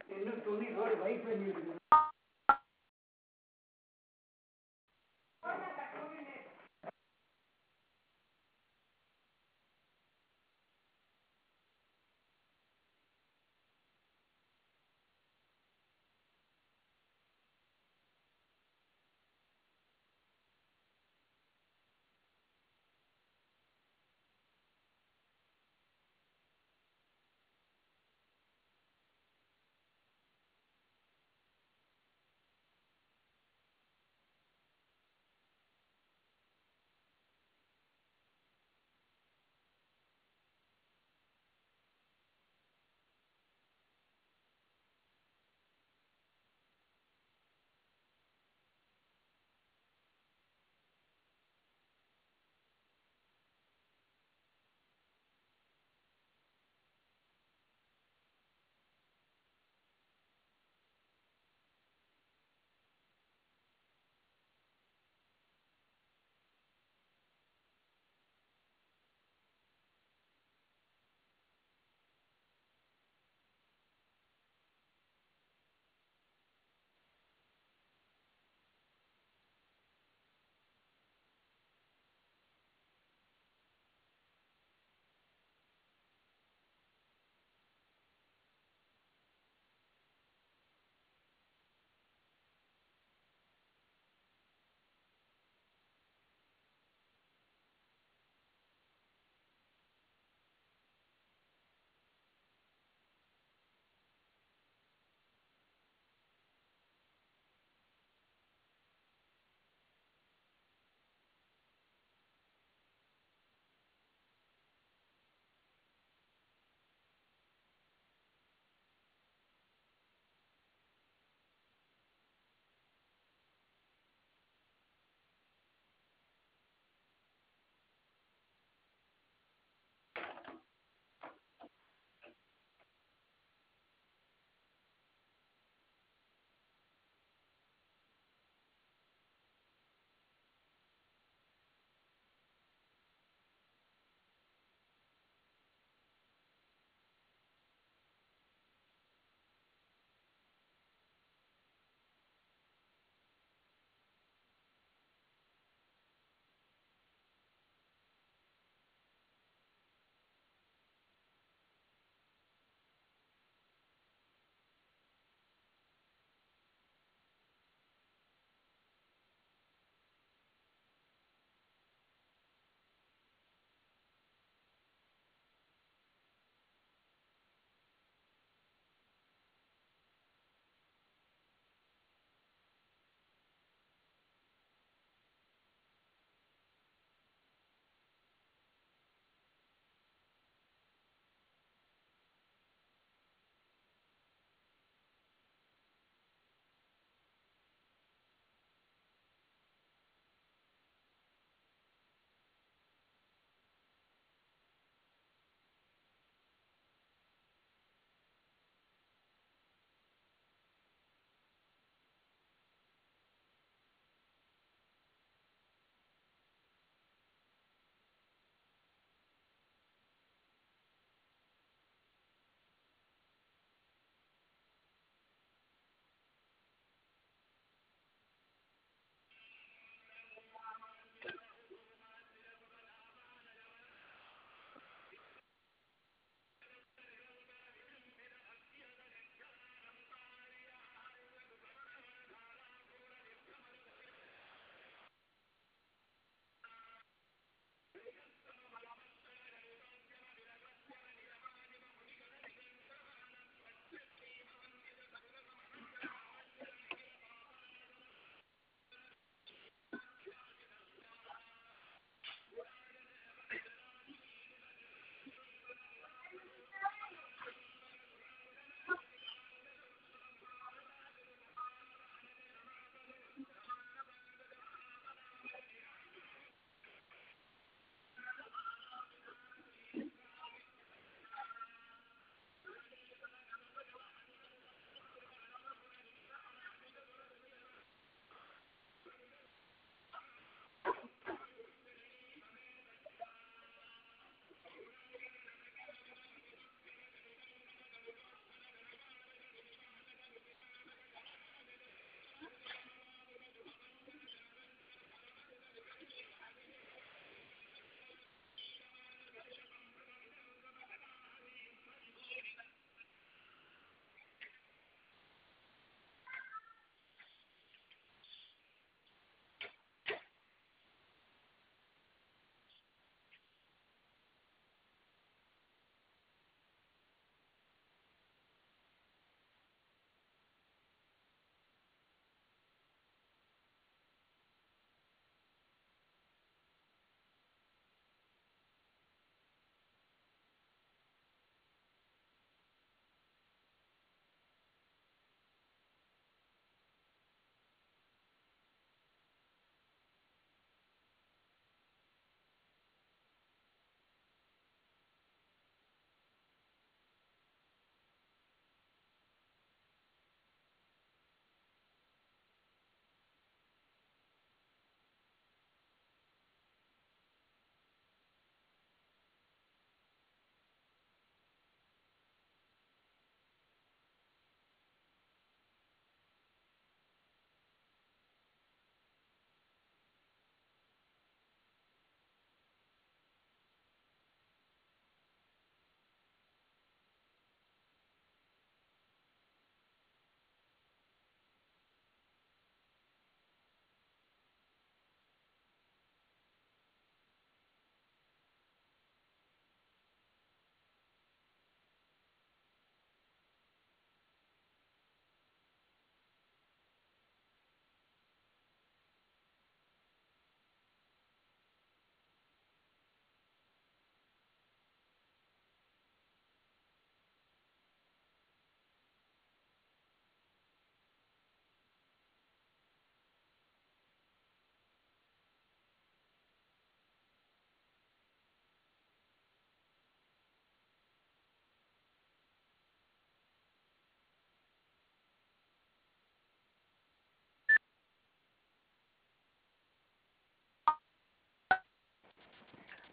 இன்னும் துணியோடு வெயிட் பண்ணிட்டு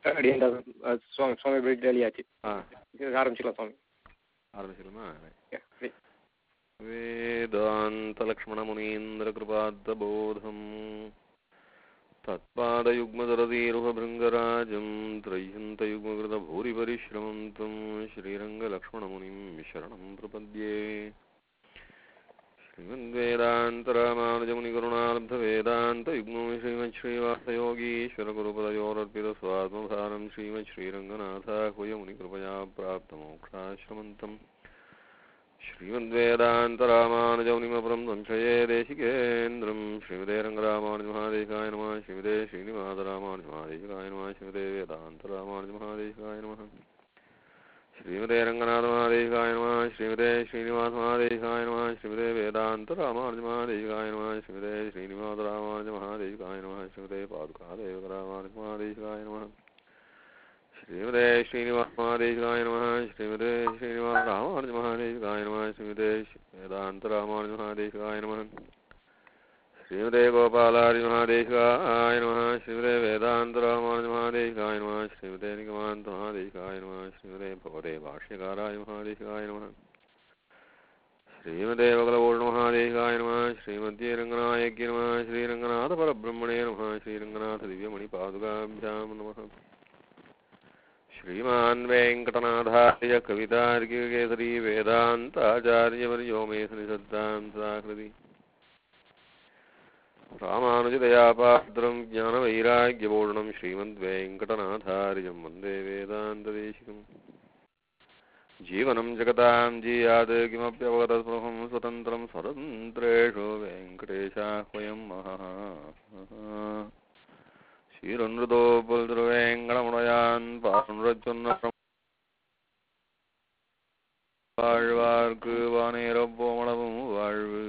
அடியேண்டா சுவாமி சுவாமி பிரேக் டேலியாச்சு ஆ இது ஆரம்பிச்சுக்கலாம் சுவாமி ஆரம்பிச்சிடலாமா Yeah, சரி. वेदान्तलक्ष्मणमुनीन्द्रकृपाद्दबोधम् तत्पादयुग्मदरदीरुहभृङ्गराजम् त्रय्यन्तयुग्मकृतभूरिपरिश्रमम् त्वम् श्रीरङ्गलक्ष्मणमुनिम् शरणम् प्रपद्ये श्रीमद्वेदान्तरामानुजमुनिकरुणालब्धवेदान्तयुग्मो श्रीमच्छ्रीवासयोगीश्वरगुरुपदयोरर्पितस्वात्मभारम् श्रीमच्छ्रीरङ्गनाथाह्वयमुनिकृपया प्राप्तमोक्षाश्रमन्तम् श्रीमद्वेदान्तरामानुजौनिमपरं संशये देशिकेन्द्रं श्रीमते रङ्गरामानुजमहादेशिकाय नमः श्रीमते श्रीनिवासरामानुजमहादेशिकाय नमः श्रीमते वेदान्तरामानुजमहादेशिकाय नमः श्रीमते रङ्गनाथमहादेशिकाय नमः श्रीमते श्रीनिवासमहादेशिकाय नमः श्रीमते वेदान्तरामानुजमहादेशिकाय नमः श्रीमते श्रीनिवासरामानुजमहादेशिकाय नमः श्रीमते पादुकादेवरामानुजमहादेशिकाय नमः श्रीमते श्रीनिवासमहादेशिकाय नमः श्रीमते श्रीनिवासरामानुजमहादेशिकाय नमः श्रीमते वेदान्तरामानुजमहादेशिकाय नमः श्रीमते गोपालार्यमहादेशिकाय नमः श्रीमते वेदान्तरामानुजमहादेशिकाय नमः श्रीमते निगमान्तमहादेशिकाय नमः श्रीमते भगवते भाष्यकाराय महादेशिकाय नमः श्रीमते वकलपूर्णमहादेशिकाय नमः श्रीमद्ये रङ्गनायक्य नमः श्रीरङ्गनाथपरब्रह्मणे नमः श्रीरङ्गनाथदिव्यमणिपादुकाभ्यां नमः श्रीमान् वेङ्कटनाथार्य कवितार्किकेसरी वेदान्ताचार्यवर्यो मे सनिषद्दां सदाकृति रामानुजदयापात्रं ज्ञानवैराग्यपूर्णं श्रीमद्वेङ्कटनाथार्यं वन्दे वेदान्तदेशिकम् जीवनं जगतां जीयात् किमप्यवगतस्पृहं स्वतन्त्रं स्वतन्त्रेषु वेङ्कटेशाह्वयं महः சீரொன்றுதோ புல் திருவேங்கடமுடையான் பாசுரச்சொன்ன வாழ்வார்க்கு வானேரப்போமளவும் வாழ்வு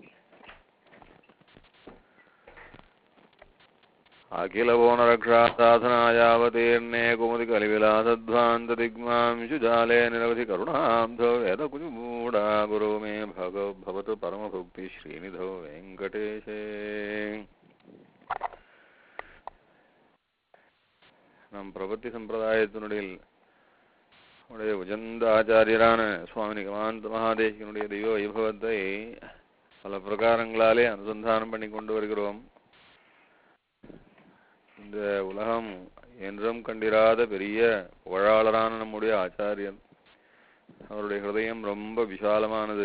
அகில போனரக்ஷா சாதனாயாவதீர்ணே குமுதி கலிவிலாசத்வாந்த திக்மாம்சுஜாலே நிரவதி கருணாப்தோ வேத குஜுமூடா குரு மே பக பவத்து பரமபுக்தி ஸ்ரீநிதோ வெங்கடேஷே நம் பிரபத்தி சம்பிரதாயத்தினுடைய உடைய உஜந்த ஆச்சாரியரான சுவாமி நிகமாந்த மகாதேசிகனுடைய தெய்வ வைபவத்தை பல பிரகாரங்களாலே அனுசந்தானம் பண்ணி கொண்டு வருகிறோம் இந்த உலகம் என்றும் கண்டிராத பெரிய புகழாளரான நம்முடைய ஆச்சாரியன் அவருடைய ஹிருதயம் ரொம்ப விசாலமானது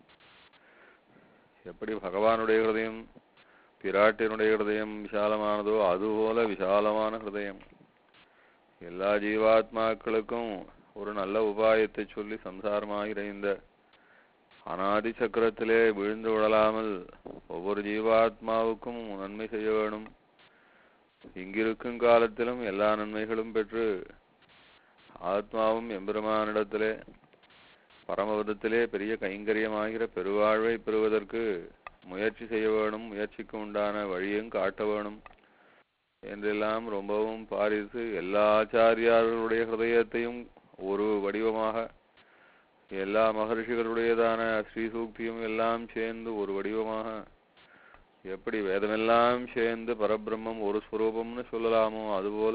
எப்படி பகவானுடைய ஹிருதயம் பிராட்டினுடைய ஹிருதயம் விசாலமானதோ அதுபோல விசாலமான ஹிருதயம் எல்லா ஜீவாத்மாக்களுக்கும் ஒரு நல்ல உபாயத்தை சொல்லி சம்சாரமாகிற இந்த அனாதி சக்கரத்திலே விழுந்து விடலாமல் ஒவ்வொரு ஜீவாத்மாவுக்கும் நன்மை செய்ய வேணும் இங்கிருக்கும் காலத்திலும் எல்லா நன்மைகளும் பெற்று ஆத்மாவும் எம்பெருமானிடத்திலே பரமபதத்திலே பெரிய கைங்கரியமாகிற பெருவாழ்வை பெறுவதற்கு முயற்சி செய்ய வேணும் முயற்சிக்கு உண்டான வழியும் காட்ட வேணும் என்றெல்லாம் ரொம்பவும் பாரித்து எல்லா ஆச்சாரியார்களுடைய ஹிருதயத்தையும் ஒரு வடிவமாக எல்லா மகர்ஷிகளுடையதான ஸ்ரீசூக்தியும் எல்லாம் சேர்ந்து ஒரு வடிவமாக எப்படி வேதமெல்லாம் சேர்ந்து பரபிரம்மம் ஒரு ஸ்வரூபம்னு சொல்லலாமோ அதுபோல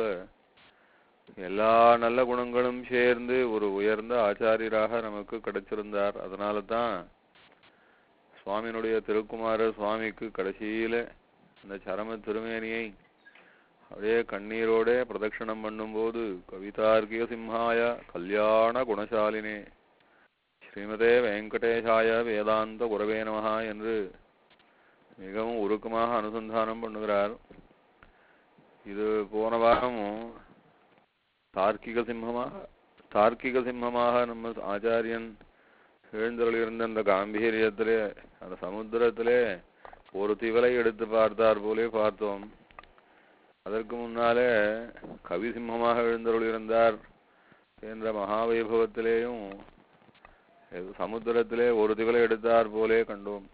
எல்லா நல்ல குணங்களும் சேர்ந்து ஒரு உயர்ந்த ஆச்சாரியராக நமக்கு கிடைச்சிருந்தார் அதனால தான் சுவாமியினுடைய திருக்குமாரர் சுவாமிக்கு கடைசியில இந்த சரம திருமேனியை அப்படியே கண்ணீரோட பிரதட்சணம் பண்ணும்போது கவிதார்க்கிய சிம்ஹாய கல்யாண குணசாலினே ஸ்ரீமதே வெங்கடேஷாய வேதாந்த குரவே நமஹா என்று மிகவும் உருக்கமாக அனுசந்தானம் பண்ணுகிறார் இது போன வாரமும் தார்க்கிக சிம்மமாக தார்க்கிக சிம்மமாக நம்ம ஆச்சாரியன் எழுந்தருளிருந்த அந்த காம்பீரியத்திலே அந்த சமுத்திரத்திலே ஒரு திவலை எடுத்து பார்த்தார் போலே பார்த்தோம் அதற்கு முன்னாலே கவி சிம்மமாக எழுந்தருளிருந்தார் என்ற மகாவைபவத்திலேயும் சமுத்திரத்திலே ஒரு திவலை எடுத்தார் போலே கண்டோம்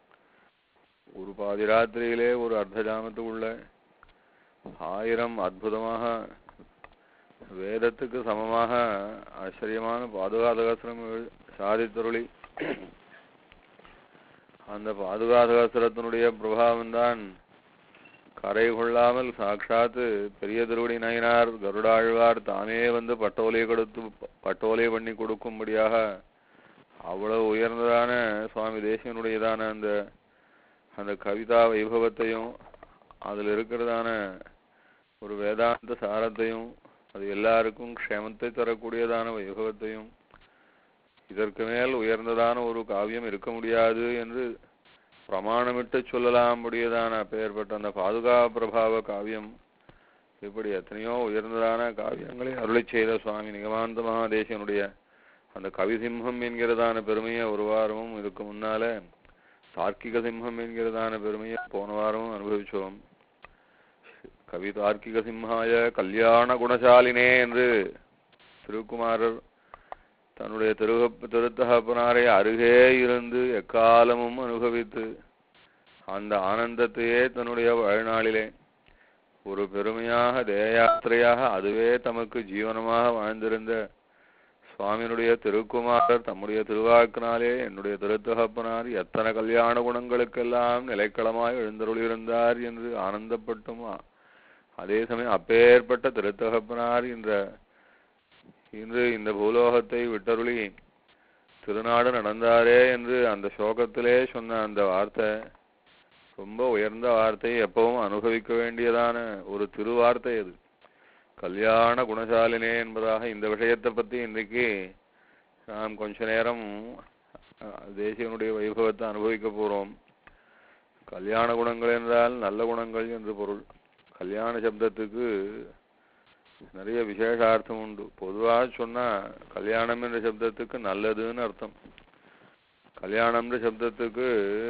ஒரு பாதி ராத்திரியிலே ஒரு அர்த்த ஜாமத்துக்குள்ள ஆயிரம் அற்புதமாக வேதத்துக்கு சமமாக ஆச்சரியமான பாதுகாதகாசுரம் சாதித்தருளி அந்த பாதுகாதகாசுரத்தினுடைய பிரபாவம் தான் கரை கொள்ளாமல் சாட்சாத்து பெரிய திருவடி நயினார் கருடாழ்வார் தாமே வந்து பட்டோலை கொடுத்து பட்டோலை பண்ணி கொடுக்கும்படியாக அவ்வளவு உயர்ந்ததான சுவாமி தேசிகனுடையதான அந்த அந்த கவிதா வைபவத்தையும் அதில் இருக்கிறதான ஒரு வேதாந்த சாரத்தையும் அது எல்லாருக்கும் க்ஷேமத்தை தரக்கூடியதான வைபவத்தையும் இதற்கு மேல் உயர்ந்ததான ஒரு காவியம் இருக்க முடியாது என்று பிரமாணமிட்டு சொல்லலாம் முடியதான பெயர்பட்ட அந்த பாதுகா பிரபாவ காவியம் இப்படி எத்தனையோ உயர்ந்ததான காவியங்களை அருளை செய்த சுவாமி நிகமாந்த மகாதேசனுடைய அந்த கவி சிம்மம் என்கிறதான பெருமையை ஒரு வாரமும் இதுக்கு முன்னால தார்க்கிக சிம்மம் என்கிறதான பெருமையை போன வாரமும் அனுபவிச்சோம் கவி தார்க்கிக சிம்ஹாய கல்யாண குணசாலினே என்று திருக்குமாரர் தன்னுடைய திரு திருத்தகப்பனாரை அருகே இருந்து எக்காலமும் அனுபவித்து அந்த ஆனந்தத்தையே தன்னுடைய வாழ்நாளிலே ஒரு பெருமையாக தேயாத்திரையாக அதுவே தமக்கு ஜீவனமாக வாழ்ந்திருந்த சுவாமியினுடைய திருக்குமாரர் தம்முடைய திருவாக்கினாலே என்னுடைய திருத்தகப்பனார் எத்தனை கல்யாண குணங்களுக்கெல்லாம் நிலைக்களமாய் எழுந்தருளியிருந்தார் என்று ஆனந்தப்பட்டும் அதே சமயம் அப்பேற்பட்ட திருத்தகப்பனார் என்ற இன்று இந்த பூலோகத்தை விட்டருளி திருநாடு நடந்தாரே என்று அந்த சோகத்திலே சொன்ன அந்த வார்த்தை ரொம்ப உயர்ந்த வார்த்தை எப்பவும் அனுபவிக்க வேண்டியதான ஒரு திருவார்த்தை அது கல்யாண குணசாலினே என்பதாக இந்த விஷயத்தை பத்தி இன்றைக்கு நாம் கொஞ்ச நேரம் அஹ், தேசியனுடைய வைபவத்தை அனுபவிக்க போறோம் கல்யாண குணங்கள் என்றால் நல்ல குணங்கள் என்று பொருள் கல்யாண சப்தத்துக்கு நிறைய விசேஷார்த்தம் உண்டு பொதுவாக சொன்னா கல்யாணம் என்ற சப்தத்துக்கு நல்லதுன்னு அர்த்தம் கல்யாணம்ன்ற சப்தத்துக்கு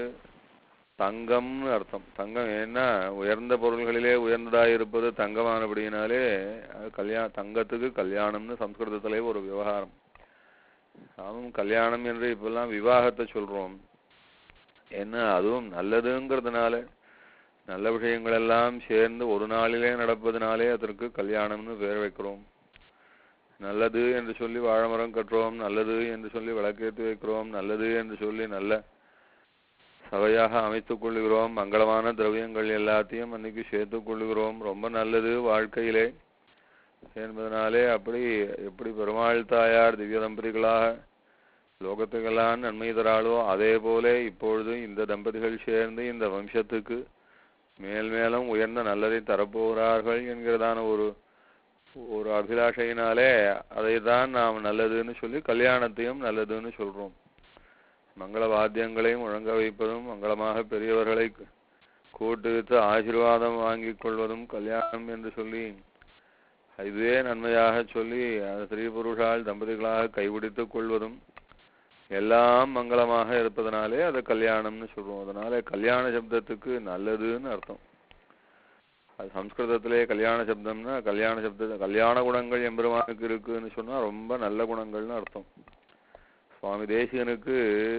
தங்கம்னு அர்த்தம் தங்கம் ஏன்னா உயர்ந்த பொருள்களிலே உயர்ந்ததாக இருப்பது தங்கமானபடியினாலே அது கல்யாண தங்கத்துக்கு கல்யாணம்னு சம்ஸ்கிருதத்திலே ஒரு விவகாரம் நாமும் கல்யாணம் என்று இப்பெல்லாம் விவாகத்தை சொல்றோம் ஏன்னா அதுவும் நல்லதுங்கிறதுனால நல்ல விஷயங்கள் எல்லாம் சேர்ந்து ஒரு நாளிலே நடப்பதனாலே அதற்கு கல்யாணம்னு பேர் வைக்கிறோம் நல்லது என்று சொல்லி வாழைமரம் கட்டுறோம் நல்லது என்று சொல்லி விளக்கேற்றி வைக்கிறோம் நல்லது என்று சொல்லி நல்ல சபையாக அமைத்துக் கொள்ளுகிறோம் மங்களமான திரவியங்கள் எல்லாத்தையும் அன்னைக்கு சேர்த்துக் கொள்ளுகிறோம் ரொம்ப நல்லது வாழ்க்கையிலே என்பதனாலே அப்படி எப்படி பெருமாள் தாயார் திவ்ய தம்பதிகளாக லோகத்துக்கெல்லாம் நன்மை தராளோ அதே போல இப்பொழுது இந்த தம்பதிகள் சேர்ந்து இந்த வம்சத்துக்கு மேல் மேலும் உயர்ந்த நல்லதை தரப்போகிறார்கள் என்கிறதான ஒரு ஒரு அபிலாஷையினாலே அதை தான் நாம் நல்லதுன்னு சொல்லி கல்யாணத்தையும் நல்லதுன்னு சொல்றோம் மங்கள வாத்தியங்களையும் முழங்க வைப்பதும் மங்களமாக பெரியவர்களை கூட்டுவித்து ஆசீர்வாதம் வாங்கிக் கொள்வதும் கல்யாணம் என்று சொல்லி இதுவே நன்மையாக சொல்லி அது ஸ்ரீ புருஷால் தம்பதிகளாக கைபிடித்துக் கொள்வதும் எல்லாம் மங்களமாக இருப்பதனாலே அதை கல்யாணம்னு சொல்றோம் அதனால கல்யாண சப்தத்துக்கு நல்லதுன்னு அர்த்தம் அது சம்ஸ்கிருதத்திலே கல்யாண சப்தம்னா கல்யாண சப்த கல்யாண குணங்கள் எம்பெருமானுக்கு இருக்குன்னு சொன்னா ரொம்ப நல்ல குணங்கள்னு அர்த்தம் சுவாமி தேசிகனுக்கு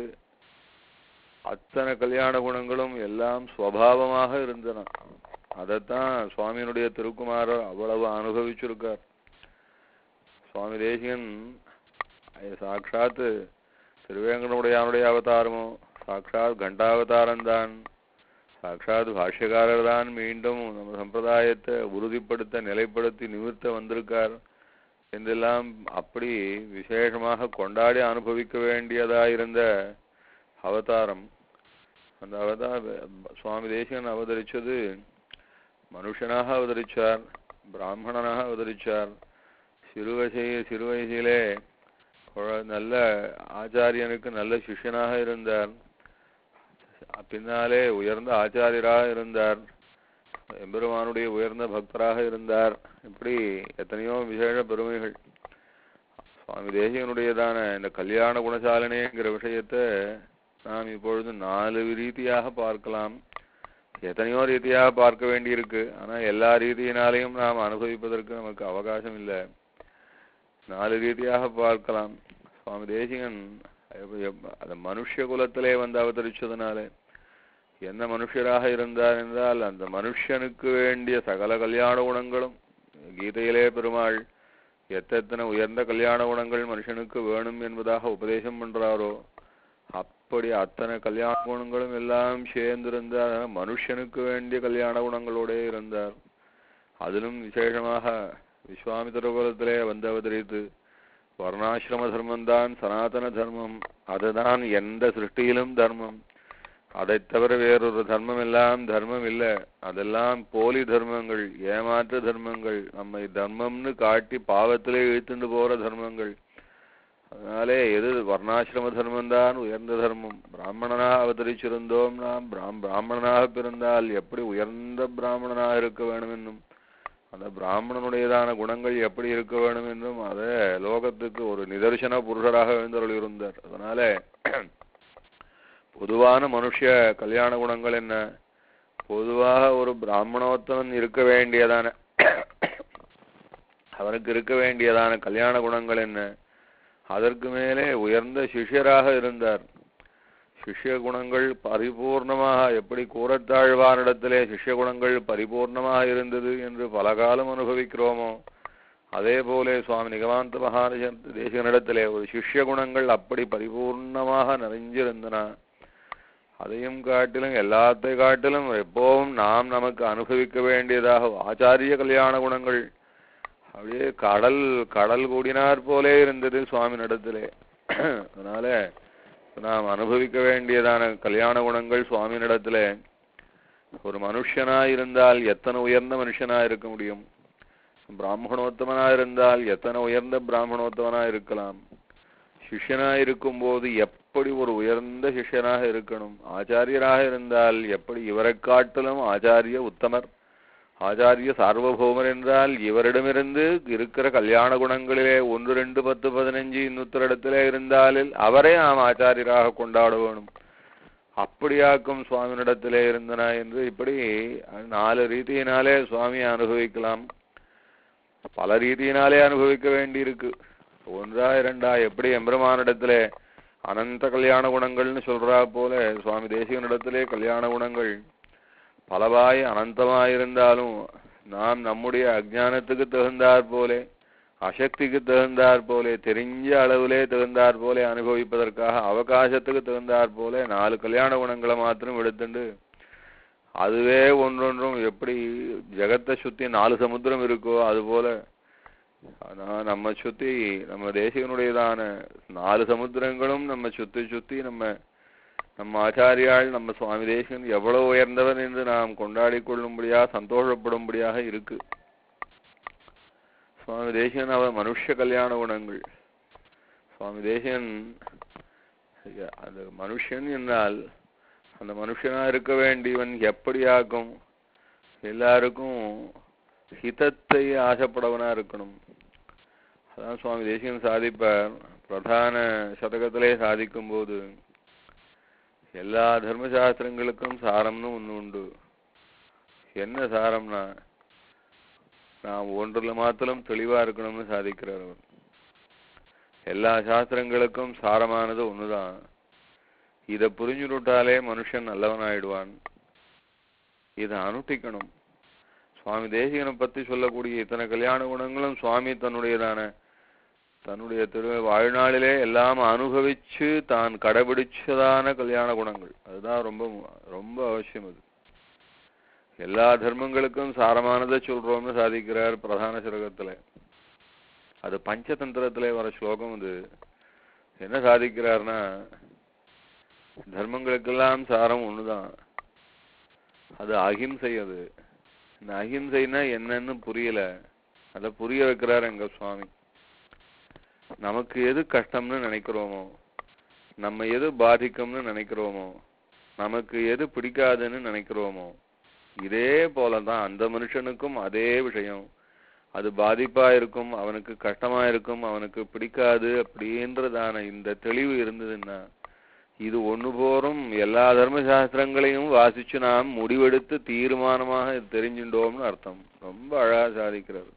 அத்தனை கல்யாண குணங்களும் எல்லாம் சுவாவமாக இருந்தன அதைத்தான் சுவாமியினுடைய திருக்குமாரர் அவ்வளவு அனுபவிச்சிருக்கார் சுவாமி தேசிகன் அது சாட்சாத்து திருவேங்கடமுடையானுடைய அவதாரமோ சாட்சாத் கண்டாவதாரம் தான் சாட்சாத் பாஷ்யக்காரர் தான் மீண்டும் நம்ம சம்பிரதாயத்தை உறுதிப்படுத்த நிலைப்படுத்தி நிமிர்த்த வந்திருக்கார் என்றெல்லாம் அப்படி விசேஷமாக கொண்டாடி அனுபவிக்க வேண்டியதா இருந்த அவதாரம் அந்த அவதார சுவாமி தேசிகன் அவதரிச்சது மனுஷனாக அவதரிச்சார் பிராமணனாக அவதரிச்சார் சிறுவயசை சிறுவயசிலே குழ- நல்ல ஆச்சாரியனுக்கு நல்ல சிஷ்யனாக இருந்தார் பின்னாலே உயர்ந்த ஆச்சாரியராக இருந்தார் எம்பெருமானுடைய உயர்ந்த பக்தராக இருந்தார் இப்படி எத்தனையோ விசேஷ பெருமைகள் சுவாமி தேசிகனுடையதான இந்த கல்யாண குணசாலனேங்கிற விஷயத்தை நாம் இப்பொழுது நாலு ரீதியாக பார்க்கலாம் எத்தனையோ ரீதியாக பார்க்க வேண்டியிருக்கு ஆனா எல்லா ரீதியினாலையும் நாம் அனுபவிப்பதற்கு நமக்கு அவகாசம் இல்லை நாலு ரீதியாக பார்க்கலாம் சுவாமி தேசிகன் எப்ப- எப்ப- அந்த மனுஷ குலத்திலே வந்து அவதரிச்சதுனால என்ன மனுஷராக இருந்தார் என்றால் அந்த மனுஷனுக்கு வேண்டிய சகல கல்யாண குணங்களும் கீதையிலே பெருமாள் எத்தனை உயர்ந்த கல்யாண குணங்கள் மனுஷனுக்கு வேணும் என்பதாக உபதேசம் பண்றாரோ அப்படி அத்தனை கல்யாண குணங்களும் எல்லாம் சேர்ந்திருந்தார் மனுஷனுக்கு வேண்டிய கல்யாண குணங்களோட இருந்தார் அதிலும் விசேஷமாக விஸ்வாமித்திர குலத்திலே வந்து அவதரித்து வர்ணாசிரம தர்மம்தான் சனாதன தர்மம் அதுதான் எந்த சிருஷ்டியிலும் தர்மம் அதைத் தவிர வேறொரு தர்மம் எல்லாம் தர்மம் இல்ல அதெல்லாம் போலி தர்மங்கள் ஏமாற்று தர்மங்கள் நம்மை தர்மம்னு காட்டி பாவத்திலே இழுத்துண்டு போற தர்மங்கள் அதனாலே எது வர்ணாசிரம தர்மம்தான் உயர்ந்த தர்மம் பிராமணனாக அவதரிச்சிருந்தோம் நாம் பிராம் பிராமணனாக பிறந்தால் எப்படி உயர்ந்த பிராமணனாக இருக்க வேண்டும் என்னும் அந்த பிராமணனுடையதான குணங்கள் எப்படி இருக்க வேண்டும் என்றும் அதை லோகத்துக்கு ஒரு நிதர்சன புருஷராக எழுந்தருள் இருந்தார் அதனால பொதுவான மனுஷ கல்யாண குணங்கள் என்ன பொதுவாக ஒரு பிராமணோத்தமன் இருக்க வேண்டியதான அவனுக்கு இருக்க வேண்டியதான கல்யாண குணங்கள் என்ன அதற்கு மேலே உயர்ந்த சிஷ்யராக இருந்தார் சிஷ்ய குணங்கள் பரிபூர்ணமாக எப்படி கூறத்தாழ்வானிடத்திலே சிஷ்ய குணங்கள் பரிபூர்ணமாக இருந்தது என்று பல காலம் அனுபவிக்கிறோமோ அதே போல சுவாமி நிகமாந்த மகாராஜ தேசிகனிடத்திலே ஒரு சிஷ்ய குணங்கள் அப்படி பரிபூர்ணமாக நிறைஞ்சிருந்தன அதையும் காட்டிலும் எல்லாத்தை காட்டிலும் எப்பவும் நாம் நமக்கு அனுபவிக்க வேண்டியதாக ஆச்சாரிய கல்யாண குணங்கள் அப்படியே கடல் கடல் கூடினார் போலே இருந்தது சுவாமி நடத்திலே அதனால நாம் அனுபவிக்க வேண்டியதான கல்யாண குணங்கள் சுவாமி நடத்திலே ஒரு மனுஷனா இருந்தால் எத்தனை உயர்ந்த மனுஷனா இருக்க முடியும் பிராமணோத்தமனா இருந்தால் எத்தனை உயர்ந்த பிராமணோத்தமனா இருக்கலாம் சிஷ்யனா இருக்கும்போது எப்படி ஒரு உயர்ந்த சிஷ்யனாக இருக்கணும் ஆச்சாரியராக இருந்தால் எப்படி இவரை காட்டிலும் ஆச்சாரிய உத்தமர் ஆச்சாரிய சார்வபௌமர் என்றால் இவரிடமிருந்து இருக்கிற கல்யாண குணங்களிலே ஒன்று ரெண்டு பத்து பதினஞ்சு இன்னொருத்தர் இடத்திலே இருந்தாலில் அவரே நாம் ஆச்சாரியராக கொண்டாட வேணும் அப்படியாக்கும் சுவாமியிடத்திலே இருந்தன என்று இப்படி நாலு ரீதியினாலே சுவாமியை அனுபவிக்கலாம் பல ரீதியினாலே அனுபவிக்க வேண்டியிருக்கு ஒன்றா இரண்டா எப்படி எம்பெருமானிடத்திலே அனந்த கல்யாண குணங்கள்னு சொல்றா போல சுவாமி தேசிகனிடத்திலே கல்யாண குணங்கள் பலவாய் அனந்தமாயிருந்தாலும் நாம் நம்முடைய அஜானத்துக்கு தகுந்தாற் போலே அசக்திக்கு தகுந்தாற் போலே தெரிஞ்ச அளவிலே தகுந்தாற் போலே அனுபவிப்பதற்காக அவகாசத்துக்கு தகுந்தாற் போலே நாலு கல்யாண குணங்களை மாத்திரம் எடுத்துண்டு அதுவே ஒன்றொன்றும் எப்படி ஜெகத்தை சுத்தி நாலு சமுத்திரம் இருக்கோ அது போல ஆனா நம்ம சுத்தி நம்ம தேசிகனுடையதான நாலு சமுத்திரங்களும் நம்ம சுத்தி சுத்தி நம்ம நம்ம ஆச்சாரியால் நம்ம சுவாமி தேசன் எவ்வளவு உயர்ந்தவன் என்று நாம் கொண்டாடி கொள்ளும்படியாக சந்தோஷப்படும்படியாக இருக்கு சுவாமி தேசிகன் அவர் மனுஷ கல்யாண குணங்கள் சுவாமி தேசிகன் அந்த மனுஷன் என்றால் அந்த மனுஷனா இருக்க வேண்டியவன் எப்படியாக்கும் எல்லாருக்கும் ஹிதத்தை ஆசைப்படவனா இருக்கணும் அதான் சுவாமி தேசிகன் சாதிப்பார் பிரதான சதகத்திலே சாதிக்கும் போது எல்லா தர்மசாஸ்திரங்களுக்கும் சாரம்னு ஒன்று உண்டு என்ன சாரம்னா நாம் ஒன்றில் மாத்திரம் தெளிவா இருக்கணும்னு சாதிக்கிறார் அவர் எல்லா சாஸ்திரங்களுக்கும் சாரமானது ஒண்ணுதான் இதை புரிஞ்சுட்டாலே மனுஷன் நல்லவன் ஆயிடுவான் இதை அனுட்டிக்கணும் சுவாமி தேசிகனை பத்தி சொல்லக்கூடிய இத்தனை கல்யாண குணங்களும் சுவாமி தன்னுடையதான தன்னுடைய திரு வாழ்நாளிலே எல்லாம் அனுபவிச்சு தான் கடைபிடிச்சதான கல்யாண குணங்கள் அதுதான் ரொம்ப ரொம்ப அவசியம் அது எல்லா தர்மங்களுக்கும் சாரமானதை சொல்றோம்னு சாதிக்கிறார் பிரதான சிரகத்துல அது பஞ்சதந்திரத்திலே வர ஸ்லோகம் அது என்ன சாதிக்கிறார்னா தர்மங்களுக்கெல்லாம் சாரம் ஒண்ணுதான் அது அகிம்சை அது இந்த அகிம்சைனா என்னன்னு புரியல அதை புரிய வைக்கிறார் எங்க சுவாமி நமக்கு எது கஷ்டம்னு நினைக்கிறோமோ நம்ம எது பாதிக்கும்னு நினைக்கிறோமோ நமக்கு எது பிடிக்காதுன்னு நினைக்கிறோமோ இதே போலதான் அந்த மனுஷனுக்கும் அதே விஷயம் அது பாதிப்பா இருக்கும் அவனுக்கு கஷ்டமா இருக்கும் அவனுக்கு பிடிக்காது அப்படின்றதான இந்த தெளிவு இருந்ததுன்னா இது ஒண்ணு போரும் எல்லா தர்ம சாஸ்திரங்களையும் வாசிச்சு நாம் முடிவெடுத்து தீர்மானமாக தெரிஞ்சுட்டோம்னு அர்த்தம் ரொம்ப அழகா சாதிக்கிறது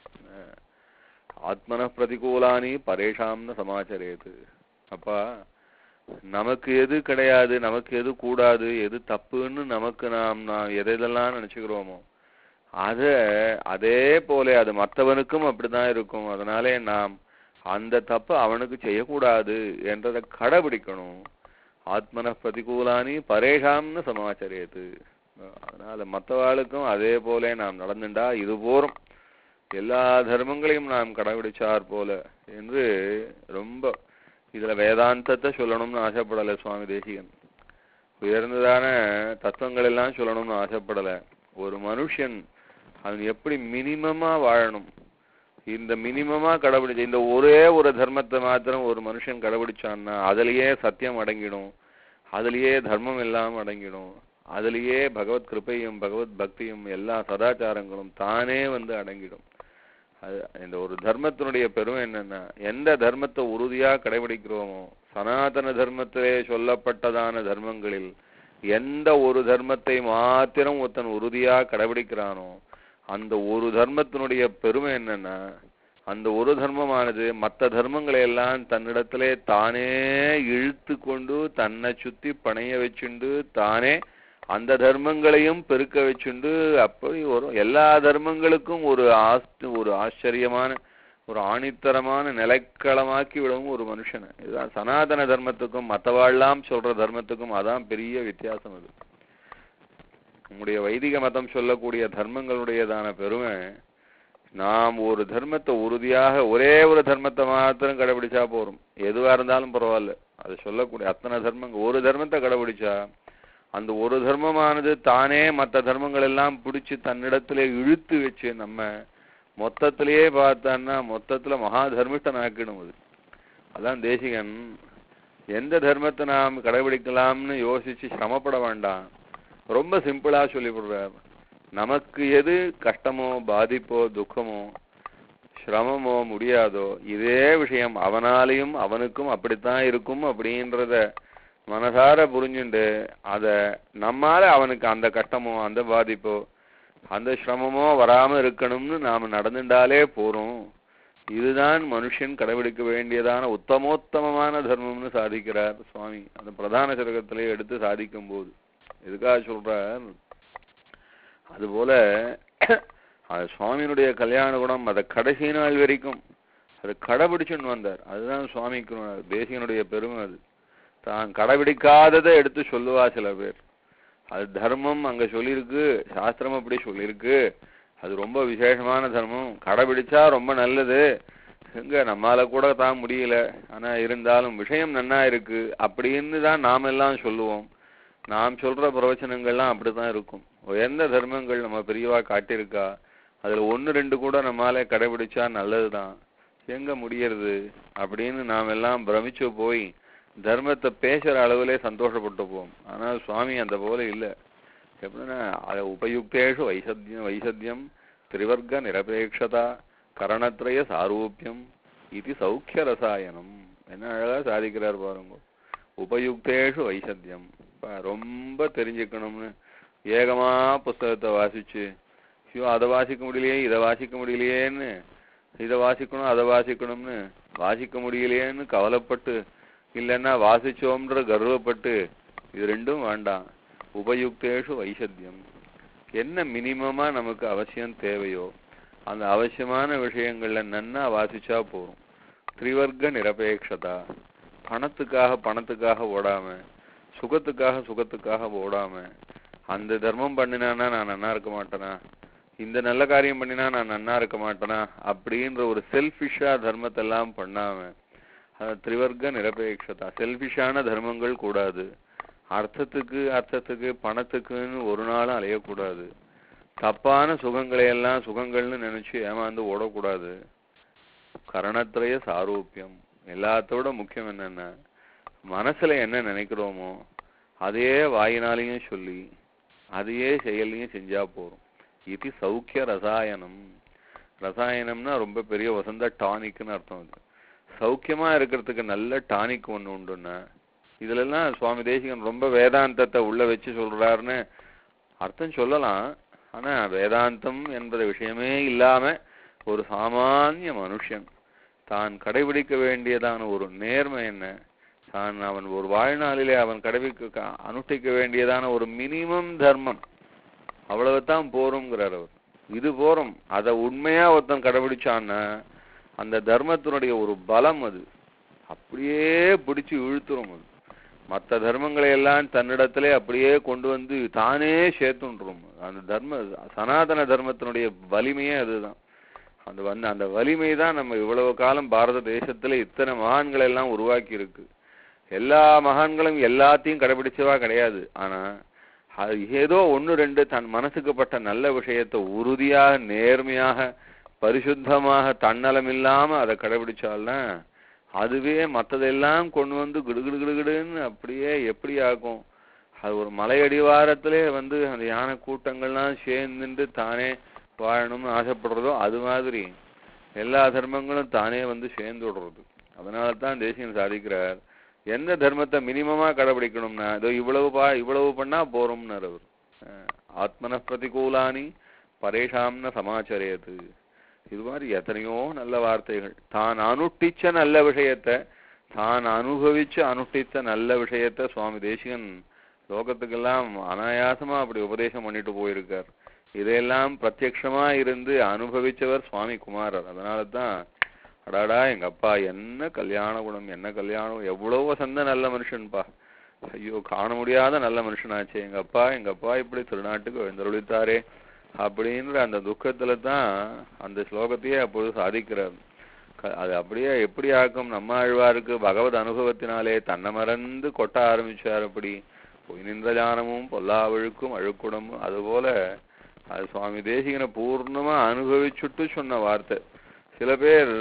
ஆத்மன பிரதிகூலானி பரேஷாம்னு சமாச்சரேது அப்பா நமக்கு எது கிடையாது நமக்கு எது கூடாது எது தப்புன்னு நமக்கு நாம் நாம் எதெல்லாம் நினைச்சுக்கிறோமோ அத அதே போல அது மற்றவனுக்கும் அப்படிதான் இருக்கும் அதனாலே நாம் அந்த தப்பு அவனுக்கு செய்யக்கூடாது என்றதை கடைபிடிக்கணும் ஆத்மன பிரதிகூலானி பரேஷாம்னு சமாச்சரியத்து அதனால மற்றவாளுக்கும் அதே போல நாம் நடந்துண்டா இது போரும் எல்லா தர்மங்களையும் நாம் கடைபிடிச்சார் போல என்று ரொம்ப இதுல வேதாந்தத்தை சொல்லணும்னு ஆசைப்படலை சுவாமி தேசிகன் உயர்ந்ததான தத்துவங்கள் எல்லாம் சொல்லணும்னு ஆசைப்படலை ஒரு மனுஷன் அவன் எப்படி மினிமமா வாழணும் இந்த மினிமமா கடைபிடிச்ச இந்த ஒரே ஒரு தர்மத்தை மாத்திரம் ஒரு மனுஷன் கடைபிடிச்சான்னா அதுலயே சத்தியம் அடங்கிடும் அதுலயே தர்மம் எல்லாம் அடங்கிடும் அதுலயே பகவத் கிருபையும் பகவத் பக்தியும் எல்லா சதாச்சாரங்களும் தானே வந்து அடங்கிடும் அது இந்த ஒரு தர்மத்தினுடைய பெருமை என்னன்னா எந்த தர்மத்தை உறுதியா கடைபிடிக்கிறோமோ சனாதன தர்மத்திலே சொல்லப்பட்டதான தர்மங்களில் எந்த ஒரு தர்மத்தை மாத்திரம் ஒருத்தன் உறுதியா கடைபிடிக்கிறானோ அந்த ஒரு தர்மத்தினுடைய பெருமை என்னன்னா அந்த ஒரு தர்மமானது மற்ற தர்மங்களை எல்லாம் தன்னிடத்திலே தானே இழுத்து கொண்டு தன்னை சுத்தி பணைய வச்சுண்டு தானே அந்த தர்மங்களையும் பெருக்க வச்சுண்டு அப்படி வரும் எல்லா தர்மங்களுக்கும் ஒரு ஆஸ்து ஒரு ஆச்சரியமான ஒரு ஆணித்தரமான நிலைக்களமாக்கி விடவும் ஒரு மனுஷனை இதுதான் சனாதன தர்மத்துக்கும் மற்றவாழ்லாம் சொல்ற தர்மத்துக்கும் அதான் பெரிய வித்தியாசம் அது நம்முடைய வைதிக மதம் சொல்லக்கூடிய தர்மங்களுடையதான பெருமை நாம் ஒரு தர்மத்தை உறுதியாக ஒரே ஒரு தர்மத்தை மாத்திரம் கடைபிடிச்சா போரும் எதுவா இருந்தாலும் பரவாயில்ல அது சொல்லக்கூடிய அத்தனை தர்மங்கள் ஒரு தர்மத்தை கடைபிடிச்சா அந்த ஒரு தர்மமானது தானே மற்ற தர்மங்கள் எல்லாம் பிடிச்சு தன்னிடத்திலே இழுத்து வச்சு நம்ம மொத்தத்திலேயே பார்த்தான்னா மொத்தத்துல மகா தர்மிஷ்டன் ஆக்கிடும் அது அதான் தேசிகன் எந்த தர்மத்தை நாம் கடைபிடிக்கலாம்னு யோசிச்சு சிரமப்பட வேண்டாம் ரொம்ப சிம்பிளா சொல்லிவிடுறார் நமக்கு எது கஷ்டமோ பாதிப்போ துக்கமோ சிரமமோ முடியாதோ இதே விஷயம் அவனாலையும் அவனுக்கும் அப்படித்தான் இருக்கும் அப்படின்றத மனசார புரிஞ்சுண்டு அத நம்மால அவனுக்கு அந்த கஷ்டமோ அந்த பாதிப்போ அந்த சிரமமோ வராம இருக்கணும்னு நாம நடந்துட்டாலே போறோம் இதுதான் மனுஷன் கடைபிடிக்க வேண்டியதான உத்தமோத்தமமான தர்மம்னு சாதிக்கிறார் சுவாமி அந்த பிரதான சரகத்திலே எடுத்து சாதிக்கும் போது எதுக்காக சொல்றார் அதுபோல அது சுவாமியினுடைய கல்யாண குணம் அதை கடைசி நாள் வரைக்கும் அதை கடைபிடிச்சுன்னு வந்தார் அதுதான் சுவாமிக்கு தேசியனுடைய பெருமை அது தான் கடைபிடிக்காததை எடுத்து சொல்லுவா சில பேர் அது தர்மம் அங்க சொல்லியிருக்கு சாஸ்திரம் அப்படி சொல்லியிருக்கு அது ரொம்ப விசேஷமான தர்மம் கடைபிடிச்சா ரொம்ப நல்லது எங்க நம்மால கூட தான் முடியல ஆனா இருந்தாலும் விஷயம் நன்னா இருக்கு அப்படின்னு தான் நாம் எல்லாம் சொல்லுவோம் நாம் சொல்ற பிரவச்சனங்கள்லாம் அப்படித்தான் இருக்கும் உயர்ந்த தர்மங்கள் நம்ம பெரியவா காட்டியிருக்கா அதுல ஒன்னு ரெண்டு கூட நம்மால கடைபிடிச்சா நல்லதுதான் எங்க முடியறது அப்படின்னு நாம் எல்லாம் பிரமிச்சு போய் தர்மத்தை பேசுற அளவுலே சந்தோஷப்பட்டு போவோம் ஆனால் சுவாமி அந்த போல இல்ல எப்படின்னா அது உபயுக்தேஷு வைசத்தியம் வைசத்தியம் திரிவர்க்க நிரபேட்சதா கரணத்ரய சாரூபியம் இது சௌக்கிய ரசாயனம் என்ன அழகா சாதிக்கிறார் பாருங்க உபயுக்தேஷு வைசத்தியம் ப- ரொம்ப தெரிஞ்சுக்கணும்னு ஏகமா புஸ்தகத்தை வாசிச்சு ஐயோ அதை வாசிக்க முடியலையே இதை வாசிக்க முடியலையேன்னு இதை வாசிக்கணும் அதை வாசிக்கணும்னு வாசிக்க முடியலையேன்னு கவலைப்பட்டு இல்லைன்னா வாசிச்சோம்ன்ற கர்வப்பட்டு இது ரெண்டும் வேண்டாம் உபயுக்தேஷு வைசத்தியம் என்ன மினிமமா நமக்கு அவசியம் தேவையோ அந்த அவசியமான விஷயங்கள்ல நன்னா வாசிச்சா போதும் திரிவர்க்க நிரபேட்சதா பணத்துக்காக பணத்துக்காக ஓடாம சுகத்துக்காக சுகத்துக்காக ஓடாம அந்த தர்மம் பண்ணினானா நான் நன்னா இருக்க மாட்டேனா இந்த நல்ல காரியம் பண்ணினா நான் நன்னா இருக்க மாட்டேனா அப்படின்ற ஒரு செல்ஃபிஷா தர்மத்தை எல்லாம் பண்ணாம அது திரிவர்க்க நிரபேட்சதா செல்ஃபிஷான தர்மங்கள் கூடாது அர்த்தத்துக்கு அர்த்தத்துக்கு பணத்துக்குன்னு ஒரு நாளும் அலையக்கூடாது தப்பான சுகங்களை எல்லாம் சுகங்கள்னு நினைச்சு ஏமாந்து ஓடக்கூடாது கரணத்திரய சாரூபியம் எல்லாத்தோட முக்கியம் என்னன்னா மனசுல என்ன நினைக்கிறோமோ அதையே வாயினாலையும் சொல்லி அதையே செயல்லையும் செஞ்சா போதும் இது சௌக்கிய ரசாயனம் ரசாயனம்னா ரொம்ப பெரிய வசந்த டானிக்னு அர்த்தம் அது சௌக்கியமா இருக்கிறதுக்கு நல்ல டானிக் ஒண்ணு உண்டுன்னா இதுல எல்லாம் சுவாமி தேசிகன் ரொம்ப வேதாந்தத்தை உள்ள வச்சு சொல்றாருன்னு அர்த்தம் சொல்லலாம் ஆனா வேதாந்தம் என்பது விஷயமே இல்லாம ஒரு சாமானிய மனுஷன் தான் கடைபிடிக்க வேண்டியதான ஒரு நேர்மை என்ன தான் அவன் ஒரு வாழ்நாளிலே அவன் கடைபிடிக்க அனுஷ்டிக்க வேண்டியதான ஒரு மினிமம் தர்மம் அவ்வளவுதான் போறோங்கிறார் அவர் இது போறோம் அதை உண்மையா ஒருத்தன் கடைபிடிச்சான்னா அந்த தர்மத்தினுடைய ஒரு பலம் அது அப்படியே பிடிச்சு இழுத்துரும் அது மற்ற தர்மங்களை எல்லாம் தன்னிடத்திலே அப்படியே கொண்டு வந்து தானே சேர்த்துன்றும் அந்த தர்ம சனாதன தர்மத்தினுடைய வலிமையே அதுதான் அந்த வந்து அந்த வலிமை தான் நம்ம இவ்வளவு காலம் பாரத தேசத்துல இத்தனை மகான்களை எல்லாம் உருவாக்கி இருக்கு எல்லா மகான்களும் எல்லாத்தையும் கடைபிடிச்சவா கிடையாது ஆனா அது ஏதோ ஒன்று ரெண்டு தன் மனசுக்கு பட்ட நல்ல விஷயத்தை உறுதியாக நேர்மையாக பரிசுத்தமாக தன்னலம் இல்லாம அதை கடைபிடிச்சால்னா அதுவே மற்றதெல்லாம் கொண்டு வந்து கிடுகிடு கிடுகிடுன்னு அப்படியே எப்படி ஆக்கும் அது ஒரு மலை அடிவாரத்திலே வந்து அந்த யானை கூட்டங்கள்லாம் சேர்ந்துட்டு தானே வாழணும்னு ஆசைப்படுறதோ அது மாதிரி எல்லா தர்மங்களும் தானே வந்து சேர்ந்து விடுறது அதனால தான் தேசியம் சாதிக்கிறார் எந்த தர்மத்தை மினிமமா கடைபிடிக்கணும்னா இதோ இவ்வளவு பா இவ்வளவு பண்ணா போறோம்னார் அவர் அஹ் ஆத்மன பிரதிகூலானி பரேஷாம்ன சமாச்சரியத்து இது மாதிரி எத்தனையோ நல்ல வார்த்தைகள் தான் அனுஷ்டிச்ச நல்ல விஷயத்தை தான் அனுபவிச்சு அனுஷ்டித்த நல்ல விஷயத்தை சுவாமி தேசிகன் லோகத்துக்கெல்லாம் அனாயாசமா அப்படி உபதேசம் பண்ணிட்டு போயிருக்கார் இதையெல்லாம் பிரத்யக்ஷமா இருந்து அனுபவிச்சவர் சுவாமி குமாரர் அதனால தான் அடாடா எங்க அப்பா என்ன கல்யாண குணம் என்ன கல்யாணம் எவ்வளவு வசந்த நல்ல மனுஷன்பா ஐயோ காண முடியாத நல்ல மனுஷனாச்சே எங்க அப்பா எங்க அப்பா இப்படி திருநாட்டுக்கு எழுந்தருளித்தாரே அப்படின்ற அந்த துக்கத்துல தான் அந்த ஸ்லோகத்தையே அப்பொழுது சாதிக்கிறார் க- அது அப்படியே எப்படி ஆக்கும் நம்ம ஆழ்வாருக்கு பகவத் அனுபவத்தினாலே தன்னை மறந்து கொட்ட ஆரம்பிச்சார் அப்படி பொய் நின்ற ஞானமும் பொல்லாவழுக்கும் அழுக்குடமும் அதுபோல அது சுவாமி தேசிகனை பூர்ணமா அனுபவிச்சுட்டு சொன்ன வார்த்தை சில பேர்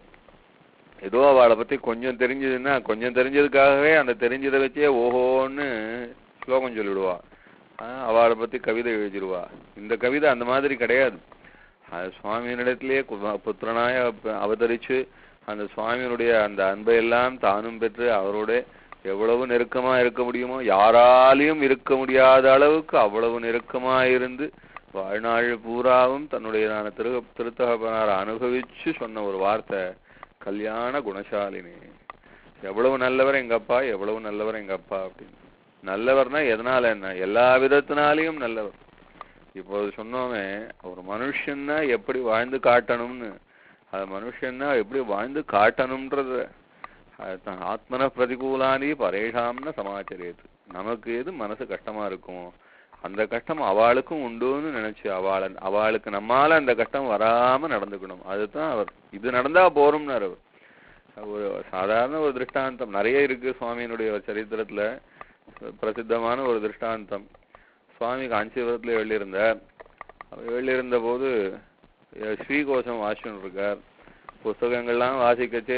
ஏதோ அவளை பத்தி கொஞ்சம் தெரிஞ்சதுன்னா கொஞ்சம் தெரிஞ்சதுக்காகவே அந்த தெரிஞ்சதை வச்சே ஓஹோன்னு ஸ்லோகம் சொல்லிடுவா ஆஹ் அவளை பத்தி கவிதை எழுதிடுவா இந்த கவிதை அந்த மாதிரி கிடையாது அது சுவாமியினிடத்திலேயே கு- புத்திரனாய அவ- அவதரிச்சு அந்த சுவாமியினுடைய அந்த அன்பை எல்லாம் தானும் பெற்று அவரோட எவ்வளவு நெருக்கமா இருக்க முடியுமோ யாராலையும் இருக்க முடியாத அளவுக்கு அவ்வளவு நெருக்கமா இருந்து வாழ்நாள் பூராவும் தன்னுடையதான திரு திருத்தகப்பனார் அனுபவிச்சு சொன்ன ஒரு வார்த்தை கல்யாண குணசாலினி எவ்வளவு நல்லவர் எங்க அப்பா எவ்வளவு நல்லவர் எங்க அப்பா அப்படின்னு நல்லவர்னா எதனால என்ன எல்லா விதத்தினாலையும் நல்லவர் இப்போது சொன்னோமே ஒரு மனுஷன்னா எப்படி வாழ்ந்து காட்டணும்னு அது மனுஷன்னா எப்படி வாழ்ந்து காட்டணும்ன்றது அதுதான் ஆத்மன பிரதிகூலானி பரேஷாம்னு சமாச்சரியத்து நமக்கு எது மனசு கஷ்டமா இருக்குமோ அந்த கஷ்டம் அவளுக்கும் உண்டுன்னு நினைச்சு அவள அவளுக்கு நம்மால அந்த கஷ்டம் வராம நடந்துக்கணும் அதுதான் அவர் இது நடந்தா போரும்னார் அவர் ஒரு சாதாரண ஒரு திருஷ்டாந்தம் நிறைய இருக்கு சுவாமியினுடைய சரித்திரத்துல பிரசித்தமான ஒரு திருஷ்டாந்தம் சுவாமி காஞ்சிபுரத்துல எழுதியிருந்தார் அவர் எழுதியிருந்த போது அஹ் ஸ்ரீகோஷம் வாசிச்சுன்னு இருக்கார் புஸ்தகங்கள்லாம் வாசிக்கச்சே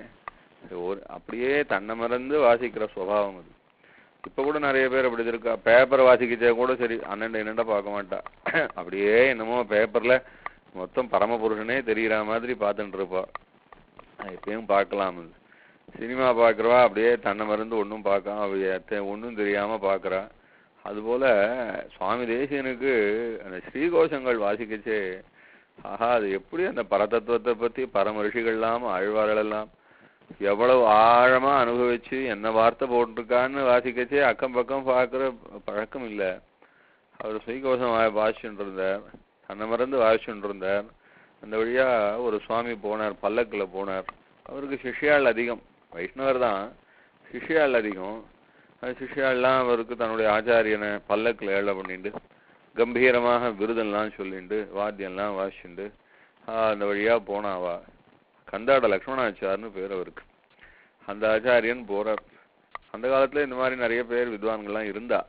ஒரு அப்படியே தன்னை மறந்து வாசிக்கிற சுபாவம் அது இப்ப கூட நிறைய பேர் அப்படி இருக்கா பேப்பர் வாசிக்கச்சே கூட சரி அண்ணன் என்னண்டா பார்க்க மாட்டா அப்படியே என்னமோ பேப்பர்ல மொத்தம் பரமபுருஷனே தெரியற மாதிரி பார்த்துட்டு இருப்பா அது எப்பயும் பார்க்கலாம் அது சினிமா பார்க்கறவா அப்படியே தன்னை மறந்து ஒன்றும் பார்க்காம ஒன்றும் தெரியாம பார்க்கறா அதுபோல சுவாமி தேசியனுக்கு அந்த ஸ்ரீகோஷங்கள் வாசிக்கச்சே ஆஹா அது எப்படி அந்த பரதத்துவத்தை பத்தி பரம ரிஷிகள்லாம் ஆழ்வார்கள் எல்லாம் எவ்வளவு ஆழமா அனுபவிச்சு என்ன வார்த்தை போட்டிருக்கான்னு வாசிக்கச்சே அக்கம் பக்கம் பார்க்குற பழக்கம் இல்ல அவர் ஸ்ரீகோஷம் வா வாசிச்சுட்டு இருந்தார் தன்னை மறந்து வாசிச்சுட்டு இருந்தார் அந்த வழியா ஒரு சுவாமி போனார் பல்லக்குல போனார் அவருக்கு சிஷ்யாள் அதிகம் வைஷ்ணவர் தான் சிஷ்யாள் அதிகம் அந்த சிஷ்யாள்லாம் அவருக்கு தன்னுடைய ஆச்சாரியனை பல்லக்குல ஏழை பண்ணிட்டு கம்பீரமாக விருதெல்லாம் சொல்லிண்டு வாத்தியம்லாம் வாசிச்சுண்டு ஆஹ் அந்த வழியா போனாவா கந்தாட லக்ஷ்மணாச்சார்னு பேர் அவருக்கு அந்த ஆச்சாரியன் போறார் அந்த காலத்துல இந்த மாதிரி நிறைய பேர் வித்வான்கள்லாம் இருந்தா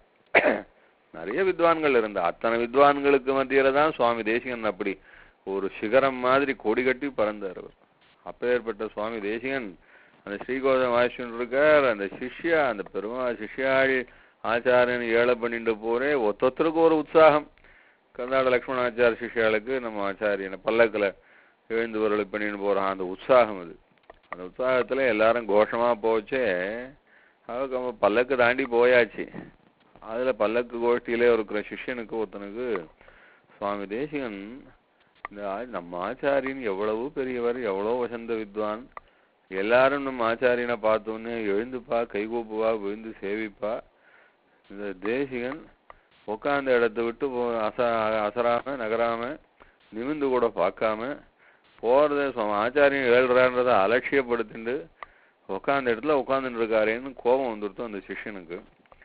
நிறைய வித்வான்கள் இருந்தா அத்தனை வித்வான்களுக்கு மத்தியில தான் சுவாமி தேசிகன் அப்படி ஒரு சிகரம் மாதிரி கொடி கட்டி பறந்தார் அவர் அப்பேற்பட்ட சுவாமி தேசிகன் அந்த ஸ்ரீகோதம் வாசிச்சுட்டு இருக்கார் அந்த சிஷ்யா அந்த பெருமா சிஷ்யாள் ஆச்சாரியன் ஏழை பண்ணிட்டு போறே ஒத்தொத்தருக்கு ஒரு உற்சாகம் கர்நாடக லக்ஷ்மணாச்சார சிஷ்யாளுக்கு நம்ம ஆச்சாரியனை பல்லக்கில் எழுந்து வரலை பண்ணிட்டு போறான் அந்த உற்சாகம் அது அந்த உற்சாகத்துல எல்லாரும் கோஷமா போச்சே அதுக்கு அவன் பல்லக்கு தாண்டி போயாச்சு அதுல பல்லக்கு கோஷ்டியிலே இருக்கிற சிஷ்யனுக்கு ஒருத்தனுக்கு சுவாமி தேசிகன் இந்த ஆ- நம்ம ஆச்சாரியன் எவ்வளவு பெரியவர் எவ்வளவு வசந்த வித்வான் எல்லாரும் நம்ம ஆச்சாரியனை பார்த்தோன்னே எழுந்துப்பா கைகூப்புவா விழுந்து சேவிப்பா இந்த தேசிகன் உட்கார்ந்த இடத்த விட்டு போ அச அசராம நகராம நிமிந்து கூட பார்க்காம போறத சுவா- ஆச்சாரியன் ஏழ்றான்றத அலட்சியப்படுத்திண்டு உட்காந்த இடத்துல உட்காந்துட்டு இருக்காரேன்னு கோபம் வந்துடுத்து அந்த சிஷ்யனுக்கு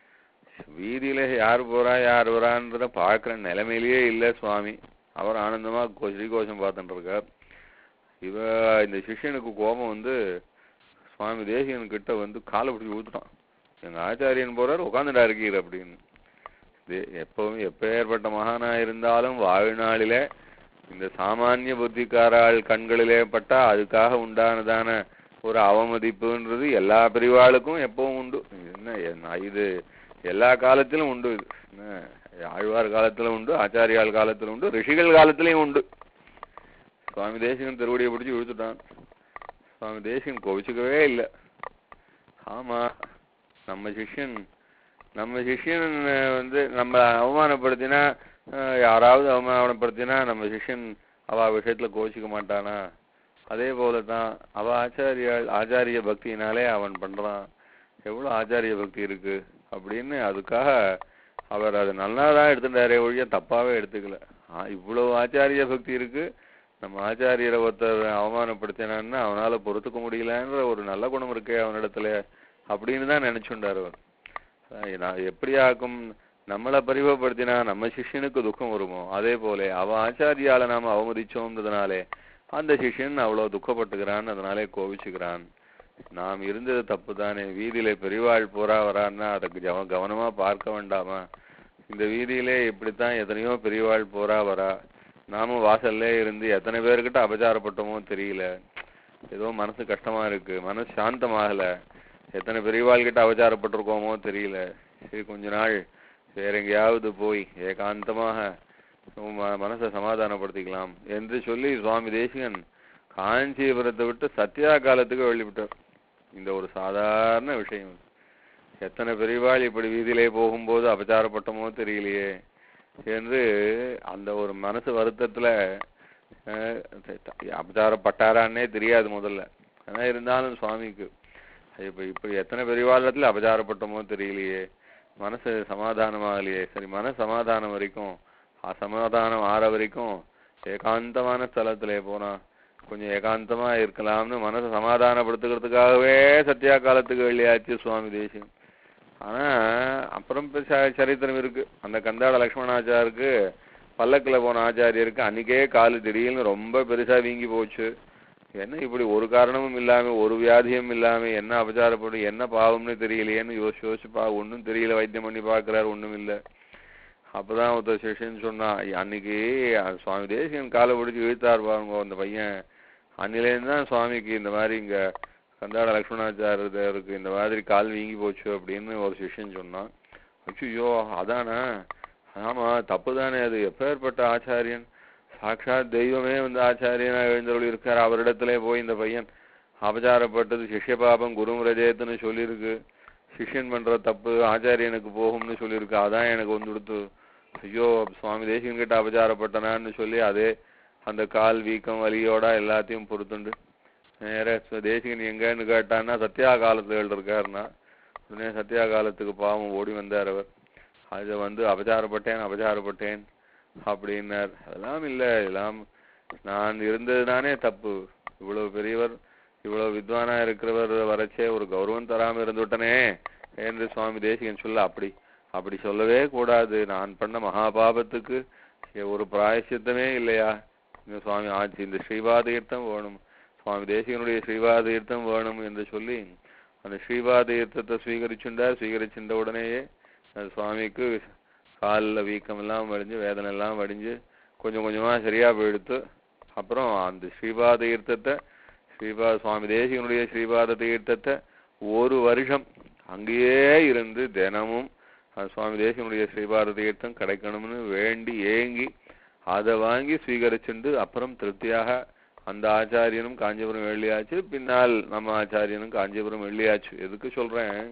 வீதியில யார் போறா யார் வரான்றத பார்க்குற நிலைமையிலேயே இல்லை சுவாமி அவர் ஆனந்தமா கோ- ஸ்ரீகோஷம் பார்த்துட்டு இருக்கார் இவ இந்த சிஷ்யனுக்கு கோபம் வந்து சுவாமி தேசிகன் கிட்ட வந்து காலை பிடிச்சி ஊத்துட்டான் எங்க ஆச்சாரியன் போறார் உட்காந்துட்டா இருக்கீர் அப்படின்னு தே- எப்பவும் எப்பேற்பட்ட மகானா இருந்தாலும் வாழ்நாளிலே இந்த சாமானிய புத்திக்காராள் கண்களிலே பட்டா அதுக்காக உண்டானதான ஒரு அவமதிப்புன்றது எல்லா பிரிவாளுக்கும் எப்பவும் உண்டு இது என்ன என்ன இது எல்லா காலத்திலும் உண்டு இது என்ன ஆழ்வார் காலத்துல உண்டு ஆச்சாரியால் காலத்துல உண்டு ரிஷிகள் காலத்திலயும் உண்டு சுவாமி தேசிகன் திருவடியை பிடிச்சி இழுத்துட்டான் சுவாமி தேசிகன் கோவிச்சுக்கவே இல்லை ஆமா நம்ம சிஷ்யன் நம்ம சிஷ்யன் அஹ், வந்து நம்ம அவமானப்படுத்தினா அஹ், யாராவது அவமானப்படுத்தினா நம்ம சிஷ்யன் அவ விஷயத்துல கோச்சிக்க மாட்டானா அதே போல தான் அவ ஆச்சாரிய ஆச்சாரிய பக்தியினாலே அவன் பண்றான் எவ்வளவு ஆச்சாரிய பக்தி இருக்கு அப்படின்னு அதுக்காக அவர் அது நல்லா தான் எடுத்துட்டாரே ஒழிய தப்பாவே எடுத்துக்கல ஆ, இவ்வளவு ஆச்சாரிய பக்தி இருக்கு நம்ம ஆச்சாரியரை ஒருத்தர் அவமானப்படுத்தினான்னா அவனால பொறுத்துக்க முடியலன்ற ஒரு நல்ல குணம் இருக்கே அவனிடத்துல அப்படின்னு தான் நினைச்சுண்டார் அவர் அஹ் நான் எப்படி ஆக்கும் நம்மளை பரிவப்படுத்தினா நம்ம சிஷ்யனுக்கு துக்கம் வருமோ அதே போல அவ ஆச்சாரியால நாம அவமதிச்சோம்ன்றதுனாலே அந்த சிஷ்யன் அவ்வளவு துக்கப்பட்டுக்கிறான் அதனாலே கோவிச்சுக்கிறான் நாம் இருந்தது தப்பு தானே வீதியில பெரியவாள் போறா வரான்னா அதுக்கு கவ- கவனமா பார்க்க வேண்டாமா இந்த வீதியிலே இப்படித்தான் எத்தனையோ பெரியவாள் போறா வரா நாமும் வாசல்லே இருந்து எத்தனை பேர்கிட்ட அபச்சாரப்பட்டோமோ தெரியல ஏதோ மனசு கஷ்டமா இருக்கு மனசு சாந்தமாகல எத்தனை பெரியவாள் கிட்ட அவச்சாரப்பட்டிருக்கோமோ தெரியல சரி கொஞ்ச நாள் வேற எங்கேயாவது போய் ஏகாந்தமாக ம- மனசை சமாதானப்படுத்திக்கலாம் என்று சொல்லி சுவாமி தேசிகன் காஞ்சிபுரத்தை விட்டு சத்யா காலத்துக்கு வெளிவிட்டார் இந்த ஒரு சாதாரண விஷயம் எத்தனை பெரியவாள் இப்படி வீதியிலே போகும்போது அபச்சாரப்பட்டமோ தெரியலையே என்று அந்த ஒரு மனசு வருத்தத்துல அஹ், அபச்சாரப்பட்டாரான்னே தெரியாது முதல்ல ஆனா இருந்தாலும் சுவாமிக்கு இப்ப இப்படி எத்தனை பெரியவாளத்துல அபச்சாரப்பட்டமோ தெரியலையே மனசு சமாதானமாகலையே சரி மன சமாதானம் வரைக்கும் அசமாதானம் ஆற வரைக்கும் ஏகாந்தமான ஸ்தலத்திலே போனா கொஞ்சம் ஏகாந்தமா இருக்கலாம்னு மனசை சமாதானப்படுத்துக்கிறதுக்காகவே சத்யா காலத்துக்கு வெளியாச்சு சுவாமி தேசியம் ஆனா அப்புறம் இப்ப ச- சரித்திரம் இருக்கு அந்த கந்தாட லக்ஷ்மணாச்சாருக்கு பல்லக்குல போன ஆச்சாரியருக்கு அன்னைக்கே காலு திடீர்னு ரொம்ப பெருசா வீங்கி போச்சு என்ன இப்படி ஒரு காரணமும் இல்லாம ஒரு வியாதியும் இல்லாம என்ன அபச்சாரப்படும் என்ன பாவம்னு தெரியலையேன்னு யோசிச்சு யோசிச்சு பா ஒண்ணும் தெரியல வைத்தியம் பண்ணி பாக்குறாரு ஒண்ணும் இல்ல அப்பதான் ஒருத்தர் சிஷ்யன் சொன்னா அன்னைக்கு அஹ், சுவாமி தேசிகன் காலை பிடிச்சி இழுத்தார் பாருங்க அந்த பையன் அன்னிலேருந்து தான் சுவாமிக்கு இந்த மாதிரி இங்க கந்தாட லக்ஷ்மணாச்சாரியருக்கு இந்த மாதிரி கால் வீங்கி போச்சு அப்படின்னு ஒரு சிஷ்யன் சொன்னான் ஐயோ அதானே ஆமா தப்பு தானே அது எப்பேற்பட்ட ஆச்சாரியன் சாட்சாத் தெய்வமே வந்து ஆச்சாரியனா எழுந்தருள் இருக்கார் அவரிடத்திலே போய் இந்த பையன் அபச்சாரப்பட்டது சிஷ்ய பாபம் குரு ரஜயத்துன்னு சொல்லியிருக்கு சிஷ்யன் பண்ற தப்பு ஆச்சாரியனுக்கு போகும்னு சொல்லியிருக்கு அதான் எனக்கு வந்து கொடுத்து ஐயோ சுவாமி தேசிகன் கிட்ட அபச்சாரப்பட்டனான்னு சொல்லி அதே அந்த கால் வீக்கம் வலியோட எல்லாத்தையும் பொறுத்துண்டு நேர சு- தேசிகன் எங்கன்னு கேட்டான்னா சத்யா காலத்துல இருக்காருன்னா உடனே சத்யா காலத்துக்கு பாவம் ஓடி வந்தார் அவர் அது வந்து அபச்சாரப்பட்டேன் அபச்சாரப்பட்டேன் அப்படின்னார் அதெல்லாம் இல்ல எல்லாம் நான் இருந்ததுதானே தப்பு இவ்வளவு பெரியவர் இவ்வளவு வித்வானா இருக்கிறவர் வரச்சே ஒரு கௌரவம் தராம இருந்துவிட்டனே என்று சுவாமி தேசிகன் சொல்ல அப்படி அப்படி சொல்லவே கூடாது நான் பண்ண மகாபாபத்துக்கு ஒரு பிராயசித்தமே இல்லையா இந்த சுவாமி ஆச்சு இந்த ஸ்ரீபாதீர்த்தம் வேணும் சுவாமி தேசிகனுடைய ஸ்ரீபாதீர்த்தம் வேணும் என்று சொல்லி அந்த ஸ்ரீபாதீர்த்தத்தை ஸ்வீகரிச்சுண்டார் ஸ்வீகரிச்சுட்ட உடனேயே அந்த சுவாமிக்கு காலில் வீக்கம் எல்லாம் வடிஞ்சு வேதனை எல்லாம் வடிஞ்சு கொஞ்சம் கொஞ்சமா சரியா போயிடுத்து அப்புறம் அந்த ஸ்ரீபாத தீர்த்தத்தை ஸ்ரீபாத சுவாமி தேசிகனுடைய ஸ்ரீபாத தீர்த்தத்தை ஒரு வருஷம் அங்கேயே இருந்து தினமும் அந்த சுவாமி தேசிகனுடைய ஸ்ரீபாத தீர்த்தம் கிடைக்கணும்னு வேண்டி ஏங்கி அதை வாங்கி ஸ்வீகரிச்சுண்டு அப்புறம் திருப்தியாக அந்த ஆச்சாரியனும் காஞ்சிபுரம் வெள்ளியாச்சு பின்னால் நம்ம ஆச்சாரியனும் காஞ்சிபுரம் வெள்ளியாச்சு எதுக்கு சொல்றேன்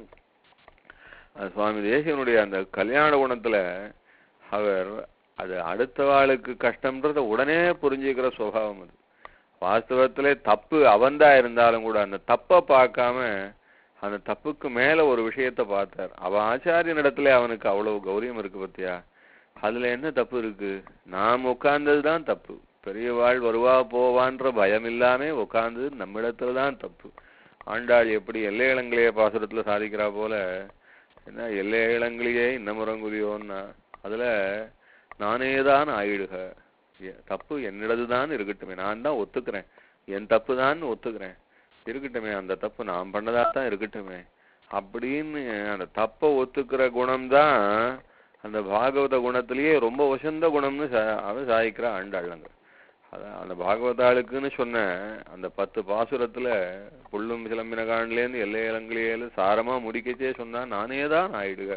அது சுவாமி தேசிகனுடைய அந்த கல்யாண குணத்துல அவர் அது அடுத்தவாளுக்கு கஷ்டம்ன்றத உடனே புரிஞ்சுக்கிற சுபாவம் அது வாஸ்தவத்திலே தப்பு அவன்தான் இருந்தாலும் கூட அந்த தப்பை பார்க்காம அந்த தப்புக்கு மேல ஒரு விஷயத்த பார்த்தார் அவன் ஆச்சாரியனிடத்துல அவனுக்கு அவ்வளவு கௌரியம் இருக்கு பத்தியா அதுல என்ன தப்பு இருக்கு நாம் உட்கார்ந்தது தான் தப்பு பெரியவாள் வருவா போவான்ற பயம் இல்லாம உட்கார்ந்தது நம்மிடத்துல தான் தப்பு ஆண்டாள் எப்படி எல்லை இளங்கிலேயே பாசுரத்துல சாதிக்கிறா போல என்ன எல்லை இளங்கிலேயே இன்னமுறங்குதியோன்னா அதுல நானேதான் ஆயிடுக எ- தப்பு என்னிடதுதான் இருக்கட்டுமே நான் தான் ஒத்துக்கிறேன் என் தப்பு தான் ஒத்துக்கிறேன் இருக்கட்டுமே அந்த தப்பு நான் பண்ணதா தான் இருக்கட்டுமே அப்படின்னு அந்த தப்பை ஒத்துக்கிற குணம்தான் அந்த பாகவத குணத்திலேயே ரொம்ப உசந்த குணம்னு சா- அவன் சாதிக்கிற ஆண்டாளுங்க அதான் அந்த பாகவதாளுக்குன்னு சொன்ன அந்த பத்து பாசுரத்துல புள்ளும் சிலம்பின காண்டிலேருந்து எல்லை இளங்கிலேயே சாரமா முடிக்கச்சே சொன்னா நானே தான் ஆயிடுக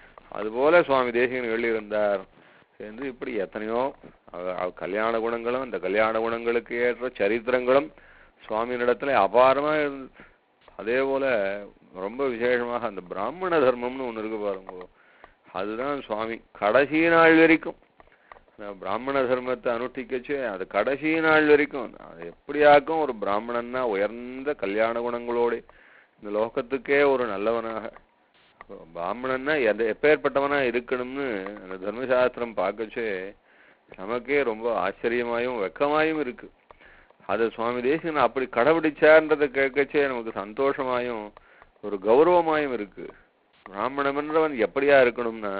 அதுபோல சுவாமி தேசிகன் எழுதியிருந்தார் என்று இப்படி எத்தனையோ அவ- அவ கல்யாண குணங்களும் அந்த கல்யாண குணங்களுக்கு ஏற்ற சரித்திரங்களும் சுவாமியினிடத்துல அபாரமா இருந்தது அதே போல ரொம்ப விசேஷமாக அந்த பிராமண தர்மம்னு ஒண்ணு இருக்கு பாருங்க அதுதான் சுவாமி கடைசி நாள் வரைக்கும் அந்த பிராமண தர்மத்தை அனுஷ்டிக்கச்சு அது கடைசி நாள் வரைக்கும் அது எப்படியாக்கும் ஒரு பிராமணன்னா உயர்ந்த கல்யாண குணங்களோடு இந்த லோகத்துக்கே ஒரு நல்லவனாக பிராமணன்னா எந்த எப்பேற்பட்டவனா இருக்கணும்னு அந்த தர்மசாஸ்திரம் பார்க்கச்சே நமக்கே ரொம்ப ஆச்சரியமாயும் வெக்கமாயும் இருக்கு அது சுவாமி தேசிகன் அப்படி கடைபிடிச்சார்ன்றதை கேட்கச்சே நமக்கு சந்தோஷமாயும் ஒரு கௌரவமாயும் இருக்கு பிராமணன்றவன் எப்படியா இருக்கணும்னா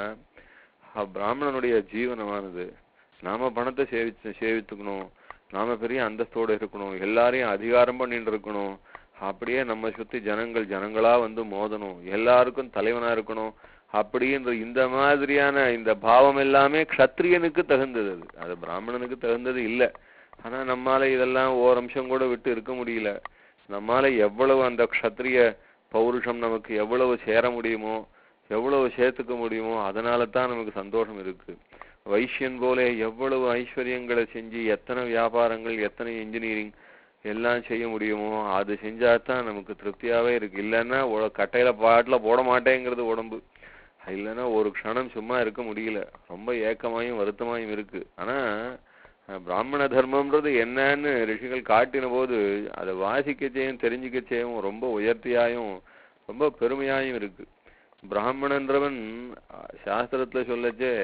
அஹ் பிராமணனுடைய ஜீவனமானது நாம பணத்தை சேவிச்சு சேவித்துக்கணும் நாம பெரிய அந்தஸ்தோட இருக்கணும் எல்லாரையும் அதிகாரம் பண்ணிட்டு இருக்கணும் அப்படியே நம்ம சுத்தி ஜனங்கள் ஜனங்களா வந்து மோதணும் எல்லாருக்கும் தலைவனா இருக்கணும் அப்படின்ற இந்த மாதிரியான இந்த பாவம் எல்லாமே க்ஷத்ரியனுக்கு தகுந்தது அது அது பிராமணனுக்கு தகுந்தது இல்ல ஆனா நம்மால இதெல்லாம் ஓரம்சம் கூட விட்டு இருக்க முடியல நம்மால எவ்வளவு அந்த க்ஷத்ரிய பௌருஷம் நமக்கு எவ்வளவு சேர முடியுமோ எவ்வளவு சேர்த்துக்க முடியுமோ அதனால தான் நமக்கு சந்தோஷம் இருக்கு வைஷ்யன் போல எவ்வளவு ஐஸ்வர்யங்களை செஞ்சு எத்தனை வியாபாரங்கள் எத்தனை இன்ஜினியரிங் எல்லாம் செய்ய முடியுமோ அது செஞ்சா தான் நமக்கு திருப்தியாவே இருக்கு இல்லைன்னா உ- கட்டையில பாட்டுல போட மாட்டேங்கிறது உடம்பு இல்லைன்னா ஒரு க்ஷணம் சும்மா இருக்க முடியல ரொம்ப ஏக்கமாயும் வருத்தமாயும் இருக்கு ஆனா அஹ், பிராமண தர்மம்ன்றது என்னன்னு ரிஷிகள் காட்டின போது அதை வாசிக்கச்சேயும் தெரிஞ்சுக்கச்சேயும் ரொம்ப உயர்த்தியாயும் ரொம்ப பெருமையாயும் இருக்கு பிராமணன்றவன் அஹ், சாஸ்திரத்துல சொல்லச்சே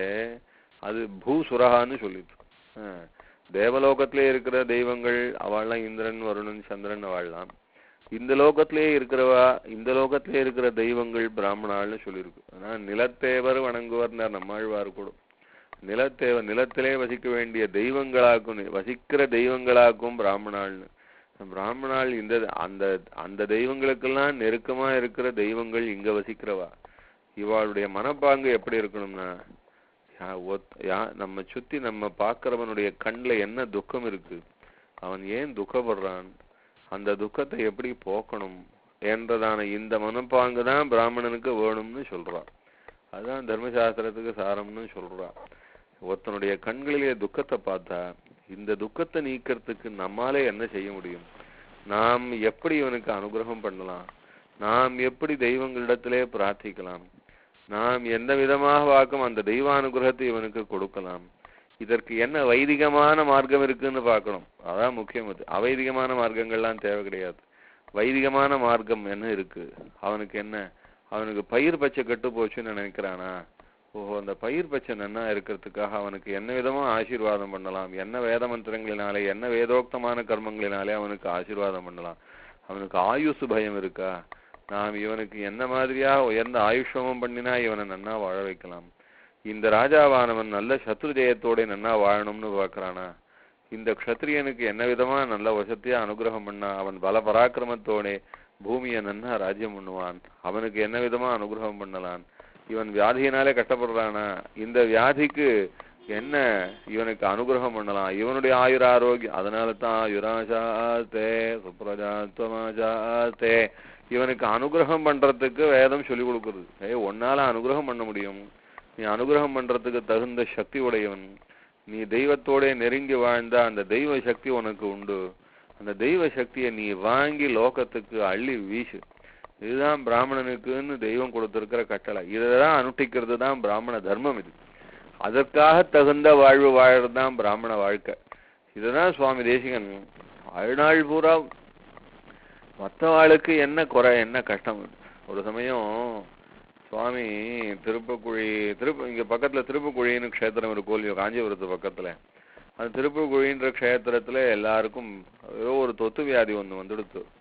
அது பூசுரகான்னு சொல்லிட்டு அஹ், தேவலோகத்திலே இருக்கிற தெய்வங்கள் அவள்லாம் இந்திரன் வருணன் சந்திரன் அவள்லாம் இந்த லோகத்திலே இருக்கிறவா இந்த லோகத்திலே இருக்கிற தெய்வங்கள் பிராமணாள்னு சொல்லியிருக்கு ஆனா நிலத்தேவர் வணங்குவர்னார் நம்மாழ்வார் கூட நிலத்தேவர் நிலத்திலே வசிக்க வேண்டிய தெய்வங்களாக்கும் வசிக்கிற தெய்வங்களாக்கும் பிராமணாள்னு பிராமணாள் இந்த அந்த அந்த தெய்வங்களுக்கெல்லாம் நெருக்கமா இருக்கிற தெய்வங்கள் இங்க வசிக்கிறவா இவாளுடைய மனப்பாங்கு எப்படி இருக்கணும்னா யா- ஒத்- யா- நம்ம சுத்தி நம்ம பார்க்கிறவனுடைய கண்ணுல என்ன துக்கம் இருக்கு அவன் ஏன் துக்கப்படுறான் அந்த துக்கத்தை எப்படி போக்கணும் என்றதான இந்த மனப்பாங்கு தான் பிராமணனுக்கு வேணும்னு சொல்றான் அதான் தர்மசாஸ்திரத்துக்கு சாரம்னு சொல்றான் ஒருத்தனுடைய கண்களிலே துக்கத்தை பார்த்தா இந்த துக்கத்தை நீக்கிறதுக்கு நம்மாலே என்ன செய்ய முடியும் நாம் எப்படி இவனுக்கு அனுகிரகம் பண்ணலாம் நாம் எப்படி தெய்வங்களிடத்திலே பிரார்த்திக்கலாம் நாம் எந்த விதமாக வாக்கும் அந்த தெய்வானுகிரகத்தை இவனுக்கு கொடுக்கலாம் இதற்கு என்ன வைதிகமான மார்க்கம் இருக்குன்னு பார்க்கணும் அதான் முக்கியம் அது அவைதிகமான மார்க்கங்கள்லாம் தேவை கிடையாது வைதிகமான மார்க்கம் என்ன இருக்கு அவனுக்கு என்ன அவனுக்கு பயிர் பச்சை கெட்டு போச்சுன்னு நினைக்கிறானா ஓஹோ அந்த பயிர் பச்சை நன்னா இருக்கிறதுக்காக அவனுக்கு என்ன விதமா ஆசீர்வாதம் பண்ணலாம் என்ன வேத மந்திரங்களினாலே என்ன வேதோக்தமான கர்மங்களினாலே அவனுக்கு ஆசீர்வாதம் பண்ணலாம் அவனுக்கு ஆயுசு பயம் இருக்கா நாம் இவனுக்கு என்ன மாதிரியா உயர்ந்த ஆயுஷமும் பண்ணினா இவனை நன்னா வாழ வைக்கலாம் இந்த ராஜாவானவன் நல்ல சத்ரு ஜெயத்தோட நன்னா வாழணும்னு பார்க்கறானா இந்த க்ஷத்ரியனுக்கு என்ன விதமா நல்ல வசதியா அனுகிரகம் பண்ணா அவன் பல பராக்கிரமத்தோட பூமியை நன்னா ராஜ்யம் பண்ணுவான் அவனுக்கு என்ன விதமா அனுகிரகம் பண்ணலாம் இவன் வியாதியினாலே கஷ்டப்படுறானா இந்த வியாதிக்கு என்ன இவனுக்கு அனுகிரகம் பண்ணலாம் இவனுடைய ஆயுர ஆரோக்கியம் அதனால தான் யுராஜாத்தே சுப்ரஜாத்வமாஜாத்தே இவனுக்கு அனுகிரகம் பண்றதுக்கு வேதம் சொல்லி கொடுக்குறது ஏய் உன்னால அனுகிரகம் பண்ண முடியும் நீ அனுகிரகம் பண்றதுக்கு தகுந்த சக்தி உடையவன் நீ தெய்வத்தோட நெருங்கி வாழ்ந்தா அந்த தெய்வ சக்தி உனக்கு உண்டு அந்த தெய்வ சக்தியை நீ வாங்கி லோகத்துக்கு அள்ளி வீசு இதுதான் பிராமணனுக்குன்னு தெய்வம் கொடுத்திருக்கிற கட்டளை இததான் அனுஷ்டிக்கிறது தான் பிராமண தர்மம் இது அதற்காக தகுந்த வாழ்வு வாழறது தான் பிராமண வாழ்க்கை இதுதான் சுவாமி தேசிகன் வாழ்நாள் பூரா மற்றவாளுக்கு என்ன குறை என்ன கஷ்டம் ஒரு சமயம் சுவாமி திருப்பக்குழி திருப்ப இங்க பக்கத்துல திருப்புக்குழின்னு க்ஷேத்திரம் இருக்கு இல்லையோ காஞ்சிபுரத்து பக்கத்துல அந்த திருப்புக்குழின்ற க்ஷேத்திரத்துல எல்லாருக்கும் ஏதோ ஒரு தொத்து வியாதி ஒண்ணு வந்துடுத்து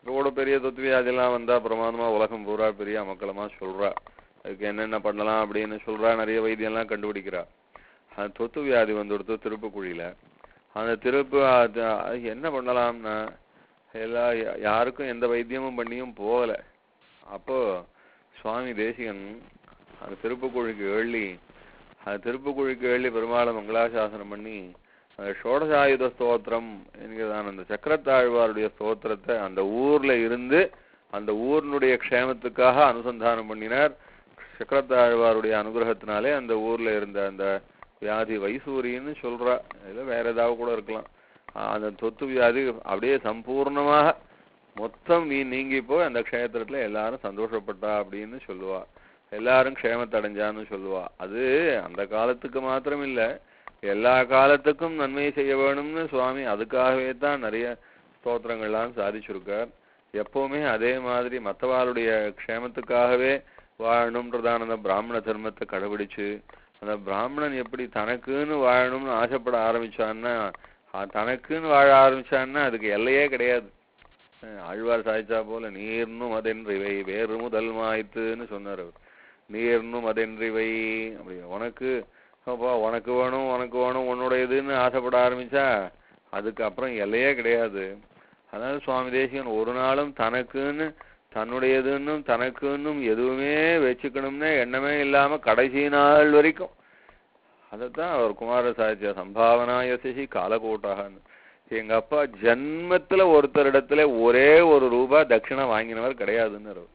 இதோட பெரிய தொத்து வியாதிலாம் வந்தா பிரமாதமா உலகம் பூரா பெரிய அமக்கலமா சொல்றா அதுக்கு என்னென்ன பண்ணலாம் அப்படின்னு சொல்றா நிறைய வைத்தியம்லாம் கண்டுபிடிக்கிறா அந்த தொத்து வியாதி வந்துடுத்து திருப்புக்குழியில அந்த திருப்பு அது அது என்ன பண்ணலாம்னா எல்லா யா- யாருக்கும் எந்த வைத்தியமும் பண்ணியும் போகல அப்போ சுவாமி தேசிகன் அந்த திருப்புக்குழிக்கு எழுதி அந்த திருப்புக்குழிக்கு எழுதி பெருமாளை மங்களாசாசனம் பண்ணி அந்த ஷோடசாயுத ஸ்தோத்திரம் என்கிறதான அந்த சக்கரத்தாழ்வாருடைய ஸ்தோத்திரத்தை அந்த ஊர்ல இருந்து அந்த ஊரினுடைய க்ஷேமத்துக்காக அனுசந்தானம் பண்ணினார் சக்கரத்தாழ்வாருடைய அனுகிரகத்தினாலே அந்த ஊர்ல இருந்த அந்த வியாதி வைசூரின்னு சொல்றா இதுல வேற ஏதாவது கூட இருக்கலாம் ஆஹ் அந்த தொத்து வியாதி அப்படியே சம்பூர்ணமாக மொத்தம் நீ நீங்கி போய் அந்த க்ஷேத்திரத்துல எல்லாரும் சந்தோஷப்பட்டா அப்படின்னு சொல்லுவா எல்லாரும் க்ஷேமத்தை அடைஞ்சான்னு சொல்லுவா அது அந்த காலத்துக்கு மாத்திரம் இல்ல எல்லா காலத்துக்கும் நன்மை செய்ய வேணும்னு சுவாமி அதுக்காகவே தான் நிறைய ஸ்தோத்திரங்கள்லாம் சாதிச்சிருக்கார் எப்பவுமே அதே மாதிரி மற்றவாளுடைய க்ஷேமத்துக்காகவே வாழணும்ன்றதான அந்த பிராமண தர்மத்தை கடைபிடிச்சு அந்த பிராமணன் எப்படி தனக்குன்னு வாழணும்னு ஆசைப்பட ஆரம்பிச்சான்னா அஹ் தனக்குன்னு வாழ ஆரம்பிச்சான்னா அதுக்கு எல்லையே கிடையாது அஹ் ஆழ்வார் சாய்ச்சா போல நீர்னும் அதென்றிவை வேறு முதல் மாய்த்துன்னு சொன்னார் அவர் நீர்னும் அதென்றிவை அப்படி உனக்கு அப்பா உனக்கு வேணும் உனக்கு வேணும் உன்னுடையதுன்னு ஆசைப்பட ஆரம்பிச்சா அதுக்கப்புறம் எல்லையே கிடையாது அதனால சுவாமி தேசிகன் ஒரு நாளும் தனக்குன்னு தன்னுடையதுன்னும் தனக்குன்னும் எதுவுமே வச்சுக்கணும்னே எண்ணமே இல்லாம கடைசி நாள் வரைக்கும் அதைத்தான் அவர் குமார சாகித்ய சம்பாவனாய சிசி காலகோட்டாகன்னு எங்க அப்பா ஜன்மத்துல ஒருத்தரிடத்துல ஒரே ஒரு ரூபா தட்சிணை வாங்கினவர் கிடையாதுன்னு அவர்.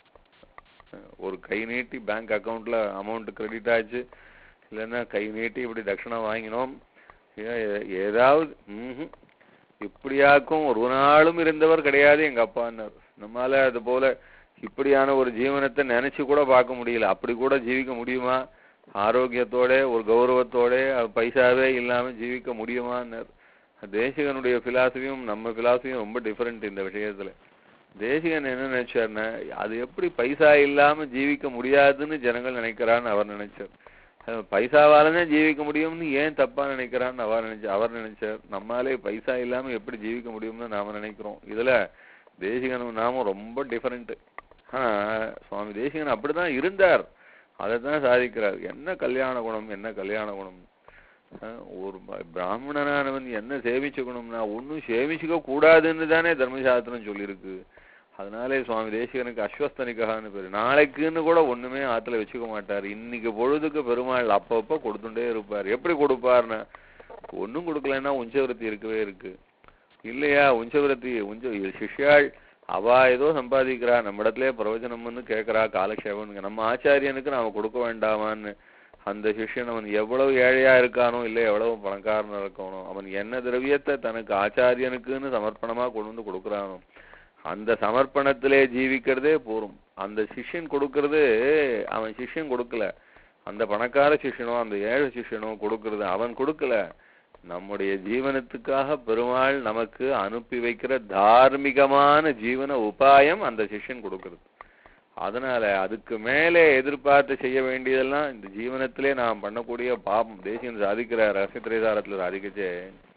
ஒரு கை நீட்டி பேங்க் அக்கவுண்ட்ல அமௌண்ட் கிரெடிட் ஆச்சு இல்லைன்னா கை நீட்டி இப்படி தட்சிணை வாங்கினோம் ஏ- ஏ- ஏதாவது ம்ஹும். இப்படியாக்கும் ஒரு நாளும் இருந்தவர் கிடையாது எங்க அப்பான்னார் நம்மால அது போல இப்படியான ஒரு ஜீவனத்தை நினைச்சு கூட பார்க்க முடியல அப்படி கூட ஜீவிக்க முடியுமா ஆரோக்கியத்தோட ஒரு கௌரவத்தோட அது பைசாவே இல்லாம ஜீவிக்க முடியுமான்னார் தேசிகனுடைய பிலாசபியும் நம்ம பிலாசபியும் ரொம்ப டிஃபரெண்ட் இந்த விஷயத்துல தேசிகன் என்ன நினைச்சாருன்னா அது எப்படி பைசா இல்லாம ஜீவிக்க முடியாதுன்னு ஜனங்கள் நினைக்கிறான்னு அவர் நினைச்சார் அது பைசாவாலதான் ஜீவிக்க முடியும்னு ஏன் தப்பா நினைக்கிறான்னு அவர் நினைச்ச அவர் நினைச்சார் நம்மாலே பைசா இல்லாம எப்படி ஜீவிக்க முடியும்னு நாம நினைக்கிறோம் இதுல தேசிகனும் நாமும் ரொம்ப டிஃபரெண்ட் ஆனா சுவாமி தேசிகன் அப்படிதான் இருந்தார் அதைத்தான் சாதிக்கிறார் என்ன கல்யாண குணம் என்ன கல்யாண குணம் ஆஹ் ஒரு ப- பிராமணனானவன் என்ன சேவிச்சுக்கணும்னா ஒன்னும் சேவிச்சுக்க கூடாதுன்னு தானே தர்மசாஸ்திரம் சொல்லியிருக்கு அதனாலே சுவாமி தேசிகனுக்கு அஸ்வஸ்தனிக்கான்னு பேரு நாளைக்குன்னு கூட ஒண்ணுமே ஆத்துல வச்சுக்க மாட்டார் இன்னைக்கு பொழுதுக்கு பெருமாள் அப்பப்ப கொடுத்துட்டே இருப்பார் எப்படி கொடுப்பார்னா ஒண்ணும் கொடுக்கலன்னா உஞ்சவிருத்தி இருக்கவே இருக்கு இல்லையா உஞ்சவிருத்தி உஞ்ச சிஷ்யாள் அவ ஏதோ சம்பாதிக்கிறா நம்ம இடத்துல பிரவச்சனம்னு கேட்கறா காலக்ஷேபம்னு நம்ம ஆச்சாரியனுக்கு நாம கொடுக்க வேண்டாமான்னு அந்த சிஷ்யன் அவன் எவ்வளவு ஏழையா இருக்கானோ இல்லை எவ்வளவு பணக்காரனா இருக்கானோ அவன் என்ன திரவியத்தை தனக்கு ஆச்சாரியனுக்குன்னு சமர்ப்பணமா கொண்டு வந்து கொடுக்கறானோ அந்த சமர்ப்பணத்திலே ஜீவிக்கிறதே போரும் அந்த சிஷ்யன் கொடுக்கறது அவன் சிஷ்யன் கொடுக்கல அந்த பணக்கார சிஷ்யனோ அந்த ஏழை சிஷ்யனோ கொடுக்கறது அவன் கொடுக்கல நம்முடைய ஜீவனத்துக்காக பெருமாள் நமக்கு அனுப்பி வைக்கிற தார்மீகமான ஜீவன உபாயம் அந்த சிஷ்யன் கொடுக்கிறது அதனால அதுக்கு மேலே எதிர்பார்த்து செய்ய வேண்டியதெல்லாம் இந்த ஜீவனத்திலே நாம் பண்ணக்கூடிய பாபம் தேசியம் சாதிக்கிற ரகசியத்திரைதாரத்தில் சாதிக்கச்சே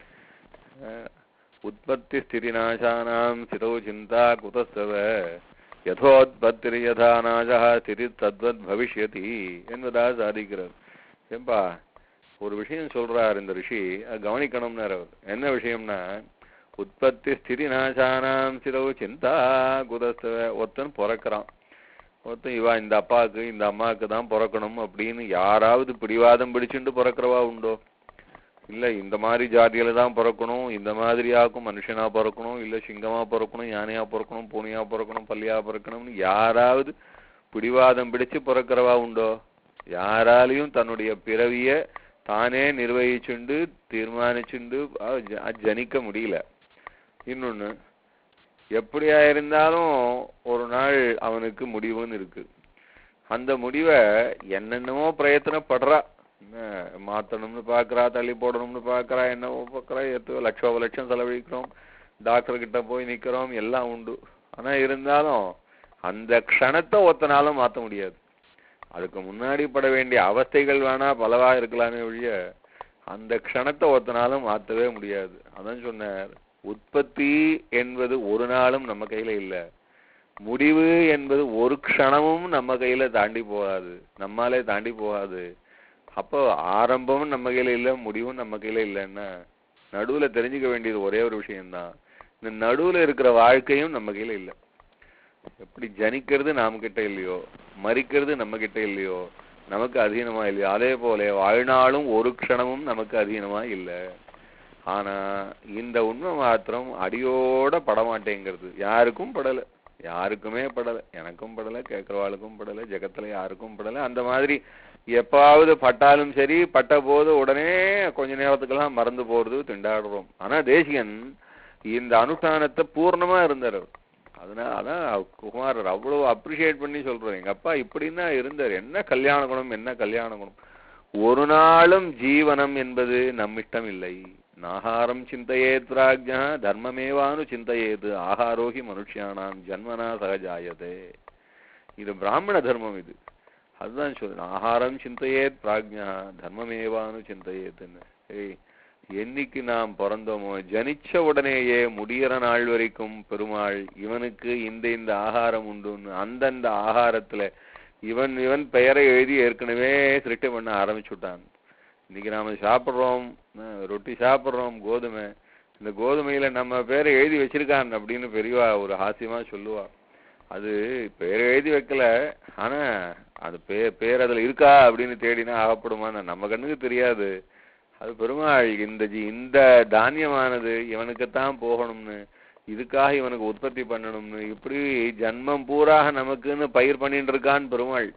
அஹ், உற்பத்தி ஸ்திதிநாசானாம் சிதோ சிந்தா குதஸ்தவ யதோத்பத்திரி யதா நாசா ஸ்திதி தத்வத் பவிஷ்யதி என்பதாக சாதிக்கிறார் ஏம்பா ஒரு விஷயம் சொல்றார் இந்த ரிஷி அது கவனிக்கணும்னார் அவர் என்ன விஷயம்னா உற்பத்தி ஸ்திதி நாசானாம் சிதோ சிந்தா குதஸ்தவ ஒருத்தன் பிறக்கிறான் ஒருத்தன் இவா இந்த அப்பாவுக்கு இந்த அம்மாவுக்கு தான் பிறக்கணும் அப்படின்னு யாராவது பிடிவாதம் பிடிச்சுட்டு பிறக்கிறவா உண்டோ இல்ல இந்த மாதிரி ஜாதியில தான் பிறக்கணும் இந்த மாதிரியாக்கும் மனுஷனா பிறக்கணும் இல்ல சிங்கமா பிறக்கணும் யானையா பிறக்கணும் பூனையா பிறக்கணும் பல்லியா பிறக்கணும்னு யாராவது பிடிவாதம் பிடிச்சு பிறக்கிறவா உண்டோ யாராலையும் தன்னுடைய பிறவிய தானே நிர்வகிச்சுண்டு தீர்மானிச்சுண்டு அஹ் ஜ- ஜனிக்க முடியல இன்னொன்னு எப்படியா இருந்தாலும் ஒரு நாள் அவனுக்கு முடிவுன்னு இருக்கு அந்த முடிவை என்னென்னமோ பிரயத்தனப்படுறா என்ன மாத்தணும்னு பாக்குறா தள்ளி போடணும்னு பாக்குறா என்னவோ பாக்குறா எத்தோ லட்சோ லட்சம் செலவழிக்கிறோம் டாக்டர் கிட்ட போய் நிக்கிறோம் எல்லாம் உண்டு ஆனா இருந்தாலும் அந்த க்ஷணத்தை ஒத்தனாலும் மாத்த முடியாது அதுக்கு முன்னாடி பட வேண்டிய அவஸ்தைகள் வேணா பலவா இருக்கலாமே ஒழிய அந்த க்ஷணத்தை ஒத்தனாலும் மாத்தவே முடியாது அதான் சொன்னார் உற்பத்தி என்பது ஒரு நாளும் நம்ம கையில இல்ல முடிவு என்பது ஒரு க்ஷணமும் நம்ம கையில தாண்டி போகாது நம்மாலே தாண்டி போகாது அப்போ ஆரம்பமும் நம்ம கையில இல்ல முடிவும் நம்ம கையில இல்லைன்னா நடுவுல தெரிஞ்சுக்க வேண்டியது ஒரே ஒரு விஷயம்தான் இந்த நடுவுல இருக்கிற வாழ்க்கையும் நம்ம கையில இல்ல எப்படி ஜனிக்கிறது நாம கிட்ட இல்லையோ மறிக்கிறது நம்ம கிட்ட இல்லையோ நமக்கு அதீனமா இல்லையோ அதே போல வாழ்நாளும் ஒரு க்ஷணமும் நமக்கு அதீனமா இல்ல ஆனா இந்த உண்மை மாத்திரம் அடியோட படமாட்டேங்கிறது யாருக்கும் படல யாருக்குமே படல எனக்கும் படல கேட்கறவாளுக்கும் படல ஜெகத்துல யாருக்கும் படல அந்த மாதிரி எப்பாவது பட்டாலும் சரி பட்ட போது உடனே கொஞ்ச நேரத்துக்கெல்லாம் மறந்து போறது திண்டாடுறோம் ஆனா தேசிகன் இந்த அனுஷ்டானத்தை பூர்ணமா இருந்தார் அவர் அதனால அதான் குமாரர் அவ்வளவு அப்ரிஷியேட் பண்ணி சொல்றேன் எங்க அப்பா இப்படின்னா இருந்தார் என்ன கல்யாண குணம் என்ன கல்யாண குணம் ஒரு நாளும் ஜீவனம் என்பது நம்மிஷ்டம் இல்லை நாகாரம் சிந்தையேத் பிராஜ்யா தர்மமேவானு சிந்தையேது ஆகாரோகி மனுஷ்யானாம் ஜன்மனா சகஜாயதே இது பிராமண தர்மம் இது அதுதான் சொல்றேன் ஆகாரம் சிந்தையேத் பிராஜ்யா தர்மமேவானு சிந்தையேத்துன்னு ஏய் என்னைக்கு நாம் பிறந்தோமோ ஜனிச்ச உடனேயே முடியற நாள் வரைக்கும் பெருமாள் இவனுக்கு இந்த இந்த ஆகாரம் உண்டுன்னு அந்தந்த ஆகாரத்துல இவன் இவன் பெயரை எழுதி ஏற்கனவே சிருஷ்டி பண்ண ஆரம்பிச்சுட்டான் இன்னைக்கு நாம சாப்பிடுறோம் அஹ் ரொட்டி சாப்பிடுறோம் கோதுமை இந்த கோதுமையில நம்ம பேரை எழுதி வச்சிருக்கான் அப்படின்னு பெரியவா ஒரு ஹாஸ்யமா சொல்லுவா அது பேர் எழுதி வைக்கல ஆனா அது பே பேர் அதுல இருக்கா அப்படின்னு தேடினா ஆகப்படுமான்னு நம்ம கண்ணுக்கு தெரியாது அது பெருமாள் இந்த ஜி- இந்த தானியமானது இவனுக்குத்தான் போகணும்னு இதுக்காக இவனுக்கு உற்பத்தி பண்ணணும்னு இப்படி ஜன்மம் பூராக நமக்குன்னு பயிர் பண்ணிட்டு இருக்கான் பெருமாள்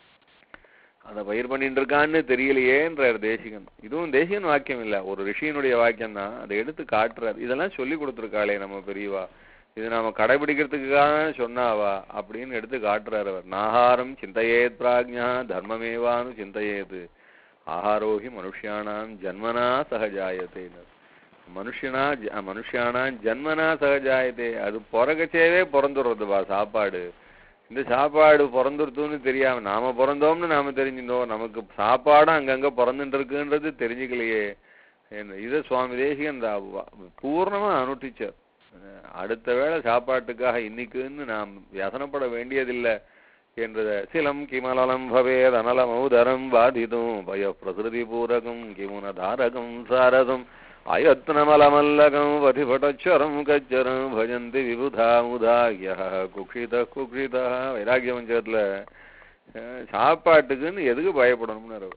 அத பயிர் பண்ணிட்டு இருக்கான்னு தெரியலையேன்றார் தேசிகன் இதுவும் தேசிகன் வாக்கியம் இல்ல ஒரு ரிஷியினுடைய வாக்கியம் தான் அதை எடுத்து காட்டுறார் இதெல்லாம் சொல்லி கொடுத்துருக்காளே நம்ம பெரியவா இது நாம கடைபிடிக்கிறதுக்காக சொன்னாவா அப்படின்னு எடுத்து காட்டுறார் அவர் நாகாரம் சிந்தையேத் பிராஜ்யா தர்மமேவானு சிந்தையேது ஆகாரோகி மனுஷ்யானாம் ஜன்மனா சகஜாயத்தேனர் மனுஷனா ஜ- மனுஷ்யானா ஜன்மனா சகஜாயத்தே அது பிறகச்சேவே பிறந்துடுறதுப்பா சாப்பாடு இந்த சாப்பாடு பிறந்துருத்துன்னு தெரியாம நாம பிறந்தோம்னு நாம தெரிஞ்சிருந்தோம் நமக்கு சாப்பாடும் அங்கங்க பிறந்துட்டு இருக்குன்றது தெரிஞ்சுக்கலையே என்ன இதை சுவாமி தேசிகன் தா- வ- பூர்ணமா அனுஷ்டிச்சார் அஹ் அடுத்த வேளை சாப்பாட்டுக்காக இன்னைக்குன்னு நாம் வியசனப்பட வேண்டியதில்லை என்றத சிலம் கிமலலம் பவேத் அனலமௌதரம் பாதிதும் பய பிரகிருதி பூரகம் கிமுன தாரகம் சாரதம் அயத்னமலமல்லகம் பதிபட்டச்சரம் கச்சரம் பஜந்தி விபுதா முதாய குக்ஷித குக்ஷித வைராகிய பஞ்சகத்துல அஹ் சாப்பாட்டுக்குன்னு எதுக்கு பயப்படணும்னு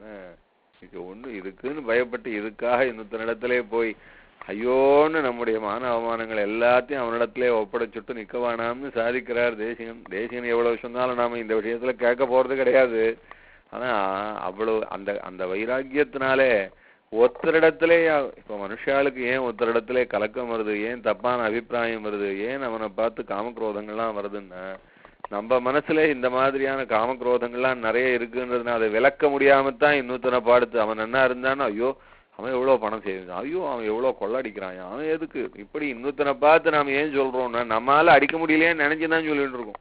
இது ஒண்ணு இதுக்குன்னு பயப்பட்டு இதுக்காக இன்னொருத்தனிடத்திலே போய் ஐயோன்னு நம்முடைய மான அவமானங்கள் எல்லாத்தையும் அவனிடத்திலே ஒப்படைச்சுட்டு நிக்க வேணாம்னு சாதிக்கிறார் தேசிகன் தேசிகன் எவ்வளவு சொன்னாலும் நாம இந்த விஷயத்துல கேட்க போறது கிடையாது ஆனா அவ்வளவு அந்த அந்த வைராக்கியத்தினாலே ஒருத்தரிடத்திலே இப்ப மனுஷாளுக்கு ஏன் ஒருத்தரிடத்திலே கலக்கம் வருது ஏன் தப்பான அபிப்பிராயம் வருது ஏன் அவனை பார்த்து காமக்ரோதங்கள்லாம் வருதுன்னா நம்ம மனசுல இந்த மாதிரியான காமக்ரோதங்கள்லாம் நிறைய இருக்குன்றதுனால அதை விளக்க முடியாம தான் இன்னொருத்தனை பாடுத்து அவன் என்ன இருந்தானோ ஐயோ அவன் எவ்வளவு பணம் செய்வான் ஐயோ அவன் எவ்வளவு கொள்ளடிக்கிறான் அவன் எதுக்கு இப்படி இன்னொருத்தனை பார்த்து நாம ஏன் சொல்றோம்னா நம்மால அடிக்க முடியலையேன்னு நினைச்சுதான் சொல்லிட்டு இருக்கோம்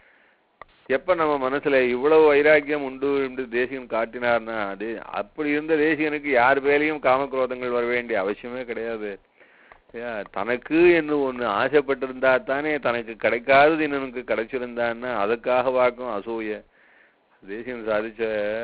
எப்ப நம்ம மனசுல இவ்வளவு வைராக்கியம் உண்டு என்று தேசிகன் காட்டினார்னா அது அப்படி இருந்த தேசிகனுக்கு யார் பேரையும் காமக்ரோதங்கள் வர வேண்டிய அவசியமே கிடையாது ஏன், தனக்கு என்று ஒண்ணு ஆசைப்பட்டிருந்தா தானே தனக்கு கிடைக்காதது இன்னொனுக்கு கிடைச்சிருந்தான்னா அதுக்காக வாக்கும் அசூய தேசியம் சாதிச்ச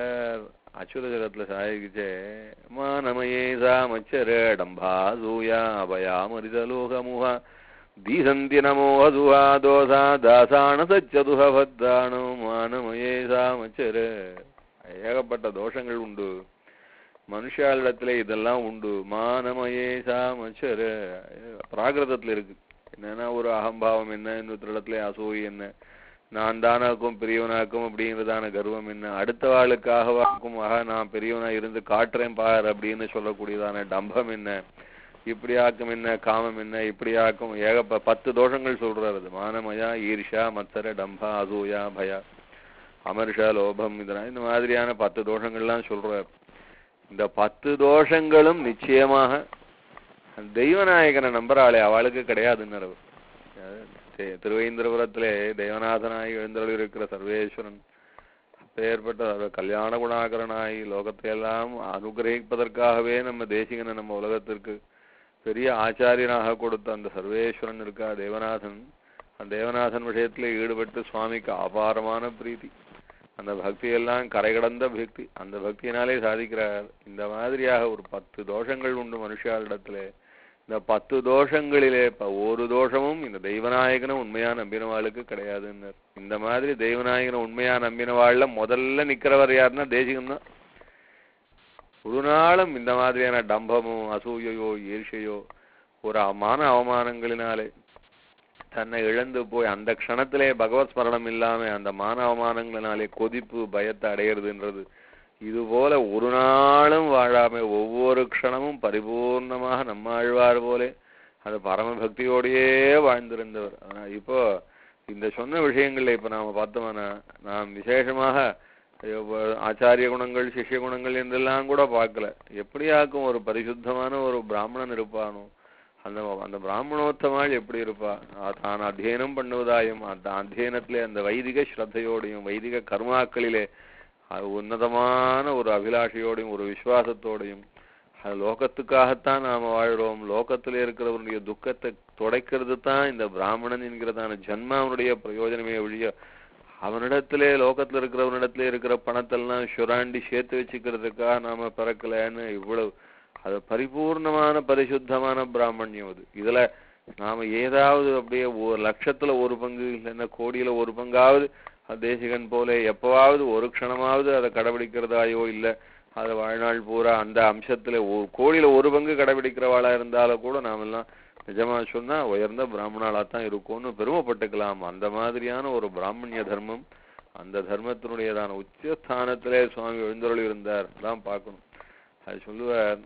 அச்சுத ஜகத்துல சாதிச்சே மானமயே சாமச்சர டம்பா சூயா அபயா மரிதலோகமுகா தீசந்தி நமோ அதுவா தோசா தாசான சச்சதுக பத்தானோ மானமயே சாமச்சர ஏகப்பட்ட தோஷங்கள் உண்டு மனுஷாளிடத்துல இதெல்லாம் உண்டு மானமயே சாமச்சர பிராகிருதத்துல இருக்கு என்னன்னா ஒரு அகம்பாவம் என்ன இன்னொருத்தரிடத்துல அசூய் என்ன நான் தானாக்கும் பெரியவனாக்கும் அப்படிங்கிறதான கர்வம் என்ன அடுத்த ஆளுக்காக வாக்கும் ஆக நான் பெரியவனா இருந்து காட்டுறேன் பார் அப்படின்னு சொல்லக்கூடியதான டம்பம் என்ன இப்படி ஆக்கம் என்ன காமம் என்ன இப்படி ஆக்கும் ஏகப்ப பத்து தோஷங்கள் சொல்றாரு அது மானமயா ஈர்ஷா மத்சர டம்பா அசூயா பயா அமர்ஷா லோபம் இதெல்லாம் இந்த மாதிரியான பத்து தோஷங்கள்லாம் சொல்றார் இந்த பத்து தோஷங்களும் நிச்சயமாக தெய்வநாயகனை நம்புறாளே அவளுக்கு கிடையாதுன்னு அவர். தே- திருவேந்திரபுரத்திலே தெய்வநாதனாய் எழுந்தருள் இருக்கிற சர்வேஸ்வரன் அப்பேற்பட்ட அவர் கல்யாண குணாகரனாய் லோகத்தை எல்லாம் அனுகிரகிப்பதற்காகவே நம்ம தேசிகனை நம்ம உலகத்திற்கு பெரிய ஆச்சாரியனாக கொடுத்த அந்த சர்வேஸ்வரன் இருக்கா தேவநாதன் அந்த தேவநாதன் விஷயத்துல ஈடுபட்டு சுவாமிக்கு அபாரமான பிரீத்தி அந்த பக்தியெல்லாம் கரை கடந்த பக்தி அந்த பக்தியினாலே சாதிக்கிறார் இந்த மாதிரியாக ஒரு பத்து தோஷங்கள் உண்டு மனுஷாளிடத்திலே இந்த பத்து தோஷங்களிலே இப்ப ஒரு தோஷமும் இந்த தெய்வநாயகனும் உண்மையா நம்பினவாளுக்கு கிடையாதுன்னு இந்த மாதிரி தெய்வநாயகனை உண்மையா நம்பினவாள்ல முதல்ல நிக்கிறவர் யாருன்னா தேசிகம் தான் ஒரு நாளும் இந்த மாதிரியான டம்பமோ அசூயையோ ஈர்ஷையோ ஒரு மான அவமானங்களினாலே தன்னை இழந்து போய் அந்த க்ஷணத்திலே பகவத் ஸ்மரணம் இல்லாம அந்த மான அவமானங்களினாலே கொதிப்பு பயத்தை அடையிறதுன்றது இது போல ஒரு நாளும் வாழாம ஒவ்வொரு க்ஷணமும் பரிபூர்ணமாக நம்மாழ்வார் போலே அந்த பரமபக்தியோடையே வாழ்ந்திருந்தவர் ஆனா இப்போ இந்த சொன்ன விஷயங்கள்ல இப்ப நாம பார்த்தோம்னா நாம் விசேஷமாக எவ்வ- ஆச்சாரிய குணங்கள் சிஷ்ய குணங்கள் என்றெல்லாம் கூட பார்க்கல எப்படியாக்கும் ஒரு பரிசுத்தமான ஒரு பிராமணன் இருப்பானோ அந்த அந்த பிராமணோத்தமாள் எப்படி இருப்பா ஆ- தான் அத்தியனம் பண்ணுவதாயும் அந்த அத்தியனத்திலே அந்த வைதிக ஸ்ரத்தையோடையும் வைதிக கர்மாக்களிலே அது உன்னதமான ஒரு அபிலாஷையோடையும் ஒரு விசுவாசத்தோடையும் அது லோகத்துக்காகத்தான் நாம வாழ்றோம் லோகத்துல இருக்கிறவனுடைய துக்கத்தை துடைக்கிறது தான் இந்த பிராமணன் என்கிறதான ஜன்மாவனுடைய பிரயோஜனமே ஒழிய அவனிடத்திலே லோகத்துல இருக்கிறவனிடத்திலே இருக்கிற பணத்தெல்லாம் சுராண்டி சேர்த்து வச்சுக்கிறதுக்காக நாம பிறக்கலைன்னு இவ்வளவு அது பரிபூர்ணமான பரிசுத்தமான பிராமணியம் அது இதுல நாம ஏதாவது அப்படியே ஒரு லட்சத்துல ஒரு பங்கு இல்லைன்னா கோடியில ஒரு பங்காவது அது தேசிகன் போல எப்பவாவது ஒரு க்ஷணமாவது அதை கடைபிடிக்கிறதாயோ இல்ல அதை வாழ்நாள் பூரா அந்த அம்சத்துல ஒரு கோடியில ஒரு பங்கு கடைபிடிக்கிறவாளா இருந்தாலும் கூட நாமெல்லாம் நிஜமா சொன்னா உயர்ந்த பிராமணாலா தான் இருக்கும்னு பெருமைப்பட்டுக்கலாம் அந்த மாதிரியான ஒரு பிராமணிய தர்மம் அந்த தர்மத்தினுடையதான உச்சஸ்தானத்திலே சுவாமி எழுந்தருளி இருந்தார் தான் பார்க்கணும் அது சொல்லுவார்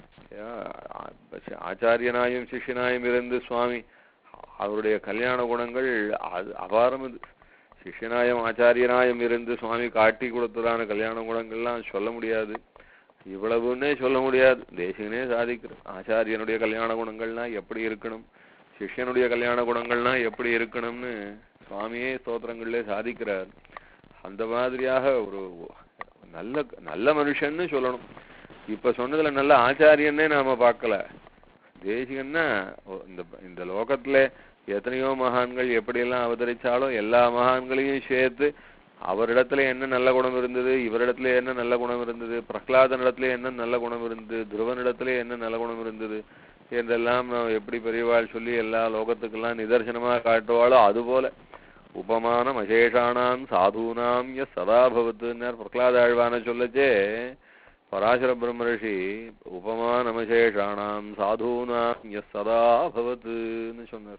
ஆ- ஆச்சாரியனாயும் சிஷ்யனாயும் இருந்து சுவாமி அவருடைய கல்யாண குணங்கள் அது அபாரம் இது சிஷ்யனாயும் ஆச்சாரியனாயும் இருந்து சுவாமி காட்டி கொடுத்ததான கல்யாண குணங்கள்லாம் சொல்ல முடியாது இவ்வளவுன்னே சொல்ல முடியாது தேசிகனே சாதிக்கிறது ஆச்சாரியனுடைய கல்யாண குணங்கள்னா எப்படி இருக்கணும் சிஷ்யனுடைய கல்யாண குணங்கள்னா எப்படி இருக்கணும்னு சுவாமியே ஸ்தோத்திரங்கள்ல சாதிக்கிறார் அந்த மாதிரியாக ஒரு நல்ல நல்ல மனுஷன்னு சொல்லணும் இப்ப சொன்னதுல நல்ல ஆச்சாரியன்னே நாம பார்க்கல தேசிகன்னா ஒ- இந்த இந்த லோகத்துல எத்தனையோ மகான்கள் எப்படியெல்லாம் அவதரிச்சாலும் எல்லா மகான்களையும் சேர்த்து அவரிடத்துல என்ன நல்ல குணம் இருந்தது இவரிடத்துல என்ன நல்ல குணம் இருந்தது பிரகலாதனிடத்துல என்ன நல்ல குணம் இருந்தது துருவனிடத்துல என்ன நல்ல குணம் இருந்தது என்றெல்லாம் நாம் எப்படி பெரியவாள் சொல்லி எல்லா லோகத்துக்கெல்லாம் நிதர்சனமாக காட்டுவாளோ அதுபோல உபமானம் அசேஷானாம் சாதூனாம் ய சதா பவத்துன்னார் பிரகலாத ஆழ்வான சொல்லச்சே பராசர பிரம்மரிஷி உபமானமசேஷானாம் சாதூனாம் ய சதா பவத்துன்னு சொன்னார்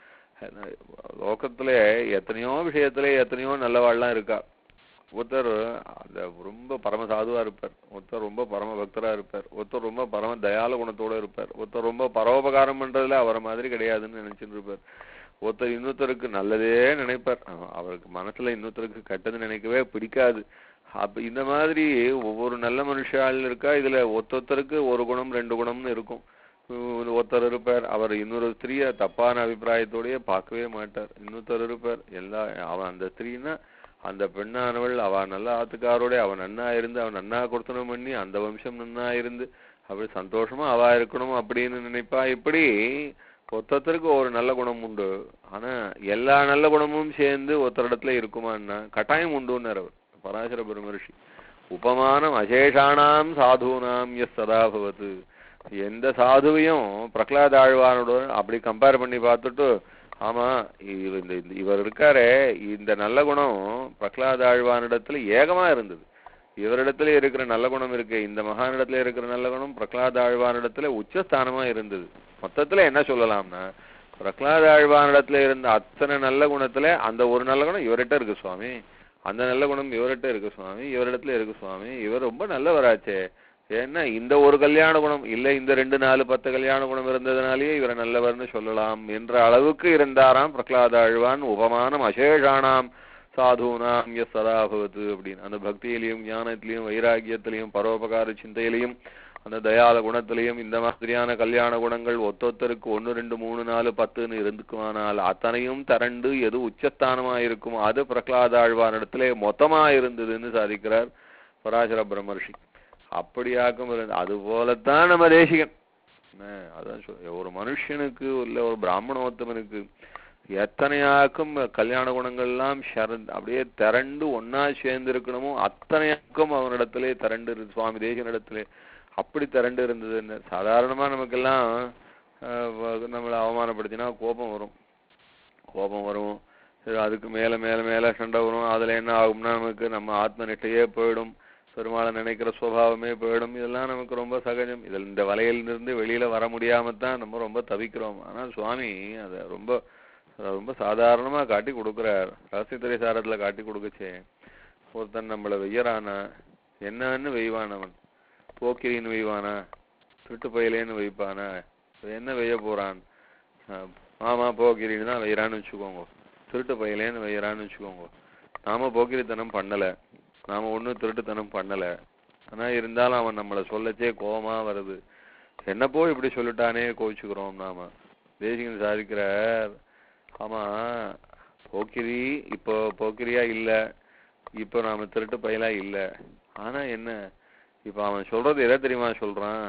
லோகத்துல எத்தனையோ விஷயத்துல எத்தனையோ நல்லவாள்லாம் இருக்கா ஒருத்தர் அந்த ரொம்ப பரம சாதுவா இருப்பார் ஒருத்தர் ரொம்ப பரம பக்தரா இருப்பார் ஒருத்தர் ரொம்ப பரம தயால குணத்தோட இருப்பார் ஒருத்தர் ரொம்ப பரோபகாரம் பண்றதுல அவரை மாதிரி கிடையாதுன்னு நினைச்சிட்டு இருப்பார் ஒருத்தர் இன்னொருத்தருக்கு நல்லதே நினைப்பார் அவ- அவருக்கு மனசுல இன்னொருத்தருக்கு கெட்டது நினைக்கவே பிடிக்காது அப்ப இந்த மாதிரி ஒவ்வொரு நல்ல மனுஷாள் இருக்கா இதுல ஒருத்தருக்கு ஒரு குணம் ரெண்டு குணம்னு இருக்கும் உம் ஒருத்தர் இருப்பார் அவர் இன்னொரு ஸ்திரீய தப்பான அபிப்பிராயத்தோடயே பார்க்கவே மாட்டார் இன்னொருத்தர் இருப்பார் எல்லா அவன் அந்த ஸ்திரீனா அந்த பெண்ணானவள் அவ நல்ல ஆத்துக்காரோட அவன் நன்னா இருந்து அவன் நன்னா கொடுத்தனம் பண்ணி அந்த வம்சம் நன்னா இருந்து அப்படி சந்தோஷமா அவ இருக்கணும் அப்படின்னு நினைப்பா இப்படி ஒருத்தருக்கு ஒரு நல்ல குணம் உண்டு ஆனா எல்லா நல்ல குணமும் சேர்ந்து ஒருத்தரிடத்துல இருக்குமான்னா கட்டாயம் உண்டுன்னார் அவர் பராசர பெருமரிஷி உபமானம் அசேஷானாம் சாதுனாம் எஸ் சதா பவத்து எந்த சாதுவையும் பிரகலாத ஆழ்வானோட அப்படி கம்பேர் பண்ணி பார்த்துட்டு ஆமா இவ- இந்த இந்த- இவர் இருக்காரே இந்த நல்ல குணம் பிரகலாத ஆழ்வானிடத்துல ஏகமா இருந்தது இவரிடத்துல இருக்கிற நல்ல குணம் இருக்கு இந்த மகானிடத்துல இருக்கிற நல்ல குணம் பிரகலாத ஆழ்வானிடத்துல உச்சஸ்தானமா இருந்தது மொத்தத்துல என்ன சொல்லலாம்னா பிரகலாத ஆழ்வானிடத்துல இருந்த அத்தனை நல்ல குணத்துல அந்த ஒரு நல்ல குணம் இவர்கிட்ட இருக்கு சுவாமி அந்த நல்ல குணம் இவர்கிட்ட இருக்கு சுவாமி இவரிடத்துல இருக்கு சுவாமி இவர் ரொம்ப நல்லவராச்சே ஏன்னா இந்த ஒரு கல்யாண குணம் இல்ல இந்த ரெண்டு நாலு பத்து கல்யாண குணம் இருந்ததுனாலேயே இவரை நல்லவர்னு சொல்லலாம் என்ற அளவுக்கு இருந்தாராம் பிரகலாத ஆழ்வான் உபமானம் அசேஷானாம் சாதுனாம் எஸ் சதாபவத்து அப்படின்னு அந்த பக்தியிலையும் ஞானத்திலையும் வைராகியத்திலையும் பரோபகார சிந்தையிலையும் அந்த தயால குணத்திலையும் இந்த மாதிரியான கல்யாண குணங்கள் ஒத்தொத்தருக்கு ஒன்னு ரெண்டு மூணு நாலு பத்துன்னு இருந்துக்குமானால் அத்தனையும் திரண்டு எது உச்சஸ்தானமா இருக்குமோ அது பிரகலாத ஆழ்வானிடத்திலே மொத்தமா இருந்ததுன்னு சாதிக்கிறார் பராசர பிரம்மர்ஷி அப்படியாக்கும் இருந்து அது போலத்தான் நம்ம தேசிகன் என்ன அதான் சொல் ஒரு மனுஷனுக்கு இல்ல ஒரு பிராமணோத்தமனுக்கு எத்தனையாக்கும் கல்யாண குணங்கள்லாம் சரண் அப்படியே திரண்டு ஒன்னா சேர்ந்து இருக்கணுமோ அத்தனையாக்கும் அவனிடத்திலே திரண்டு இரு- சுவாமி தேசியனிடத்திலே அப்படி திரண்டு இருந்ததுன்னு சாதாரணமா நமக்கெல்லாம் ஆஹ் வ- நம்மளை அவமானப்படுத்தினா கோபம் வரும் கோபம் வரும் சரி, அதுக்கு மேல மேல மேல சண்டை வரும் அதுல என்ன ஆகும்னா நமக்கு நம்ம ஆத்ம நிஷ்டையே போயிடும் பெருமாளை நினைக்கிற சுபாவமே போயிடும் இதெல்லாம் நமக்கு ரொம்ப சகஜம் இதில் இந்த வலையிலிருந்து வெளியில வர முடியாம தான் நம்ம ரொம்ப தவிக்கிறோம் ஆனா சுவாமி அதை ரொம்ப அதை ரொம்ப சாதாரணமா காட்டி கொடுக்குறார் ரகசியத்துறை சாரத்துல காட்டி கொடுக்குச்சே ஒருத்தன் நம்மள வெய்யறானா என்னன்னு வெய்வான் அவன் போக்கிரின்னு வெய்வானா திருட்டு பயலேன்னு வைப்பானா இவன் என்ன வெய்ய போறான் ஆஹ் மாமா போக்கிரின்னு தான் வையறான்னு வச்சுக்கோங்க திருட்டு பயலேன்னு வையறான்னு வச்சுக்கோங்க நாம போக்கிரித்தனம் பண்ணல நாம ஒண்ணும் திருட்டுத்தனம் பண்ணல ஆனா இருந்தாலும் அவன் நம்மள சொல்லச்சே கோவமா வருது என்ன போய் இப்படி சொல்லிட்டானே கோவிச்சுக்கிறோம் நாம தேசிகன் சாதிக்கிறார் ஆமா போக்கிரி இப்போ போக்கிரியா இல்ல இப்போ நாம திருட்டு பயலா இல்ல ஆனா என்ன இப்ப அவன் சொல்றது எதை தெரியுமா சொல்றான்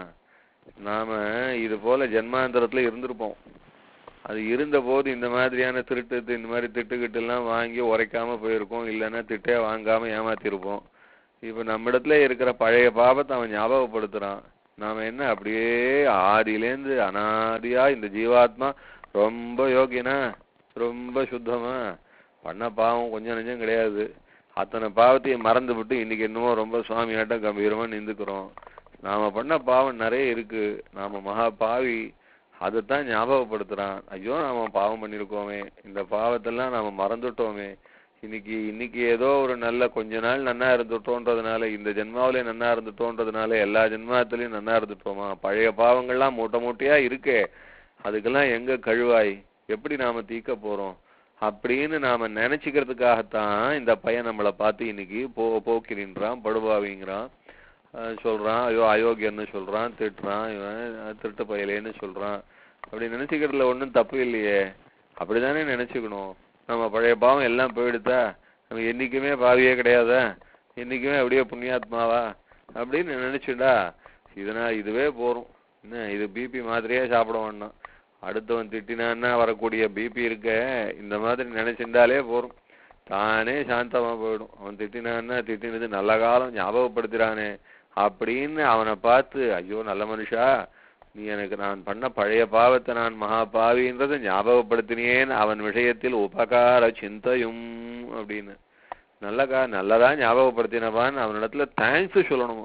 நாம இது போல ஜென்மாந்தரத்துல இருந்திருப்போம் அது இருந்த போது இந்த மாதிரியான திருட்டு தி- இந்த மாதிரி திட்டுக்கிட்டு எல்லாம் வாங்கி உரைக்காம போயிருக்கோம் இல்லைன்னா திட்டே வாங்காம ஏமாத்திருப்போம் இப்ப நம்மிடத்துல இருக்கிற பழைய பாவத்தை அவன் ஞாபகப்படுத்துறான் நாம என்ன அப்படியே ஆதியிலேந்து அனாதியா இந்த ஜீவாத்மா ரொம்ப யோகியனா ரொம்ப சுத்தமா பண்ண பாவம் கொஞ்சம் நெஞ்சம் கிடையாது அத்தனை பாவத்தையும் மறந்து விட்டு இன்னைக்கு என்னமோ ரொம்ப சுவாமியாட்டம் கம்பீரமா நிந்துக்கிறோம் நாம பண்ண பாவம் நிறைய இருக்கு நாம மகா பாவி அதைத்தான் ஞாபகப்படுத்துறான் ஐயோ நாம பாவம் பண்ணிருக்கோமே இந்த பாவத்தெல்லாம் நாம மறந்துட்டோமே இன்னைக்கு இன்னைக்கு ஏதோ ஒரு நல்ல கொஞ்ச நாள் நன்னா இருந்துட்டோன்றதுனால இந்த ஜென்மாவிலே நன்னா இருந்துட்டோன்றதுனால எல்லா ஜென்மாத்திலையும் நன்னா இருந்துட்டோமா பழைய பாவங்கள்லாம் மூட்டை மூட்டையா இருக்கே அதுக்கெல்லாம் எங்க கழுவாய் எப்படி நாம தீக்க போறோம் அப்படின்னு நாம நினைச்சுக்கிறதுக்காகத்தான் இந்த பையன் நம்மளை பார்த்து இன்னைக்கு போ போக்கிரின்றான் படுபாவிங்கிறான் அஹ் சொல்றான் ஐயோ அயோக்கியன்னு சொல்றான் திட்டுறான் இவன் அஹ் திருட்டு பயலேன்னு சொல்றான் அப்படி நினைச்சுக்கிறதுல ஒண்ணும் தப்பு இல்லையே அப்படிதானே நினைச்சுக்கணும் நம்ம பழைய பாவம் எல்லாம் போயிடுதா நம்ம என்னைக்குமே பாவியே கிடையாதா என்னைக்குமே அப்படியே புண்ணியாத்மாவா அப்படின்னு நினைச்சுடா இதனா இதுவே போறோம் என்ன இது பிபி மாதிரியே சாப்பிட வேண்டாம் அடுத்தவன் திட்டினான்னா வரக்கூடிய பிபி இருக்க இந்த மாதிரி நினைச்சிருந்தாலே போறோம் தானே சாந்தமா போயிடும் அவன் திட்டினான்னா திட்டினது நல்ல காலம் ஞாபகப்படுத்துறானே அப்படின்னு அவனை பார்த்து ஐயோ நல்ல மனுஷா நீ எனக்கு நான் பண்ண பழைய பாவத்தை நான் மகா பாவின்றதை ஞாபகப்படுத்தினேன் அவன் விஷயத்தில் உபகார சிந்தையும் அப்படின்னு நல்லகா நல்லதா ஞாபகப்படுத்தினவான் அவனிடத்துல தேங்க்ஸ் சொல்லணுமா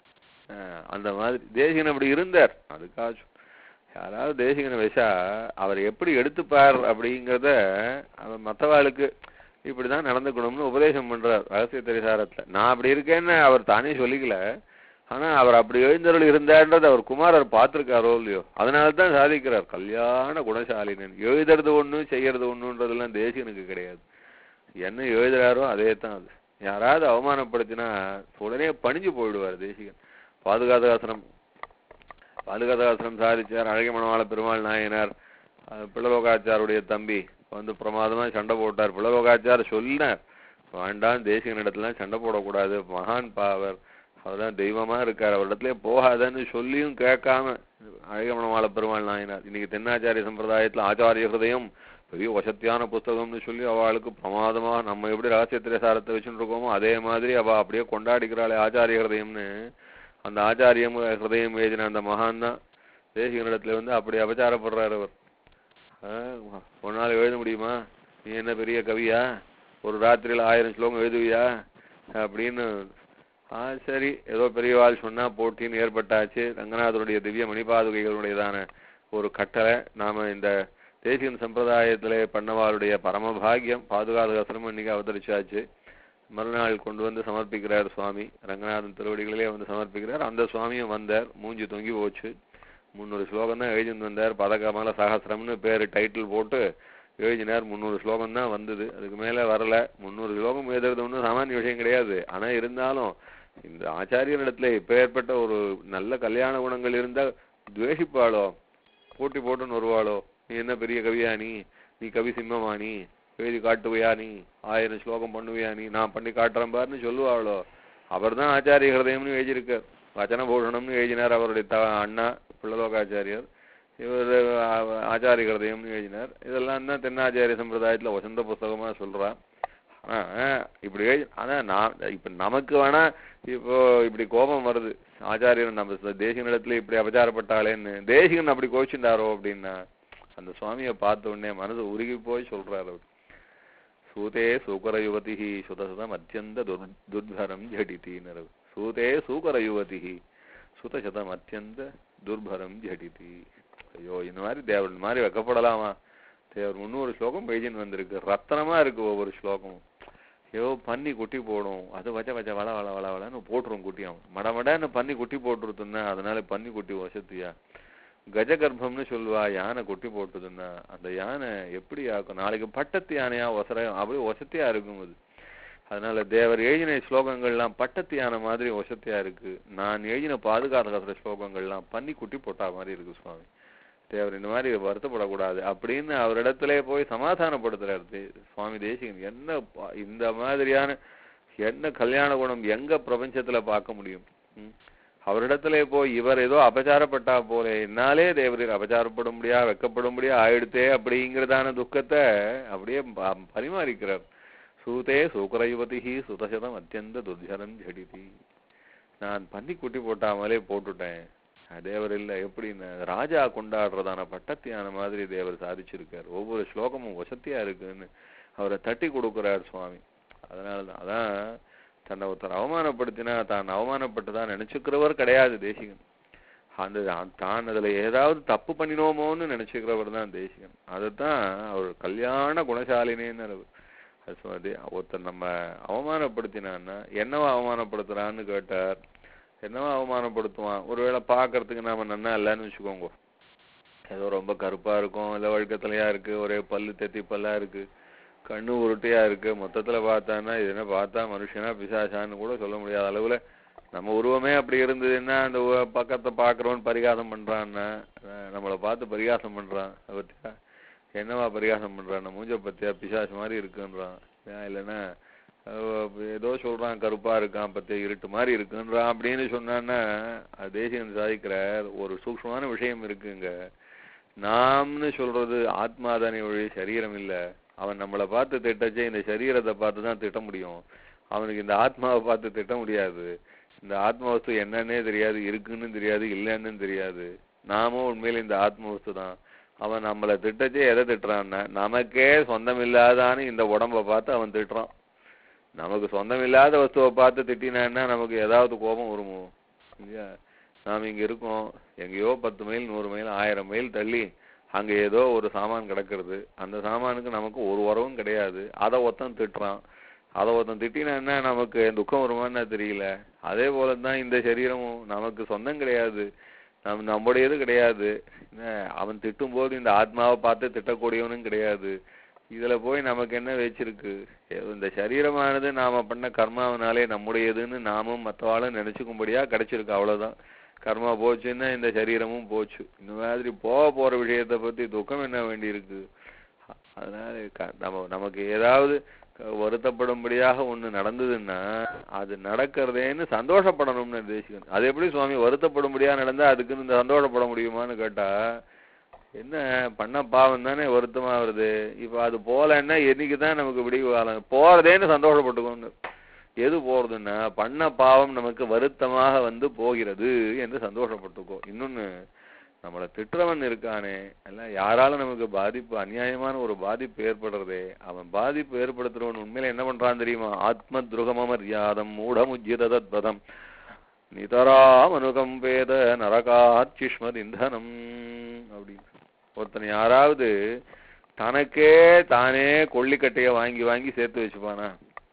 அஹ் அந்த மாதிரி தேசிகன் அப்படி இருந்தார் அதுக்காக சொ- யாராவது தேசிகனை வச்சா அவர் எப்படி எடுத்துப்பார் அப்படிங்கிறத அவன் மற்றவாளுக்கு இப்படிதான் நடந்துக்கணும்னு உபதேசம் பண்றார் ரகசிய தெரிசாரத்துல நான் அப்படி இருக்கேன்னு அவர் தானே சொல்லிக்கல ஆனா அவர் அப்படி எழுந்தருள் இருந்தார்ன்றது அவர் குமாரர் பார்த்திருக்காரோ இல்லையோ அதனால தான் சாதிக்கிறார் கல்யாண குணசாலினன் எழுதுறது ஒண்ணு செய்யறது ஒண்ணுன்றதெல்லாம் தேசிகனுக்கு கிடையாது என்ன எழுதுறாரோ அதே தான் அது யாராவது அவமானப்படுத்தினா உடனே பணிஞ்சு போயிடுவார் தேசிகன் பாதுகாதாசனம் பாதுகாதாசனம் சாதிச்சார் அழகிய மணவாள பெருமாள் நாயனார் அஹ் பிள்ளலோகாச்சாருடைய தம்பி வந்து பிரமாதமா சண்டை போட்டார் பிள்ளலோகாச்சார் சொன்னார் வேண்டாம் தேசிகனிடத்துலாம் சண்டை போடக்கூடாது மகான் பாவர் அவர்தான் தெய்வமா இருக்கார் அவரிடத்துல போகாதன்னு சொல்லியும் கேட்காம அழகிய மணவாள பெருமாள் நாயனார் இன்னைக்கு தென்னாச்சாரிய சம்பிரதாயத்துல ஆச்சாரிய ஹிருதயம் பெரிய வசத்தியான புஸ்தகம்னு சொல்லி அவளுக்கு பிரமாதமா நம்ம எப்படி ரகசியத்திர சாரத்தை வச்சுட்டு இருக்கோமோ அதே மாதிரி அவ அப்படியே கொண்டாடிக்கிறாளே ஆச்சாரிய ஹிருதயம்னு அந்த ஆச்சாரியம் ஹிருதயம் எழுதின அந்த மகான் தான் தேசிகனிடத்துல வந்து அப்படி அபச்சாரப்படுறாரு அவர் ஆஹ் ஒரு நாள் எழுத முடியுமா நீ என்ன பெரிய கவியா ஒரு ராத்திரியில ஆயிரம் ஸ்லோகம் எழுதுவியா அப்படின்னு ஆ சரி ஏதோ பெரியவாள் சொன்னா போட்டின்னு ஏற்பட்டாச்சு ரங்கநாதருடைய திவ்ய மணிபாதுகைகளுடையதான ஒரு கட்டளை நாம இந்த தேசியன் சம்பிரதாயத்திலே பண்ணவாளுடைய பரமபாகியம் பாதுகாதகசனம் இன்னைக்கு அவதரிச்சாச்சு மறுநாள் கொண்டு வந்து சமர்ப்பிக்கிறார் சுவாமி ரங்கநாதன் திருவடிகளிலே வந்து சமர்ப்பிக்கிறார் அந்த சுவாமியும் வந்தார் மூஞ்சி தொங்கி போச்சு முந்நூறு ஸ்லோகம் தான் எழுதிட்டு வந்தார் பதகமல சகசிரம்னு பேரு டைட்டில் போட்டு எழுதினார் முந்நூறு ஸ்லோகம் தான் வந்தது அதுக்கு மேல வரல முந்நூறு ஸ்லோகம் எழுதுறது ஒன்றும் சாமானிய விஷயம் கிடையாது ஆனா இருந்தாலும் இந்த ஆச்சாரியனிடத்துல இப்ப ஏற்பட்ட ஒரு நல்ல கல்யாண குணங்கள் இருந்தா துவேஷிப்பாளோ போட்டி போட்டுன்னு வருவாளோ நீ என்ன பெரிய கவியா நீ நீ கவி சிம்மமா நீ எழுதி காட்டுவியா நீ ஆயிரம் ஸ்லோகம் பண்ணுவியா நீ நான் பண்ணி காட்டுறேன் பாருன்னு சொல்லுவாளோ அவர் தான் ஆச்சாரிய ஹிருதயம்னு எழுதியிருக்கார் வச்சனபூஷணம்னு எழுதினார் அவருடைய த அண்ணா பிள்ளலோகாச்சாரியர் இவர் ஆச்சாரிய கிருதயம்னு எழுதினார் இதெல்லாம் தான் தென்னாச்சாரிய சம்பிரதாயத்துல வசந்த புஸ்தகமா சொல்றா ஆனா இப்படி எழுதி ஆனா நான் இப்ப நமக்கு வேணா இப்போ இப்படி கோபம் வருது ஆச்சாரியர் நம்ம ச- தேசிகனிடத்துல இப்படி அபச்சாரப்பட்டாளேன்னு தேசிகன் அப்படி கோச்சுண்டாரோ அப்படின்னா அந்த சுவாமியை பார்த்த உடனே மனசு உருகி போய் சொல்றாரு அவர் சூதே சூகர யுவதி சுதசதம் அத்தியந்த துர் துர்பரம் ஜடித்தின்னு சூதே சூகர யுவதி சுதசதம் அத்தியந்த துர்பரம் ஜடிதி ஐயோ இந்த மாதிரி தேவர் இந்த மாதிரி வைக்கப்படலாமா தேவர் முன்னூறு ஸ்லோகம் பெய்ஜின் வந்திருக்கு ரத்தனமா இருக்கு ஒவ்வொரு ஸ்லோகமும் ஐயோ பன்னி குட்டி போடும் அது வச்ச வச்ச வள வள வள வளன்னு போட்டுரும் குட்டியும் மடமடன்னு பன்னி குட்டி போட்டுருத்துன்னா அதனால பன்னி குட்டி வசத்தியா கஜகர்ப்பம்னு சொல்லுவா யானை குட்டி போட்டுதுன்னா அந்த யானை எப்படி ஆக்கும் நாளைக்கு பட்டத்து யானையா ஒசர அப்படியே ஒசத்தியா இருக்கும் அது அதனால தேவர் எழுதின ஸ்லோகங்கள்லாம் பட்டத்து யானை மாதிரி ஒசத்தியா இருக்கு நான் எழுதின பாதுகாக்கிற ஸ்லோகங்கள்லாம் பன்னி குட்டி போட்டா மாதிரி இருக்கு சுவாமி தேவர் இந்த மாதிரி வருத்தப்படக்கூடாது அப்படின்னு அவரிடத்திலே போய் சமாதானப்படுத்துறாரு தே- சுவாமி தேசிகன் என்ன பா- இந்த மாதிரியான என்ன கல்யாண குணம் எங்க பிரபஞ்சத்துல பார்க்க முடியும் ம்? அவரிடத்திலே போய் இவர் ஏதோ அபச்சாரப்பட்டா போல என்னாலே தேவரீர் அபச்சாரப்படும்படியா வெக்கப்படும்படியா ஆயிடுத்தே அப்படிங்கிறதான துக்கத்தை அப்படியே ப- பரிமாறிக்கிறார் சூதே சூக்கரயுவதி சுதசதம் அத்தியந்த துர்ஜரம் ஜடிதி நான் பன்னி குட்டி போட்டாமலே போட்டுட்டேன் அஹ் தேவர் இல்ல எப்படின்னு ராஜா கொண்டாடுறதான பட்டத்தியான மாதிரி தேவர் சாதிச்சிருக்கார் ஒவ்வொரு ஸ்லோகமும் வசத்தியா இருக்குன்னு அவரை தட்டி கொடுக்கிறார் சுவாமி அதனால தான் அதான் தன்னை ஒருத்தர் அவமானப்படுத்தினா தான் அவமானப்பட்டுதான் நினைச்சுக்கிறவர் கிடையாது தேசிகன் அந்த அ- தான் அதுல ஏதாவது தப்பு பண்ணினோமோன்னு நினைச்சுக்கிறவர் தான் தேசிகன் அதுதான் அவர் கல்யாண குணசாலினேன்னு அது அது சொ- அது ஒருத்தர் நம்ம அவமானப்படுத்தினான்னா என்னவா அவமானப்படுத்துறான்னு கேட்டார் என்னவா அவமானப்படுத்துவான் ஒருவேளை பார்க்கறதுக்கு நாம நன்னா இல்லைன்னு வச்சுக்கோங்க ஏதோ ரொம்ப கருப்பா இருக்கும் இல்ல வழுக்கத்தலையா இருக்கு ஒரே பல்லு தெத்தி பல்லா இருக்கு கண்ணு உருட்டையா இருக்கு மொத்தத்துல பார்த்தான்னா இது என்ன பார்த்தா மனுஷனா பிசாசான்னு கூட சொல்ல முடியாத அளவுல நம்ம உருவமே அப்படி இருந்ததுன்னா அந்த உ- பக்கத்தை பாக்குறவன் பரிகாசம் பண்றான்னா அஹ் நம்மளை பார்த்து பரிகாசம் பண்றான் அதை பத்தியா என்னவா பரிகாசம் பண்றான் மூஞ்ச பத்தியா பிசாசு மாதிரி இருக்குன்றான் ஏன் இல்லைன்னா அஹ் ஏதோ சொல்றான் கருப்பா இருக்கான் பத்தியா இருட்டு மாதிரி இருக்குன்றான் அப்படின்னு சொன்னான்னா அது தேசிகன் சாதிக்கிறார் ஒரு சூக்ஷ்மமான விஷயம் இருக்குங்க நாம்னு சொல்றது ஆத்மா தானே ஒழி சரீரம் இல்ல அவன் நம்மளை பார்த்து திட்டச்சே இந்த சரீரத்தை பார்த்து தான் திட்ட முடியும் அவனுக்கு இந்த ஆத்மாவை பார்த்து திட்ட முடியாது இந்த ஆத்ம வஸ்து என்னன்னே தெரியாது இருக்குன்னு தெரியாது இல்லைன்னு தெரியாது நாமும் உண்மையில இந்த ஆத்ம வஸ்து தான் அவன் நம்மளை திட்டச்சே எதை திட்டுறான்னா நமக்கே சொந்தம் இல்லாதான்னு இந்த உடம்ப பார்த்து அவன் திட்டுறான் நமக்கு சொந்தம் இல்லாத வஸ்துவை பார்த்து திட்டினான்னா நமக்கு ஏதாவது கோபம் வருமோ இல்லையா நாம் இங்க இருக்கோம் எங்கேயோ பத்து மைல் நூறு மைல் ஆயிரம் மைல் தள்ளி அங்க ஏதோ ஒரு சாமான் கிடக்கிறது அந்த சாமானுக்கு நமக்கு ஒரு உறவும் கிடையாது அதை ஒருத்தன் திட்டுறான் அதை ஒருத்தன் திட்டினான்னா நமக்கு துக்கம் வருமான்னு தெரியல அதே போல தான் இந்த சரீரமும் நமக்கு சொந்தம் கிடையாது நம் நம்முடையது கிடையாது என்ன, அவன் திட்டும் போது இந்த ஆத்மாவை பார்த்து திட்டக்கூடியவனும் கிடையாது இதுல போய் நமக்கு என்ன வச்சிருக்கு ஏதோ இந்த சரீரமானது நாம பண்ண கர்மாவனாலே நம்முடையதுன்னு நாமும் மற்றவாளும் நினைச்சுக்கும்படியா கிடைச்சிருக்கு அவ்வளவுதான் கர்மா போச்சுன்னா இந்த சரீரமும் போச்சு இந்த மாதிரி போக போற விஷயத்தை பத்தி துக்கம் என்ன வேண்டியிருக்கு அதனால க- நம்ம நமக்கு ஏதாவது க- வருத்தப்படும்படியாக ஒண்ணு நடந்ததுன்னா அது நடக்கிறதேன்னு சந்தோஷப்படணும்னு தேசிகன் அது எப்படி சுவாமி வருத்தப்படும்படியா நடந்தா அதுக்குன்னு இந்த சந்தோஷப்பட முடியுமான்னு கேட்டா என்ன பண்ண பாவம் தானே வருத்தமா வருது இப்ப அது போலன்னா என்னைக்கு தான் நமக்கு விடிவு காலம் போறதேன்னு சந்தோஷப்பட்டுக்கோங்க எது போறதுன்னா பண்ண பாவம் நமக்கு வருத்தமாக வந்து போகிறது என்று சந்தோஷப்பட்டுக்கோ இன்னொன்னு நம்மள திட்டுறவன் இருக்கானே எல்லாம் யாரால நமக்கு பாதிப்பு அநியாயமான ஒரு பாதிப்பு ஏற்படுறதே அவன் பாதிப்பு ஏற்படுத்துறவன் உண்மையில என்ன பண்றான் தெரியுமா ஆத்ம துருகமரியாதம் மூடமுஜ்ஜித தத்பதம் நிதராம் அனுகம்பேத நரகாச்சிஷ்மத் இந்தனம் அப்படின்னு ஒருத்தன் யாராவது தனக்கே தானே கொள்ளிக்கட்டைய வாங்கி வாங்கி சேர்த்து வச்சுப்பானா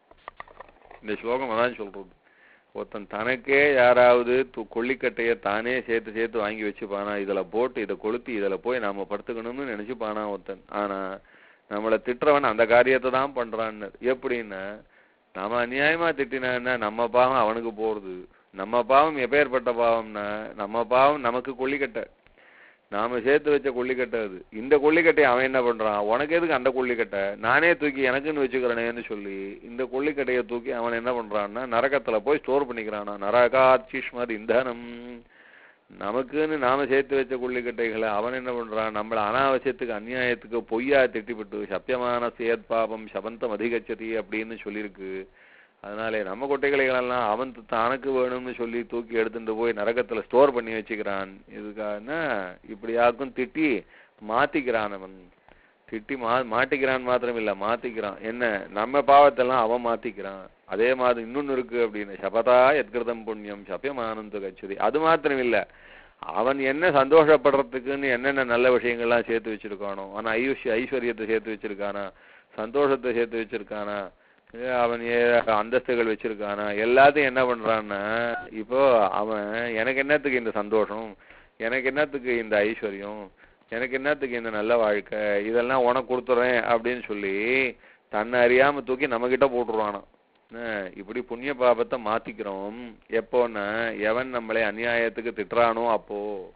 இந்த ஸ்லோகம் அதான் சொல்றது ஒருத்தன் தனக்கே யாராவது து- கொள்ளிக்கட்டைய தானே சேர்த்து சேர்த்து வாங்கி வச்சுப்பானா இதுல போட்டு இதை கொளுத்தி இதுல போய் நாம படுத்துக்கணும்னு நினைச்சுப்பானா ஒருத்தன் ஆனா நம்மள திட்டுறவன் அந்த காரியத்தை தான் பண்றான்னு எப்படின்னா நாம அநியாயமா திட்டினா நம்ம பாவம் அவனுக்கு போறது நம்ம பாவம் எப்பேற்பட்ட பாவம்னா நம்ம பாவம் நமக்கு கொள்ளிக்கட்டை நாம சேர்த்து வச்ச கொள்ளிக்கட்டை அது இந்த கொள்ளிக்கட்டை அவன் என்ன பண்றான் உனக்கு எதுக்கு அந்த கொள்ளிக்கட்டை நானே தூக்கி எனக்குன்னு வச்சுக்கிறேனேன்னு சொல்லி இந்த கொள்ளிக்கட்டையை தூக்கி அவன் என்ன பண்றான்னா நரகத்துல போய் ஸ்டோர் பண்ணிக்கிறானா நரகாட்சிஷ்மத் இந்தனம் நமக்குன்னு நாம சேர்த்து வச்ச கொள்ளிக்கட்டைகளை அவன் என்ன பண்றான் நம்மள அனாவசியத்துக்கு அநியாயத்துக்கு பொய்யா திட்டிவிட்டு சத்தியமான சேத் பாபம் சபந்தம் அதிகச்சதி அப்படின்னு சொல்லியிருக்கு அதனாலே நம்ம கொட்டைகளைகளெல்லாம் அவன் தனக்கு வேணும்னு சொல்லி தூக்கி எடுத்துட்டு போய் நரகத்துல ஸ்டோர் பண்ணி வச்சுக்கிறான் இதுக்கான இப்படியாக்கும் திட்டி மாத்திக்கிறான் அவன் திட்டி மா மாட்டிக்கிறான் மாத்திரம் இல்ல மாத்திக்கிறான் என்ன நம்ம பாவத்தெல்லாம் அவன் மாத்திக்கிறான் அதே மாதிரி இன்னொன்னு இருக்கு அப்படின்னு சபதா எத்கிருதம் புண்ணியம் சபியமானந்த கச்சதி அது மாத்திரம் இல்ல அவன் என்ன சந்தோஷப்படுறதுக்குன்னு என்னென்ன நல்ல விஷயங்கள்லாம் சேர்த்து வச்சிருக்கானோ ஆனா ஐஸ்வ ஐஸ்வர்யத்தை சேர்த்து வச்சிருக்கானா சந்தோஷத்தை சேர்த்து வச்சிருக்கானா ஏ, அவன் ஏ அந்தஸ்துகள் வச்சிருக்கானா எல்லாத்தையும் என்ன பண்றான்னா இப்போ அவன் எனக்கு என்னத்துக்கு இந்த சந்தோஷம் எனக்கு என்னத்துக்கு இந்த ஐஸ்வர்யம் எனக்கு என்னத்துக்கு இந்த நல்ல வாழ்க்கை இதெல்லாம் உனக்கு கொடுத்துறேன் அப்படின்னு சொல்லி தன்னை அறியாம தூக்கி நம்ம கிட்ட போட்டுருவானாம் என்ன, இப்படி புண்ணிய பாபத்தை மாத்திக்கிறோம் எப்போன்னா எவன் நம்மளை அநியாயத்துக்கு திட்டுறானோ அப்போ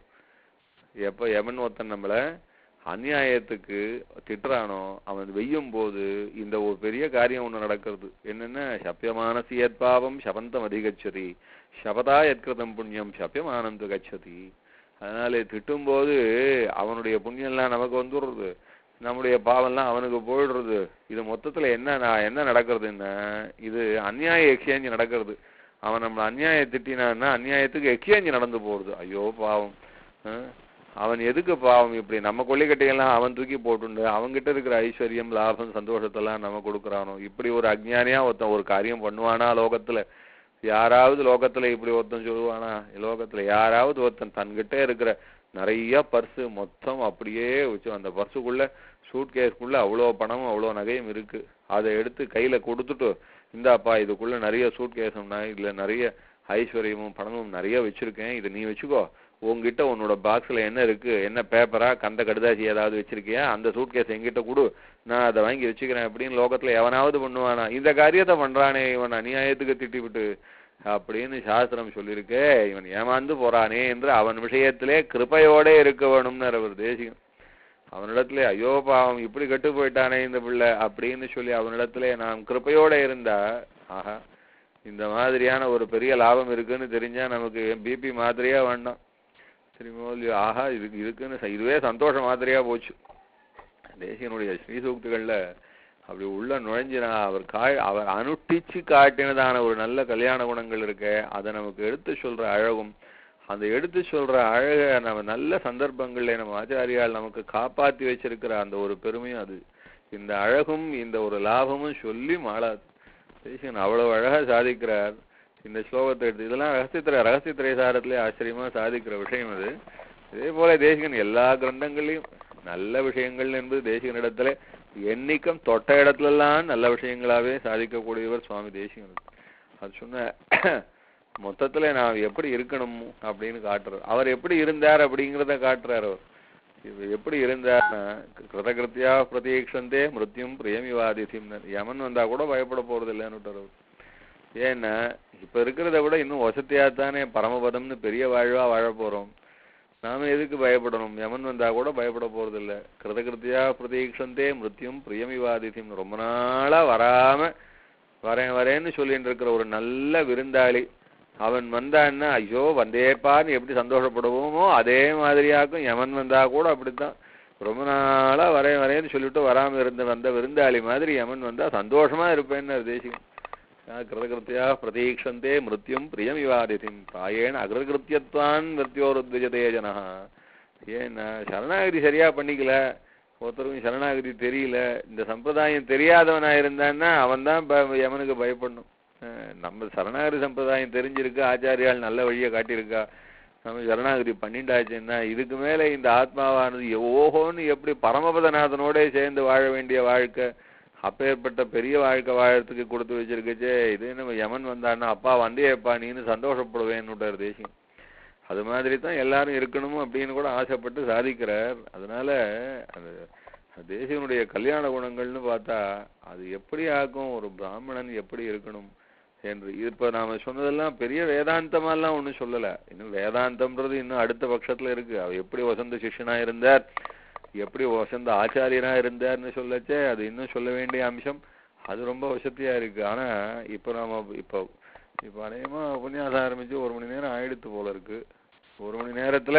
எப்போ எவன் ஒருத்தன் நம்மள அநியாயத்துக்கு திட்டுறானோ அவன் வெய்யும் போது இந்த ஒரு பெரிய காரியம் ஒண்ணு நடக்கிறது என்னன்னா சப்பியமானசி யத்பாவம் சபந்தம் அதிகச்சதி சபதா யத்கிருதம் புண்ணியம் சப்பியமானந்து கச்சதி அதனால திட்டும்போது அவனுடைய புண்ணியம்லாம் நமக்கு வந்துடுறது நம்முடைய பாவம்லாம் அவனுக்கு போயிடுறது இது மொத்தத்துல என்ன நான் என்ன நடக்கிறதுன்னா இது அநியாய எக்ஸ்சேஞ்ச் நடக்கிறது அவன் நம்மள அநியாய திட்டினான்னா அநியாயத்துக்கு எக்ஸ்சேஞ்ச் நடந்து போறது ஐயோ பாவம் அஹ், அவன் எதுக்கு பாவம் இப்படி நம்ம கொள்ளிக்கட்டையெல்லாம் அவன் தூக்கி போட்டுண்டு அவன்கிட்ட இருக்கிற ஐஸ்வர்யம் லாபம் சந்தோஷத்தெல்லாம் நம்ம கொடுக்குறானோ இப்படி ஒரு அஜ்ஞானியா ஒருத்தன் ஒரு காரியம் பண்ணுவானா லோகத்துல யாராவது லோகத்துல இப்படி ஒருத்தன் சொல்லுவானா லோகத்துல யாராவது ஒருத்தன் தன்கிட்ட இருக்கிற நிறைய பர்ஸு மொத்தம் அப்படியே வச்சு அந்த பர்ஸுக்குள்ள சூட் கேஸ்க்குள்ள அவ்வளோ பணமும் அவ்வளோ நகையும் இருக்கு அதை எடுத்து கையில கொடுத்துட்டு இந்தாப்பா இதுக்குள்ள நிறைய சூட் கேஸும்னா இதுல நிறைய ஐஸ்வர்யமும் பணமும் நிறைய வச்சிருக்கேன் இதை நீ வச்சுக்கோ உன்கிட்ட உன்னோட பாக்ஸ்ல என்ன இருக்கு என்ன பேப்பரா கந்த கடுதாசி ஏதாவது வச்சிருக்கியா அந்த சூட் கேஸ் என்கிட்ட கொடு நான் அதை வாங்கி வச்சுக்கிறேன் அப்படின்னு லோகத்துல எவனாவது பண்ணுவானா இந்த காரியத்தை பண்றானே இவன் அநியாயத்துக்கு திட்டிவிட்டு அப்படின்னு சாஸ்திரம் சொல்லியிருக்கே இவன் ஏமாந்து போறானே என்று அவன் விஷயத்திலே கிருபையோட இருக்க வேணும்னு அவர் தேசியம் அவனிடத்திலே ஐயோ பாவம் இப்படி கெட்டு போயிட்டானே இந்த பிள்ளை அப்படின்னு சொல்லி அவனிடத்திலே நாம் கிருபையோட இருந்தா ஆஹா இந்த மாதிரியான ஒரு பெரிய லாபம் இருக்குன்னு தெரிஞ்சா நமக்கு பிபி மாதிரியா வேண்டாம் தெரியுமோ இல்லையோ ஆஹா இதுக்கு இதுக்குன்னு ச- இதுவே சந்தோஷ மாதிரியா போச்சு தேசியனுடைய ஸ்ரீசூக்திகள்ல அப்படி உள்ள நுழைஞ்சினா அவர் காய் அவர் அனுஷ்டிச்சு காட்டினதான ஒரு நல்ல கல்யாண குணங்கள் இருக்க அதை நமக்கு எடுத்து சொல்ற அழகும் அந்த எடுத்து சொல்ற அழக நம்ம நல்ல சந்தர்ப்பங்கள்ல நம்ம ஆச்சாரியால் நமக்கு காப்பாத்தி வச்சிருக்கிற அந்த ஒரு பெருமையும் அது இந்த அழகும் இந்த ஒரு லாபமும் சொல்லி மாளாது தேசியன் அவ்வளவு அழகா சாதிக்கிறார் இந்த ஸ்லோகத்தை எடுத்து இதெல்லாம் ரகசியத்திர ரகசியத்திரை சாரத்திலே ஆச்சரியமா சாதிக்கிற விஷயம் அது இதே போல தேசிகன் எல்லா கிரந்தங்களையும் நல்ல விஷயங்கள் என்பது தேசிகனிடத்துல எண்ணிக்கம் தொட்ட இடத்துலலாம் நல்ல விஷயங்களாவே சாதிக்கக்கூடியவர் சுவாமி தேசிகன் அது சொன்ன மொத்தத்துல நான் எப்படி இருக்கணும் அப்படின்னு காட்டுறார் அவர் எப்படி இருந்தார் அப்படிங்கிறத காட்டுறார் அவர் இவர் எப்படி இருந்தார்னா கிருதகிருத்தியா பிரதீட்சந்தே மிருத்யும் பிரியமிவாதிசிம் யமன் வந்தா கூட பயப்பட போறது இல்லைன்னு அவர் ஏன்னா இப்ப இருக்கிறத விட இன்னும் வசதியாத்தானே பரமபதம்னு பெரிய வாழ்வா வாழ போறோம் நாம எதுக்கு பயப்படணும் யமன் வந்தா கூட பயப்பட போறது இல்ல கிருதகிருத்தியா பிரதீட்சந்தே மிருத்யும் பிரியமிவாதிசிம் ரொம்ப நாளா வராம வரேன் வரேன்னு சொல்லிட்டு இருக்கிற ஒரு நல்ல விருந்தாளி அவன் வந்தான்னா ஐயோ வந்தேப்பான்னு எப்படி சந்தோஷப்படுவோமோ அதே மாதிரியாக்கும் யமன் வந்தா கூட அப்படித்தான் ரொம்ப நாளா வரேன் வரேன்னு சொல்லிட்டு வராம இருந்த வந்த விருந்தாளி மாதிரி யமன் வந்தா சந்தோஷமா இருப்பேன்னு தேசிகம் கிருதகிருத்தியா பிரதீட்சந்தே மிருத்யும் பிரியம் விவாதிசிம் பிராயேண அகிருத்தியத்வான் மிருத்யோருத்விஜதே ஜனா ஏன்னா சரணாகதி சரியா பண்ணிக்கல ஒருத்தருக்கும் சரணாகதி தெரியல இந்த சம்பிரதாயம் தெரியாதவனா இருந்தான்னா அவன் தான் யமனுக்கு பயப்படணும் அஹ் நம்ம சரணாகதி சம்பிரதாயம் தெரிஞ்சிருக்கு ஆச்சாரியால் நல்ல வழியை காட்டியிருக்கா நம்ம சரணாகதி பண்ணிண்டாச்சுன்னா இதுக்கு மேல இந்த ஆத்மாவானது ஓஹோன்னு எப்படி பரமபதநாதனோட சேர்ந்து வாழ வேண்டிய வாழ்க்கை அப்பேற்பட்ட பெரிய வாழ்க்கை வாழறதுக்கு கொடுத்து வச்சிருக்கச்சே இது நம்ம யமன் வந்தான்னா அப்பா வந்தேப்பா நீன்னு சந்தோஷப்படுவேன்னுட்டார் தேசியம் அது மாதிரி தான் எல்லாரும் இருக்கணும் அப்படின்னு கூட ஆசைப்பட்டு சாதிக்கிறார் அதனால அந்த தேசியனுடைய கல்யாண குணங்கள்னு பார்த்தா அது எப்படி ஆக்கும் ஒரு பிராமணன் எப்படி இருக்கணும் என்று இப்ப நாம சொன்னதெல்லாம் பெரிய வேதாந்தமாலாம் ஒண்ணும் சொல்லல இன்னும் வேதாந்தம்ன்றது இன்னும் அடுத்த பட்சத்துல இருக்கு அவர் எப்படி வசந்த சிஷ்யனா இருந்தார் எப்படி வசந்த ஆச்சாரியனா இருந்தார்னு சொல்லச்சே அது இன்னும் சொல்ல வேண்டிய அம்சம் அது ரொம்ப வசதியா இருக்கு ஆனா இப்ப நாம இப்ப இப்ப அநேகமா உபன்யாசம் ஆரம்பிச்சு ஒரு மணி நேரம் ஆயிடுத்து போல இருக்கு ஒரு மணி நேரத்துல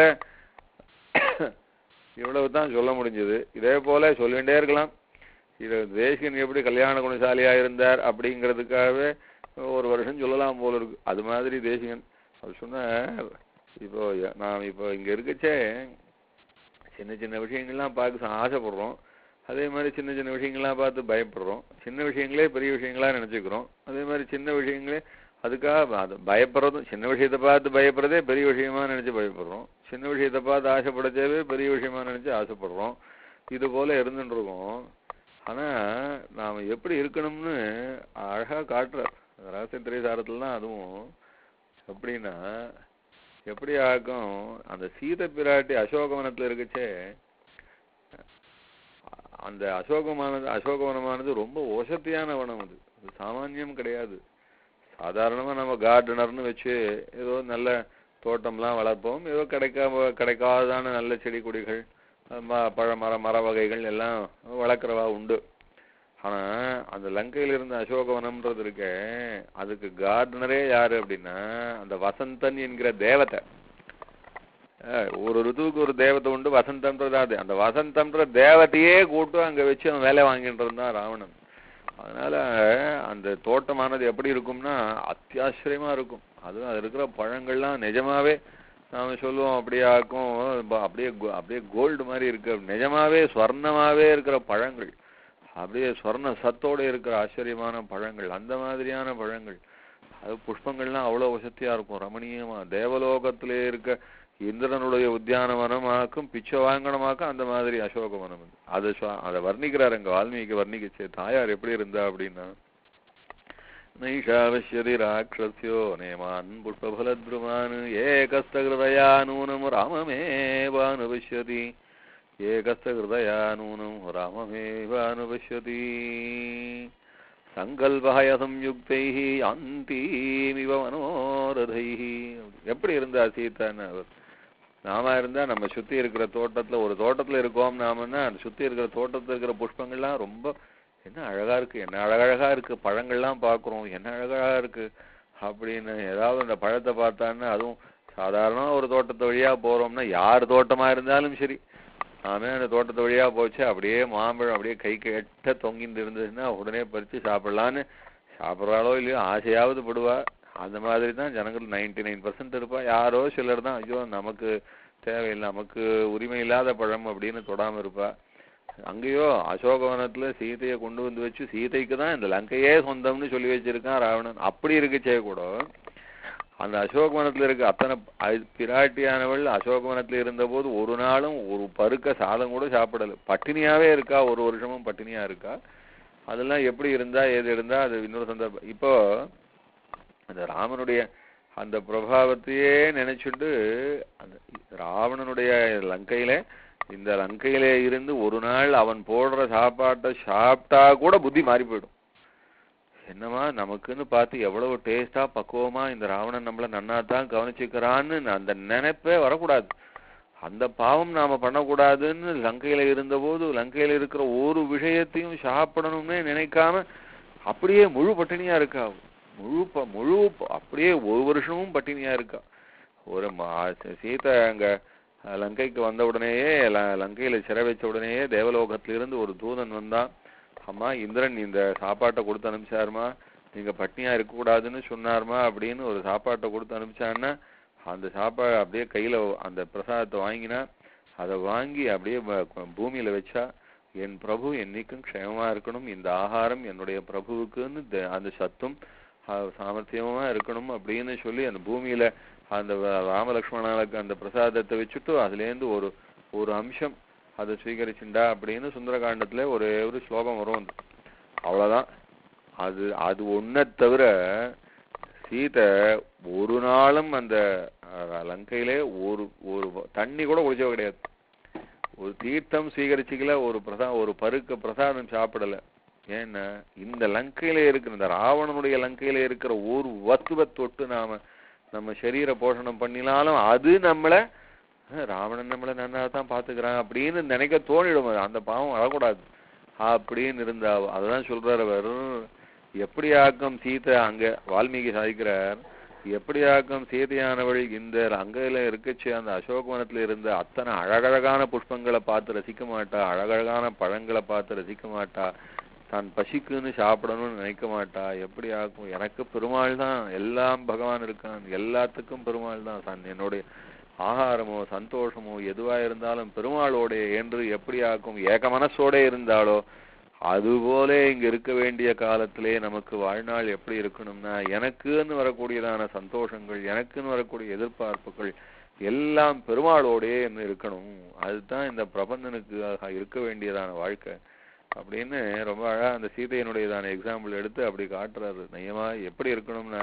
இவ்வளவு தான் சொல்ல முடிஞ்சது இதே போல சொல்லிட்டே இருக்கலாம் இது தேசிகன் எப்படி கல்யாண குணசாலியா இருந்தார் அப்படிங்கிறதுக்காகவே ஒரு வருஷம் சொல்லலாம் போல இருக்கு அது மாதிரி தேசிகன் அவர் சொன்ன இப்போ நாம் இப்போ இங்க இருக்கச்சே சின்ன சின்ன விஷயங்கள்லாம் பார்க்க ஆசைப்படுறோம் அதே மாதிரி சின்ன சின்ன விஷயங்கள்லாம் பார்த்து பயப்படுறோம் சின்ன விஷயங்களே பெரிய விஷயங்களா நினைச்சுக்கிறோம் அதே மாதிரி சின்ன விஷயங்களே அதுக்காக அது பயப்படுறதும் சின்ன விஷயத்தை பார்த்து பயப்படுறதே பெரிய விஷயமா நினைச்சு பயப்படுறோம் சின்ன விஷயத்தை பார்த்து ஆசைப்படச்சேவே பெரிய விஷயமா நினைச்சு ஆசைப்படுறோம் இது போல இருந்துட்டு இருக்கோம் ஆனா நாம எப்படி இருக்கணும்னு அழகா காட்டுறார் ரகசிய திரைசாரத்துலலாம் அதுவும் எப்படின்னா எப்படி ஆகும் அந்த சீத பிராட்டி அசோகவனத்துல இருக்கச்சே அந்த அசோகமானது அசோகவனமானது ரொம்ப ஒசத்தியான வனம் அது அது சாமானியம் கிடையாது சாதாரணமா நம்ம கார்டனர்னு வச்சு ஏதோ நல்ல தோட்டம்லாம் வளர்ப்போம் ஏதோ கிடைக்காம கிடைக்காதான நல்ல செடி கொடிகள் ம- பழ மர மர வகைகள் எல்லாம் வளர்க்குறவா உண்டு ஆனா அந்த லங்கையில இருந்த அசோகவனம்ன்றது இருக்கே அதுக்கு கார்டனரே யாரு அப்படின்னா அந்த வசந்தன் என்கிற தேவதை அஹ் ஒரு ருதுவுக்கு ஒரு தேவதை உண்டு வசந்தம்ன்றது அது அந்த வசந்தம்ன்ற தேவதையே கூட்டு அங்க வச்சு அவன் வேலை வாங்கிட்டு இருந்தான் ராவணன் அதனால அந்த தோட்டமானது எப்படி இருக்கும்னா அத்தியாச்சரியமா இருக்கும் அதுவும் அது இருக்கிற பழங்கள்லாம் நிஜமாவே நாம சொல்லுவோம் அப்படியே ஆக்கும் ப- அப்படியே கோ- அப்படியே கோல்டு மாதிரி இருக்கு நிஜமாவே ஸ்வர்ணமாவே இருக்கிற பழங்கள் அப்படியே ஸ்வர்ண சத்தோட இருக்கிற ஆச்சரியமான பழங்கள் அந்த மாதிரியான பழங்கள் அது புஷ்பங்கள்லாம் அவ்வளவு வசதியா இருக்கும் ரமணீயமா தேவலோகத்திலே இருக்க இந்திரனுடைய உத்தியானவனமாக்கும் பிச்சை வாங்கணமாக்கும் அந்த மாதிரி அசோகவனம் அது. அதை சொ- அதை வர்ணிக்கிறார் அங்க வால்மீகி வர்ணிக்கச்சே தாயார் எப்படி இருந்தா அப்படின்னா நைஷாவசியதி ராட்சஸ்யோ நேமான் புஷ்பபலத்ருமான் ஏகஸ்தகிருதயா நூனம் ராமமேவானுபஷ்யதி ஏகஸ்தகிருதயா நூனம் ராமமேவானுபஷ்யதி சங்கல்பய சம்யுக்தைः யாந்தீமிவ மனோரதைः எப்படி இருந்தா சீதான்னு அவர் நாம இருந்தா நம்ம சுத்தி இருக்கிற தோட்டத்துல ஒரு தோட்டத்துல இருக்கோம் நாமன்னா அந்த சுத்தி இருக்கிற தோட்டத்துல இருக்கிற புஷ்பங்கள்லாம் ரொம்ப என்ன அழகா இருக்கு என்ன அழகழகா இருக்கு பழங்கள்லாம் பாக்குறோம் என்ன அழகழகா இருக்கு அப்படின்னு ஏதாவது அந்த பழத்தை பார்த்தான்னா அதுவும் சாதாரண ஒரு தோட்டத்து வழியா போறோம்னா யார் தோட்டமா இருந்தாலும் சரி நாமே அந்த தோட்டத்து வழியா போச்சு அப்படியே மாம்பழம் அப்படியே கைக்கு எட்ட தொங்கிட்டு இருந்ததுன்னா உடனே பறிச்சு சாப்பிடலான்னு சாப்பிட்றாளோ இல்லையோ ஆசையாவது படுவா அந்த மாதிரி தான் ஜனங்கள் நைன்டி நைன் பர்சன்ட் இருப்பா யாரோ சிலர் தான் ஐயோ நமக்கு தேவையில்லை நமக்கு உரிமை இல்லாத பழம் அப்படின்னு தொடாம இருப்பா அங்கேயோ அசோகவனத்துல சீதையை கொண்டு வந்து வச்சு சீதைக்கு தான் இந்த லங்கையே சொந்தம்னு சொல்லி வச்சிருக்கான் ராவணன் அப்படி இருக்குச்சே கூட அந்த அசோகவனத்துல இருக்க அத்தனை அ- பிராட்டியானவள் அசோகவனத்துல இருந்தபோது ஒரு நாளும் ஒரு பருக்க சாதம் கூட சாப்பிடல பட்டினியாவே இருக்கா ஒரு வருஷமும் பட்டினியா இருக்கா அதெல்லாம் எப்படி இருந்தா ஏது இருந்தா அது இன்னொரு சந்தர்ப்பம் இப்போ அந்த ராமனுடைய அந்த பிரபாவத்தையே நினைச்சுட்டு அந்த ராவணனுடைய லங்கையில இந்த லங்கையில இருந்து ஒரு நாள் அவன் போடுற சாப்பாட்டை சாப்பிட்டா கூட புத்தி மாறி போயிடும் என்னமா நமக்குன்னு பார்த்து எவ்வளவு டேஸ்டா பக்குவமா இந்த ராவணன் நம்மள நன்னா தான் கவனிச்சுக்கிறான்னு அந்த நினைப்பே வரக்கூடாது அந்த பாவம் நாம பண்ணக்கூடாதுன்னு லங்கையில இருந்தபோது லங்கையில இருக்கிற ஒரு விஷயத்தையும் சாப்பிடணும்னே நினைக்காம அப்படியே முழு பட்டினியா இருக்கா அவ. முழு ப- முழு ப- அப்படியே ஒரு வருஷமும் பட்டினியா இருக்கா ஒரு மா- சீதை அங்க அஹ், லங்கைக்கு வந்த உடனேயே ல- லங்கையில சிறை வச்ச உடனேயே தேவலோகத்திலிருந்து ஒரு தூதன் வந்தான் அம்மா இந்திரன் இந்த சாப்பாட்டை கொடுத்து அனுப்பிச்சாருமா நீங்க பட்னியா இருக்க கூடாதுன்னு சொன்னாருமா அப்படின்னு ஒரு சாப்பாட்டை கொடுத்து அனுப்பிச்சான்னா அந்த சாப்பாடு அப்படியே கையில அந்த பிரசாதத்தை வாங்கினா அதை வாங்கி அப்படியே ப- பூமியில வச்சா என் பிரபு என்னைக்கும் க்ஷேமமா இருக்கணும் இந்த ஆகாரம் என்னுடைய பிரபுவுக்குன்னு த- அந்த சத்தும் அஹ், சாமர்த்தியமா இருக்கணும் அப்படின்னு சொல்லி அந்த பூமியில அந்த வ- ராமலக்ஷ்மணனுக்கு அந்த பிரசாதத்தை வச்சுட்டு அதுலேருந்து ஒரு ஒரு அம்சம் அதை ஸ்வீகரிச்சுண்டா அப்படின்னு சுந்தரகாண்டத்துல ஒரு ஒரு ஸ்லோகம் வரும் அது. அவ்வளவுதான் அது அது ஒன்றை தவிர சீதை ஒரு நாளும் அந்த அஹ், லங்கையிலே ஒரு ஒரு தண்ணி கூட குடிச்சவ கிடையாது ஒரு தீர்த்தம் ஸ்வீகரிச்சுக்கல ஒரு பிரசா ஒரு பருக்க பிரசாதம் சாப்பிடல ஏன்னா இந்த லங்கையில இருக்கிற இந்த ராவணனுடைய லங்கையில இருக்கிற ஒரு வஸ்துவை தொட்டு நாம நம்ம சரீர போஷணம் பண்ணினாலும் அது நம்மள அஹ், ராவணன் நம்மள நன்னா தான் பாத்துக்கிறான் அப்படின்னு நினைக்க தோணிடும் அது. அந்த பாவம் வரக்கூடாது அப்படின்னு இருந்தா அதுதான் சொல்றாரு அவர் எப்படியாக்கம் சீதை அங்க வால்மீகி சாதிக்கிறார் எப்படியாக்கம் சீதையானவள் இந்த அங்கையில இருக்கச்சு அந்த அசோகவனத்துல இருந்த அத்தனை அழகழகான புஷ்பங்களை பார்த்து ரசிக்க மாட்டா அழகழகான பழங்களை பார்த்து ரசிக்க மாட்டா தான் பசிக்குன்னு சாப்பிடணும்னு நினைக்க மாட்டா எப்படி ஆக்கும் எனக்கு பெருமாள் தான் எல்லாம் பகவான் இருக்கான் எல்லாத்துக்கும் பெருமாள் தான் தான் என்னுடைய ஆகாரமோ சந்தோஷமோ எதுவா இருந்தாலும் பெருமாளோட என்று எப்படி ஆக்கும் ஏக மனசோட இருந்தாலோ அதுபோல இங்க இருக்க வேண்டிய காலத்திலே நமக்கு வாழ்நாள் எப்படி இருக்கணும்னா எனக்குன்னு வரக்கூடியதான சந்தோஷங்கள் எனக்குன்னு வரக்கூடிய எதிர்பார்ப்புகள் எல்லாம் பெருமாளோடே என்ன இருக்கணும் அதுதான் இந்த பிரபந்தனுக்கு ஆக இருக்க வேண்டியதான வாழ்க்கை அப்படின்னு ரொம்ப அழகா அந்த சீதையினுடையதான எக்ஸாம்பிள் எடுத்து அப்படி காட்டுறாரு நயமா எப்படி இருக்கணும்னா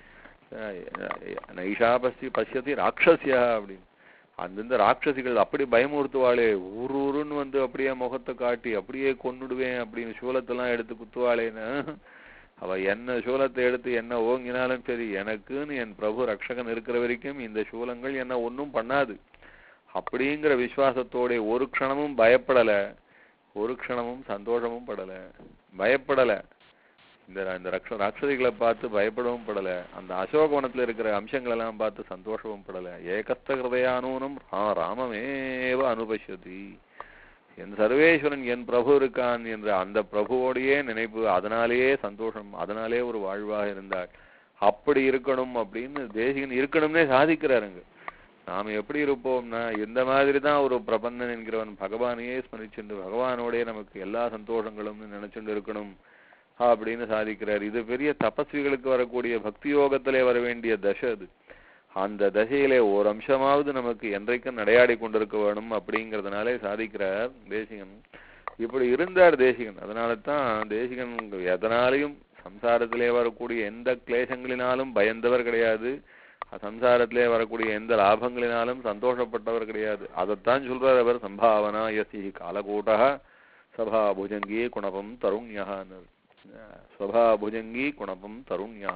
அஹ் நைஷா பசி பசியதி ராட்சசியா அப்படின்னு அந்தந்த ராட்சசிகள் அப்படி பயமுறுத்துவாளே ஊர் ஊருன்னு வந்து அப்படியே முகத்தை காட்டி அப்படியே கொன்னுடுவேன் அப்படின்னு சூலத்தெல்லாம் எடுத்து குத்துவாளேன்னு அவ என்ன சூலத்தை எடுத்து என்ன ஓங்கினாலும் சரி எனக்குன்னு என் பிரபு ரக்ஷகன் இருக்கிற வரைக்கும் இந்த சூலங்கள் என்ன ஒண்ணும் பண்ணாது அப்படிங்கிற விசுவாசத்தோட ஒரு க்ஷணமும் பயப்படல ஒரு க்ஷணமும் சந்தோஷமும் படல பயப்படல இந்த இந்த ரக்ஷ ராட்சதிகளை பார்த்து பயப்படவும் படல அந்த அசோகவனத்துல இருக்கிற அம்சங்கள் எல்லாம் பார்த்து சந்தோஷமும் படல ஏகஸ்த ஹிருதயானூனம் ரா ராமமேவ அனுபஷ்யதி என் சர்வேஸ்வரன் என் பிரபு இருக்கான் என்ற அந்த பிரபுவோடையே நினைப்பு அதனாலேயே சந்தோஷம் அதனாலே ஒரு வாழ்வாக இருந்தாள் அப்படி இருக்கணும் அப்படின்னு தேசிகன் இருக்கணும்னே சாதிக்கிறாருங்க நாம எப்படி இருப்போம்னா இந்த மாதிரி தான் ஒரு பிரபந்தன் என்கிறவன் பகவானையே ஸ்மரிச்சுண்டு பகவானோடே நமக்கு எல்லா சந்தோஷங்களும் நினைச்சுண்டு இருக்கணும் அப்படின்னு சாதிக்கிறார் இது பெரிய தபஸ்விகளுக்கு வரக்கூடிய பக்தி யோகத்திலே வர வேண்டிய தசை அது அந்த தசையிலே ஒரு அம்சமாவது நமக்கு என்றைக்கும் நடையாடி கொண்டிருக்க வேணும் அப்படிங்கறதுனாலே சாதிக்கிறார் தேசிகன் இப்படி இருந்தார் தேசிகன் அதனால தான் தேசிகன் எதனாலையும் சம்சாரத்திலே வரக்கூடிய எந்த கிளேசங்களினாலும் பயந்தவர் கிடையாது சம்சாரத்திலே வரக்கூடிய எந்த லாபங்களினாலும் சந்தோஷப்பட்டவர் கிடையாது அதைத்தான் சொல்றார் அவர் சம்பாவனா யசி காலகூட்டா சபா புஜங்கி குணபம் தருண்யஹான்னு சபா புஜங்கி குணபம் தருண்யா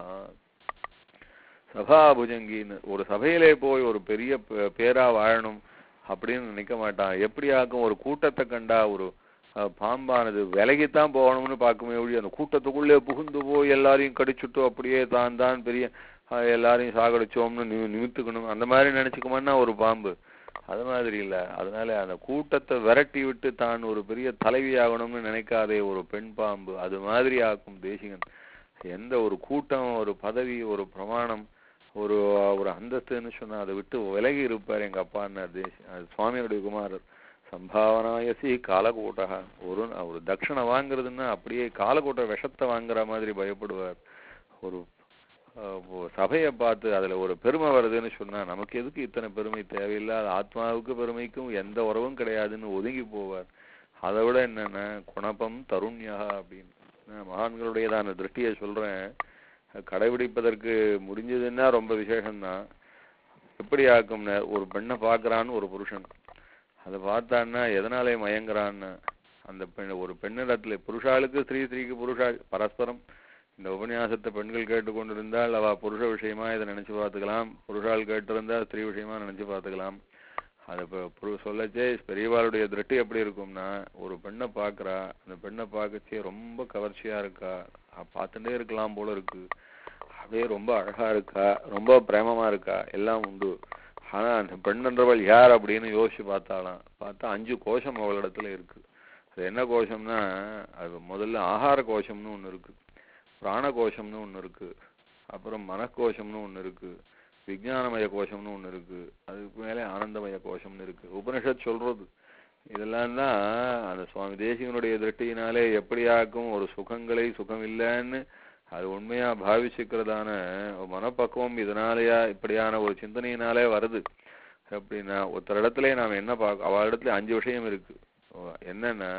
சபா புஜங்கின்னு ஒரு சபையிலே போய் ஒரு பெரிய பே- பேரா வாழணும் அப்படின்னு நினைக்க மாட்டான் எப்படி ஆக்கும் ஒரு கூட்டத்தை கண்டா ஒரு அஹ், பாம்பானது விலகித்தான் போகணும்னு பார்க்குமே ஒழிய அந்த கூட்டத்துக்குள்ளே புகுந்து போய் எல்லாரையும் கடிச்சுட்டு அப்படியே தான் தான் பெரிய அஹ், எல்லாரையும் சாகடிச்சோம்னு நிமி நிமித்துக்கணும் அந்த மாதிரி நினைச்சுக்கோமன்னா ஒரு பாம்பு அது மாதிரி இல்ல அதனால அந்த கூட்டத்தை விரட்டி விட்டு தான் ஒரு பெரிய தலைவி ஆகணும்னு நினைக்காதே ஒரு பெண் பாம்பு அது மாதிரி ஆக்கும் தேசிகன் எந்த ஒரு கூட்டம் ஒரு பதவி ஒரு பிரமாணம் ஒரு ஒரு அந்தஸ்துன்னு சொன்னா அதை விட்டு விலகி இருப்பார் எங்க அப்பான்னார் தேசி அது சுவாமியுடைய குமாரர் சம்பாவனாயசி காலகூட்டா ஒரு ஒரு தட்சணை வாங்குறதுன்னா அப்படியே காலக்கூட்ட விஷத்தை வாங்குற மாதிரி பயப்படுவார் ஒரு அஹ், ஒரு சபையை பார்த்து அதுல ஒரு பெருமை வருதுன்னு சொன்னா நமக்கு எதுக்கு இத்தனை பெருமை தேவையில்லாத ஆத்மாவுக்கு பெருமைக்கும் எந்த உறவும் கிடையாதுன்னு ஒதுங்கி போவார் அதை விட என்னன்னா குணபம் தருண்யா அப்படின்னு நான் மகான்களுடையதான திருஷ்டியை சொல்றேன் கடைபிடிப்பதற்கு முடிஞ்சதுன்னா ரொம்ப விசேஷம்தான் எப்படி ஆக்கும்னா ஒரு பெண்ணை பார்க்கறான்னு ஒரு புருஷன் அதை பார்த்தான்னா எதனாலே மயங்குறான்னு அந்த பெண் ஒரு பெண்ணிடத்துல புருஷாளுக்கு ஸ்திரீ ஸ்திரீக்கு புருஷாள் பரஸ்பரம் இந்த உபன்யாசத்தை பெண்கள் கேட்டுக்கொண்டிருந்தால் அவ புருஷ விஷயமா இதை நினைச்சு பார்த்துக்கலாம் புருஷால் கேட்டிருந்தா ஸ்திரீ விஷயமா நினைச்சு பார்த்துக்கலாம் அது இப்போ புரு சொல்லச்சே பெரியவாளுடைய திருஷ்டி எப்படி இருக்கும்னா ஒரு பெண்ணை பார்க்கறா அந்த பெண்ணை பார்க்கச்சே ரொம்ப கவர்ச்சியா இருக்கா அ, பார்த்துட்டே இருக்கலாம் போல இருக்கு அப்படியே ரொம்ப அழகா இருக்கா ரொம்ப பிரேமமா இருக்கா எல்லாம் உண்டு ஆனா அந்த பெண்ணுன்றவள் யார் அப்படின்னு யோசிச்சு பார்த்தாலாம் பார்த்தா அஞ்சு கோஷம் அவளிடத்துல இருக்கு அது என்ன கோஷம்னா அது முதல்ல ஆகார கோஷம்னு ஒண்ணு இருக்கு பிராண கோஷம்னு ஒண்ணு இருக்கு அப்புறம் மனக்கோஷம்னு ஒண்ணு இருக்கு விஞ்ஞானமய கோஷம்னு ஒண்ணு இருக்கு அதுக்கு மேலே ஆனந்தமய கோஷம்னு இருக்கு உபனிஷத் சொல்றது இதெல்லாம் தான் அந்த சுவாமி தேசிகனுடைய திருஷ்டியினாலே எப்படியாக்கும் ஒரு சுகங்களை சுகம் இல்லைன்னு அது உண்மையா பாவிச்சுக்கிறதான ஒரு மனப்பக்குவம் இதனாலயா இப்படியான ஒரு சிந்தனையினாலே வருது அப்படின்னா ஒருத்தர் இடத்துல நாம் என்ன பார்க்க அவ இடத்துல அஞ்சு விஷயம் இருக்கு ஓ, என்னன்னா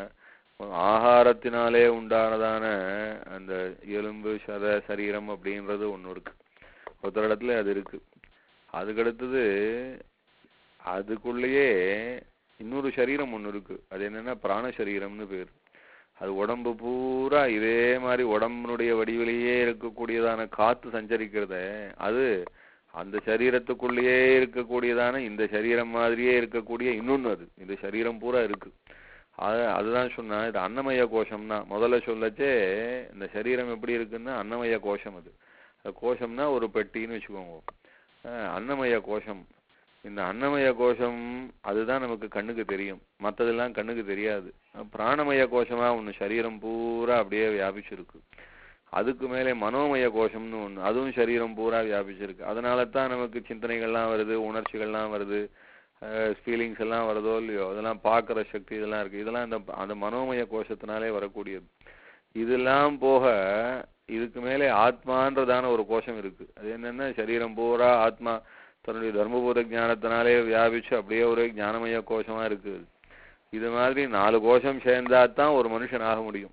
ஆகாரத்தினாலே உண்டானதான அந்த எலும்பு சத சரீரம் அப்படின்றது ஒண்ணு இருக்கு ஒருத்தர் இடத்துல அது இருக்கு அதுக்கடுத்தது அதுக்குள்ளேயே இன்னொரு சரீரம் ஒண்ணு இருக்கு அது என்னன்னா பிராண சரீரம்னு பேர் அது உடம்பு பூரா இதே மாதிரி உடம்பினுடைய வடிவிலேயே இருக்கக்கூடியதான காத்து சஞ்சரிக்கிறத அது அந்த சரீரத்துக்குள்ளேயே இருக்கக்கூடியதான இந்த சரீரம் மாதிரியே இருக்கக்கூடிய இன்னொன்னு அது இந்த சரீரம் பூரா இருக்கு அது அதுதான் சொன்னா இது அன்னமய கோஷம்னா முதல்ல சொல்லச்சே இந்த சரீரம் எப்படி இருக்குன்னா அன்னமய கோஷம் அது அது கோஷம்னா ஒரு பெட்டின்னு வச்சுக்கோங்க அஹ் அன்னமய கோஷம் இந்த அன்னமய கோஷம் அதுதான் நமக்கு கண்ணுக்கு தெரியும் மத்ததெல்லாம் கண்ணுக்கு தெரியாது அஹ் பிராணமய கோஷமா ஒண்ணு சரீரம் பூரா அப்படியே வியாபிச்சிருக்கு அதுக்கு மேலே மனோமய கோஷம்னு ஒண்ணு அதுவும் சரீரம் பூரா வியாபிச்சிருக்கு அதனால தான் நமக்கு சிந்தனைகள்லாம் வருது உணர்ச்சிகள்லாம் வருது ஃபீலிங்ஸ் எல்லாம் வருதோ இல்லையோ அதெல்லாம் பார்க்குற சக்தி இதெல்லாம் இருக்கு இதெல்லாம் இந்த அந்த மனோமய கோஷத்தினாலே வரக்கூடியது இதெல்லாம் போக இதுக்கு மேலே ஆத்மான்றதான ஒரு கோஷம் இருக்கு அது என்னன்னா சரீரம் பூரா ஆத்மா தன்னுடைய தர்மபூத ஞானத்தினாலே வியாபிச்சு அப்படியே ஒரு ஞானமய கோஷமா இருக்கு இது மாதிரி நாலு கோஷம் சேர்ந்தா தான் ஒரு மனுஷன் ஆக முடியும்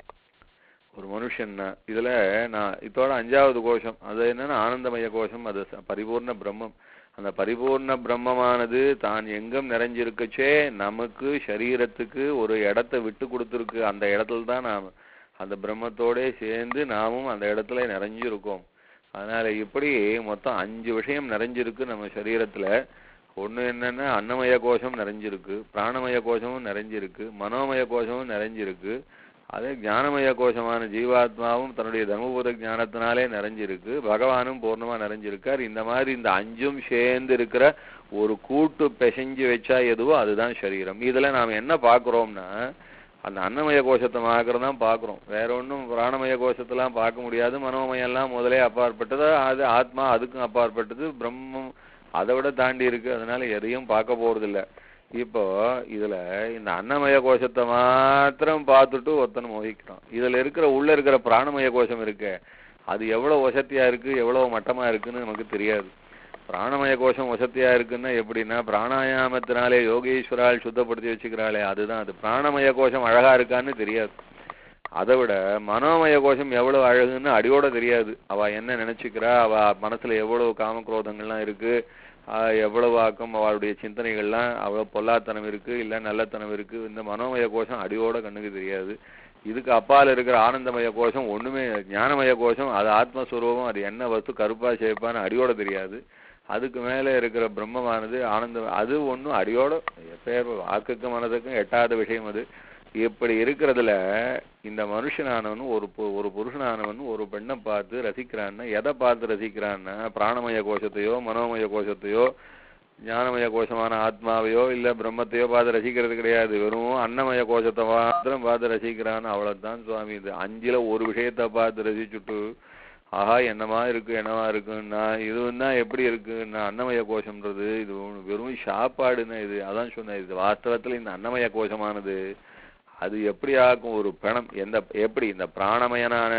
ஒரு மனுஷன்னா இதுல நான் இதோட அஞ்சாவது கோஷம் அது என்னன்னா ஆனந்தமய கோஷம் அது ச- பரிபூர்ண பிரம்மம் அந்த பரிபூர்ண பிரம்மமானது தான் எங்கும் நிறைஞ்சிருக்கச்சே நமக்கு சரீரத்துக்கு ஒரு இடத்தை விட்டு கொடுத்துருக்கு அந்த இடத்துல தான் நாம அந்த பிரம்மத்தோட சேர்ந்து நாமும் அந்த இடத்துல நிறைஞ்சிருக்கோம் அதனால இப்படி மொத்தம் அஞ்சு விஷயம் நிறைஞ்சிருக்கு நம்ம சரீரத்துல ஒண்ணு என்னன்னா அன்னமய கோஷம் நிறைஞ்சிருக்கு பிராணமய கோஷமும் நிறைஞ்சிருக்கு மனோமய கோஷமும் நிறைஞ்சிருக்கு அதே ஞானமய கோஷமான ஜீவாத்மாவும் தன்னுடைய தர்மபூத ஞானத்தினாலே நிறைஞ்சிருக்கு பகவானும் பூர்ணமா நிறைஞ்சிருக்கார் இந்த மாதிரி இந்த அஞ்சும் சேர்ந்து இருக்கிற ஒரு கூட்டு பிசைஞ்சு வச்சா எதுவோ அதுதான் சரீரம் இதுல நாம என்ன பார்க்கிறோம்னா அந்த அன்னமய கோஷத்தை மாத்திரம் தான் பார்க்கிறோம் வேற ஒண்ணும் பிராணமய கோஷத்தெல்லாம் பார்க்க முடியாது மனோமயம் எல்லாம் முதலே அப்பாற்பட்டது அது ஆத்மா அதுக்கும் அப்பாற்பட்டது பிரம்மம் அதை விட தாண்டி இருக்கு அதனால எதையும் பார்க்க போறதில்ல இப்போ இதுல இந்த அன்னமய கோஷத்தை மாத்திரம் பார்த்துட்டு ஒருத்தன் மோகிக்கிறான் இதுல இருக்கிற உள்ள இருக்கிற பிராணமய கோஷம் இருக்கே அது எவ்வளவு வசதியா இருக்கு எவ்வளவு மட்டமா இருக்குன்னு நமக்கு தெரியாது பிராணமய கோஷம் வசதியா இருக்குன்னா எப்படின்னா பிராணாயாமத்தினாலே யோகேஸ்வரால் சுத்தப்படுத்தி வச்சுக்கிறாளே அதுதான் அது பிராணமய கோஷம் அழகா இருக்கான்னு தெரியாது அதை விட மனோமய கோஷம் எவ்வளவு அழகுன்னு அடியோட தெரியாது அவ என்ன நினைச்சுக்கிறா அவ மனசுல எவ்வளவு காமக்ரோதங்கள்லாம் இருக்கு ஆஹ் எவ்வளவு ஆக்கம் அவளுடைய சிந்தனைகள்லாம் அவ்வளவு பொல்லாத்தனம் இருக்கு இல்ல நல்லத்தனம் இருக்கு இந்த மனோமய கோஷம் அடியோட கண்ணுக்கு தெரியாது இதுக்கு அப்பால இருக்கிற ஆனந்தமய கோஷம் ஒண்ணுமே ஞானமய கோஷம் அது ஆத்மஸ்வரூபம் அது என்ன வஸ்து கருப்பா சேப்பான்னு அடியோட தெரியாது அதுக்கு மேல இருக்கிற பிரம்மமானது ஆனந்தம் அது ஒண்ணும் அடியோட பேர் வாக்குக்கும் மனதுக்கும் எட்டாத விஷயம் அது இப்படி இருக்கிறதுல இந்த மனுஷனானவன் ஒரு பு- ஒரு புருஷனானவன் ஒரு பெண்ணை பார்த்து ரசிக்கிறான்னா எதை பார்த்து ரசிக்கிறான்னா பிராணமய கோஷத்தையோ மனோமய கோஷத்தையோ ஞானமய கோஷமான ஆத்மாவையோ இல்ல பிரம்மத்தையோ பார்த்து ரசிக்கிறது கிடையாது வெறும் அன்னமய கோஷத்தை மாத்திரம் பார்த்து ரசிக்கிறான்னு அவ்வளவுதான் சுவாமி இது அஞ்சுல ஒரு விஷயத்தை பார்த்து ரசிச்சுட்டு ஆஹா என்னமா இருக்கு என்னவா இருக்குன்னா இதுவும் தான் எப்படி இருக்குன்னா அன்னமய கோஷம்ன்றது இது ஒண்ணு வெறும் சாப்பாடுன்னா இது அதான் சொன்னேன் இது வாஸ்தவத்துல இந்த அன்னமய கோஷமானது அது எப்படி ஆக்கும் ஒரு பிணம் எந்த எப்படி இந்த பிராணமயனான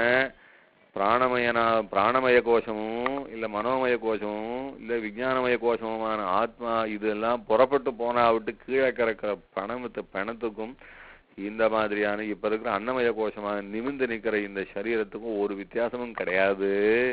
பிராணமயனா பிராணமய கோஷமும் இல்ல மனோமய கோஷமும் இல்ல விஞ்ஞானமய கோஷமுமான ஆத்மா இதெல்லாம் புறப்பட்டு போனா விட்டு கீழே கிடக்கிற பணமத்து பணத்துக்கும் இந்த மாதிரியான இப்ப இருக்கிற அன்னமய கோஷமான நிமிர்ந்து நிக்கிற இந்த சரீரத்துக்கும் ஒரு வித்தியாசமும் கிடையாது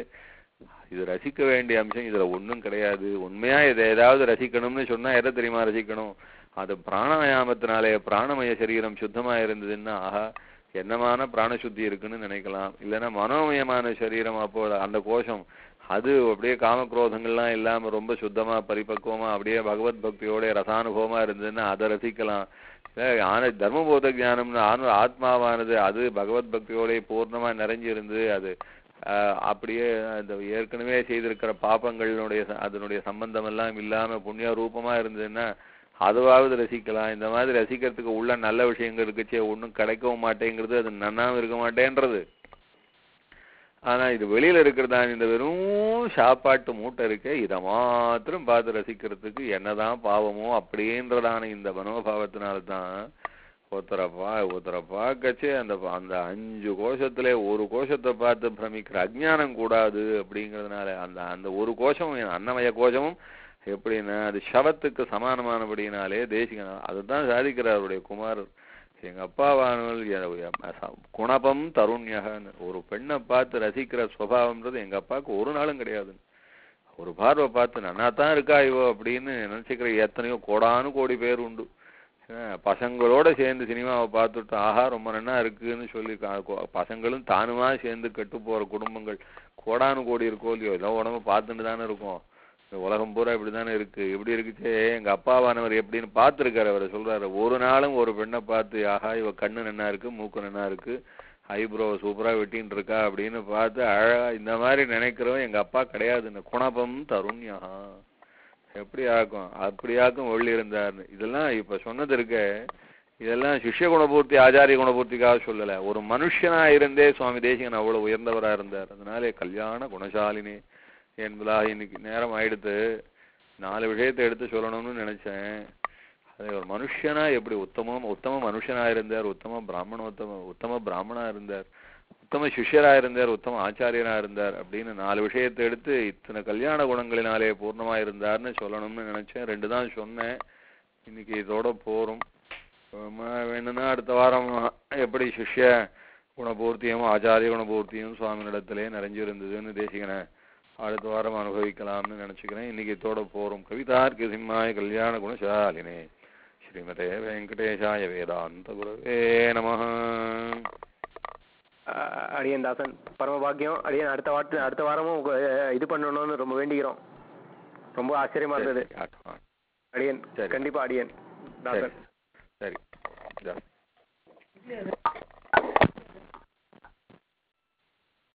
இது ரசிக்க வேண்டிய அம்சம் இதுல ஒண்ணும் கிடையாது உண்மையா இதை ஏதாவது ரசிக்கணும்னு சொன்னா எதை தெரியுமா ரசிக்கணும் அது பிராணாயாமத்தினாலே பிராணமய சரீரம் சுத்தமா இருந்ததுன்னா ஆஹா என்னமான பிராணசுத்தி இருக்குன்னு நினைக்கலாம் இல்லைன்னா மனோமயமான சரீரம் அப்போ அந்த கோஷம் அது அப்படியே காமக்ரோதங்கள்லாம் இல்லாம ரொம்ப சுத்தமா பரிபக்குவமா அப்படியே பகவத் பக்தியோட ரசானுபவமா இருந்ததுன்னா அதை ரசிக்கலாம் இல்ல, ஆன தர்மபோத ஞானம்னு ஆன ஆத்மாவானது அது பகவத் பக்தியோட பூர்ணமா நிறைஞ்சிருந்து அது ஆஹ், அப்படியே அந்த ஏற்கனவே செய்திருக்கிற பாபங்களுடைய ச- அதனுடைய சம்பந்தம் எல்லாம் இல்லாம புண்ணிய ரூபமா இருந்ததுன்னா அதுவாவது ரசிக்கலாம் இந்த மாதிரி ரசிக்கிறதுக்கு உள்ள நல்ல விஷயங்கள் இருக்குச்சே ஒண்ணும் கிடைக்கவும் மாட்டேங்கிறது அது நன்னாம இருக்க மாட்டேன்றது ஆனா இது வெளியில இருக்கிறதா இந்த வெறும் சாப்பாட்டு மூட்டை இருக்கே இதை மாத்திரம் பார்த்து ரசிக்கிறதுக்கு என்னதான் பாவமோ அப்படின்றதான இந்த மனோபாவத்தினால தான் ஒருத்தரை பா ஒருத்தரை பார்க்கச்சே அந்த அந்த அஞ்சு கோஷத்துல ஒரு கோஷத்தை பார்த்து பிரமிக்கிற அஜ்ஞானம் கூடாது அப்படிங்கறதுனால அந்த அந்த ஒரு கோஷம் அன்னமய கோஷமும் எப்படின்னா அது சவத்துக்கு சமானமானபடினாலே தேசிக அதுதான் சாதிக்கிறார் அவருடைய குமாரர் எங்க அப்பாவானவள் எ- எ- ச- குணபம் தருண்யகன்னு ஒரு பெண்ணை பார்த்து ரசிக்கிற சுபாவம்ன்றது எங்க அப்பாவுக்கு ஒரு நாளும் கிடையாது ஒரு பார்வை பார்த்து நன்னா தான் இருக்கா இவோ அப்படின்னு நினைச்சுக்கிற எத்தனையோ கோடானு கோடி பேர் உண்டு அஹ் பசங்களோட சேர்ந்து சினிமாவை பார்த்துட்டு ஆஹா ரொம்ப நன்னா இருக்குன்னு சொல்லி கா- கொ- பசங்களும் தானுமா சேர்ந்து கெட்டு போற குடும்பங்கள் கோடானு கோடி இருக்கோ இல்லையோ எல்லாம் உடம்பு பார்த்துட்டு தானே இருக்கும் இந்த உலகம் பூரா இப்படி தானே இருக்கு இப்படி இருக்குச்சே எங்க அப்பாவானவர் எப்படின்னு பார்த்துருக்காரு அவர் சொல்றாரு ஒரு நாளும் ஒரு பெண்ணை பார்த்து ஆஹா இவ கண்ணு நன்னா இருக்கு மூக்கு நன்னா இருக்கு ஐப்ரோ சூப்பரா வெட்டின்னு இருக்கா அப்படின்னு பார்த்து அழகா இந்த மாதிரி நினைக்கிறவன் எங்க அப்பா கிடையாது இந்த குணபம் தருண்யா எப்படி ஆக்கும் அப்படி ஆக்கும் ஒளி இருந்தார் இதெல்லாம் இப்ப சொன்னது இருக்க இதெல்லாம் சிஷ்ய குணபூர்த்தி ஆச்சாரிய குணபூர்த்திக்காக சொல்லல ஒரு மனுஷனா இருந்தே சுவாமி தேசிகன் அவ்வளவு உயர்ந்தவரா இருந்தார் அதனாலே கல்யாண குணசாலினி என்பதாக இன்னைக்கு நேரம் ஆயிடுத்து நாலு விஷயத்தை எடுத்து சொல்லணும்னு நினைச்சேன் அது ஒரு மனுஷனா எப்படி உத்தமம் உத்தம மனுஷனா இருந்தார் உத்தம பிராமணோத்தம உத்தம பிராமணா இருந்தார் உத்தம சிஷ்யரா இருந்தார் உத்தம ஆச்சாரியனா இருந்தார் அப்படின்னு நாலு விஷயத்தை எடுத்து இத்தனை கல்யாண குணங்களினாலே பூர்ணமா இருந்தார்னு சொல்லணும்னு நினைச்சேன் ரெண்டு தான் சொன்னேன் இன்னைக்கு இதோட போறோம் ஆமா, வேணும்னா அடுத்த வாரம் எப்படி சிஷ்ய குணபூர்த்தியும் ஆச்சாரிய குணபூர்த்தியும் சுவாமியிடத்திலே நிறைஞ்சிருந்ததுன்னு தேசிகனை அடுத்த வாரம் அனுபவிக்கலாம்னு நினைச்சுக்கிறேன் இன்னைக்கு இதோட போறோம் கவிதார்க்கு சிம்மாய கல்யாண குணசாலினே ஸ்ரீமதே வெங்கடேஷாய வேதாந்த குரவே நமஹ அஹ் அடியன் தாசன் பரமபாக்கியம் அடியன் அடுத்த வாட்டு அடுத்த வாரமும் உங்க, அஹ், இது பண்ணணும்னு ரொம்ப வேண்டிக்கிறோம் ரொம்ப ஆச்சரியமா இருந்தது சரி, ஆகட்டும். அடியன் சரி. கண்டிப்பா அடியன் சரி தாசன் சரி இதா.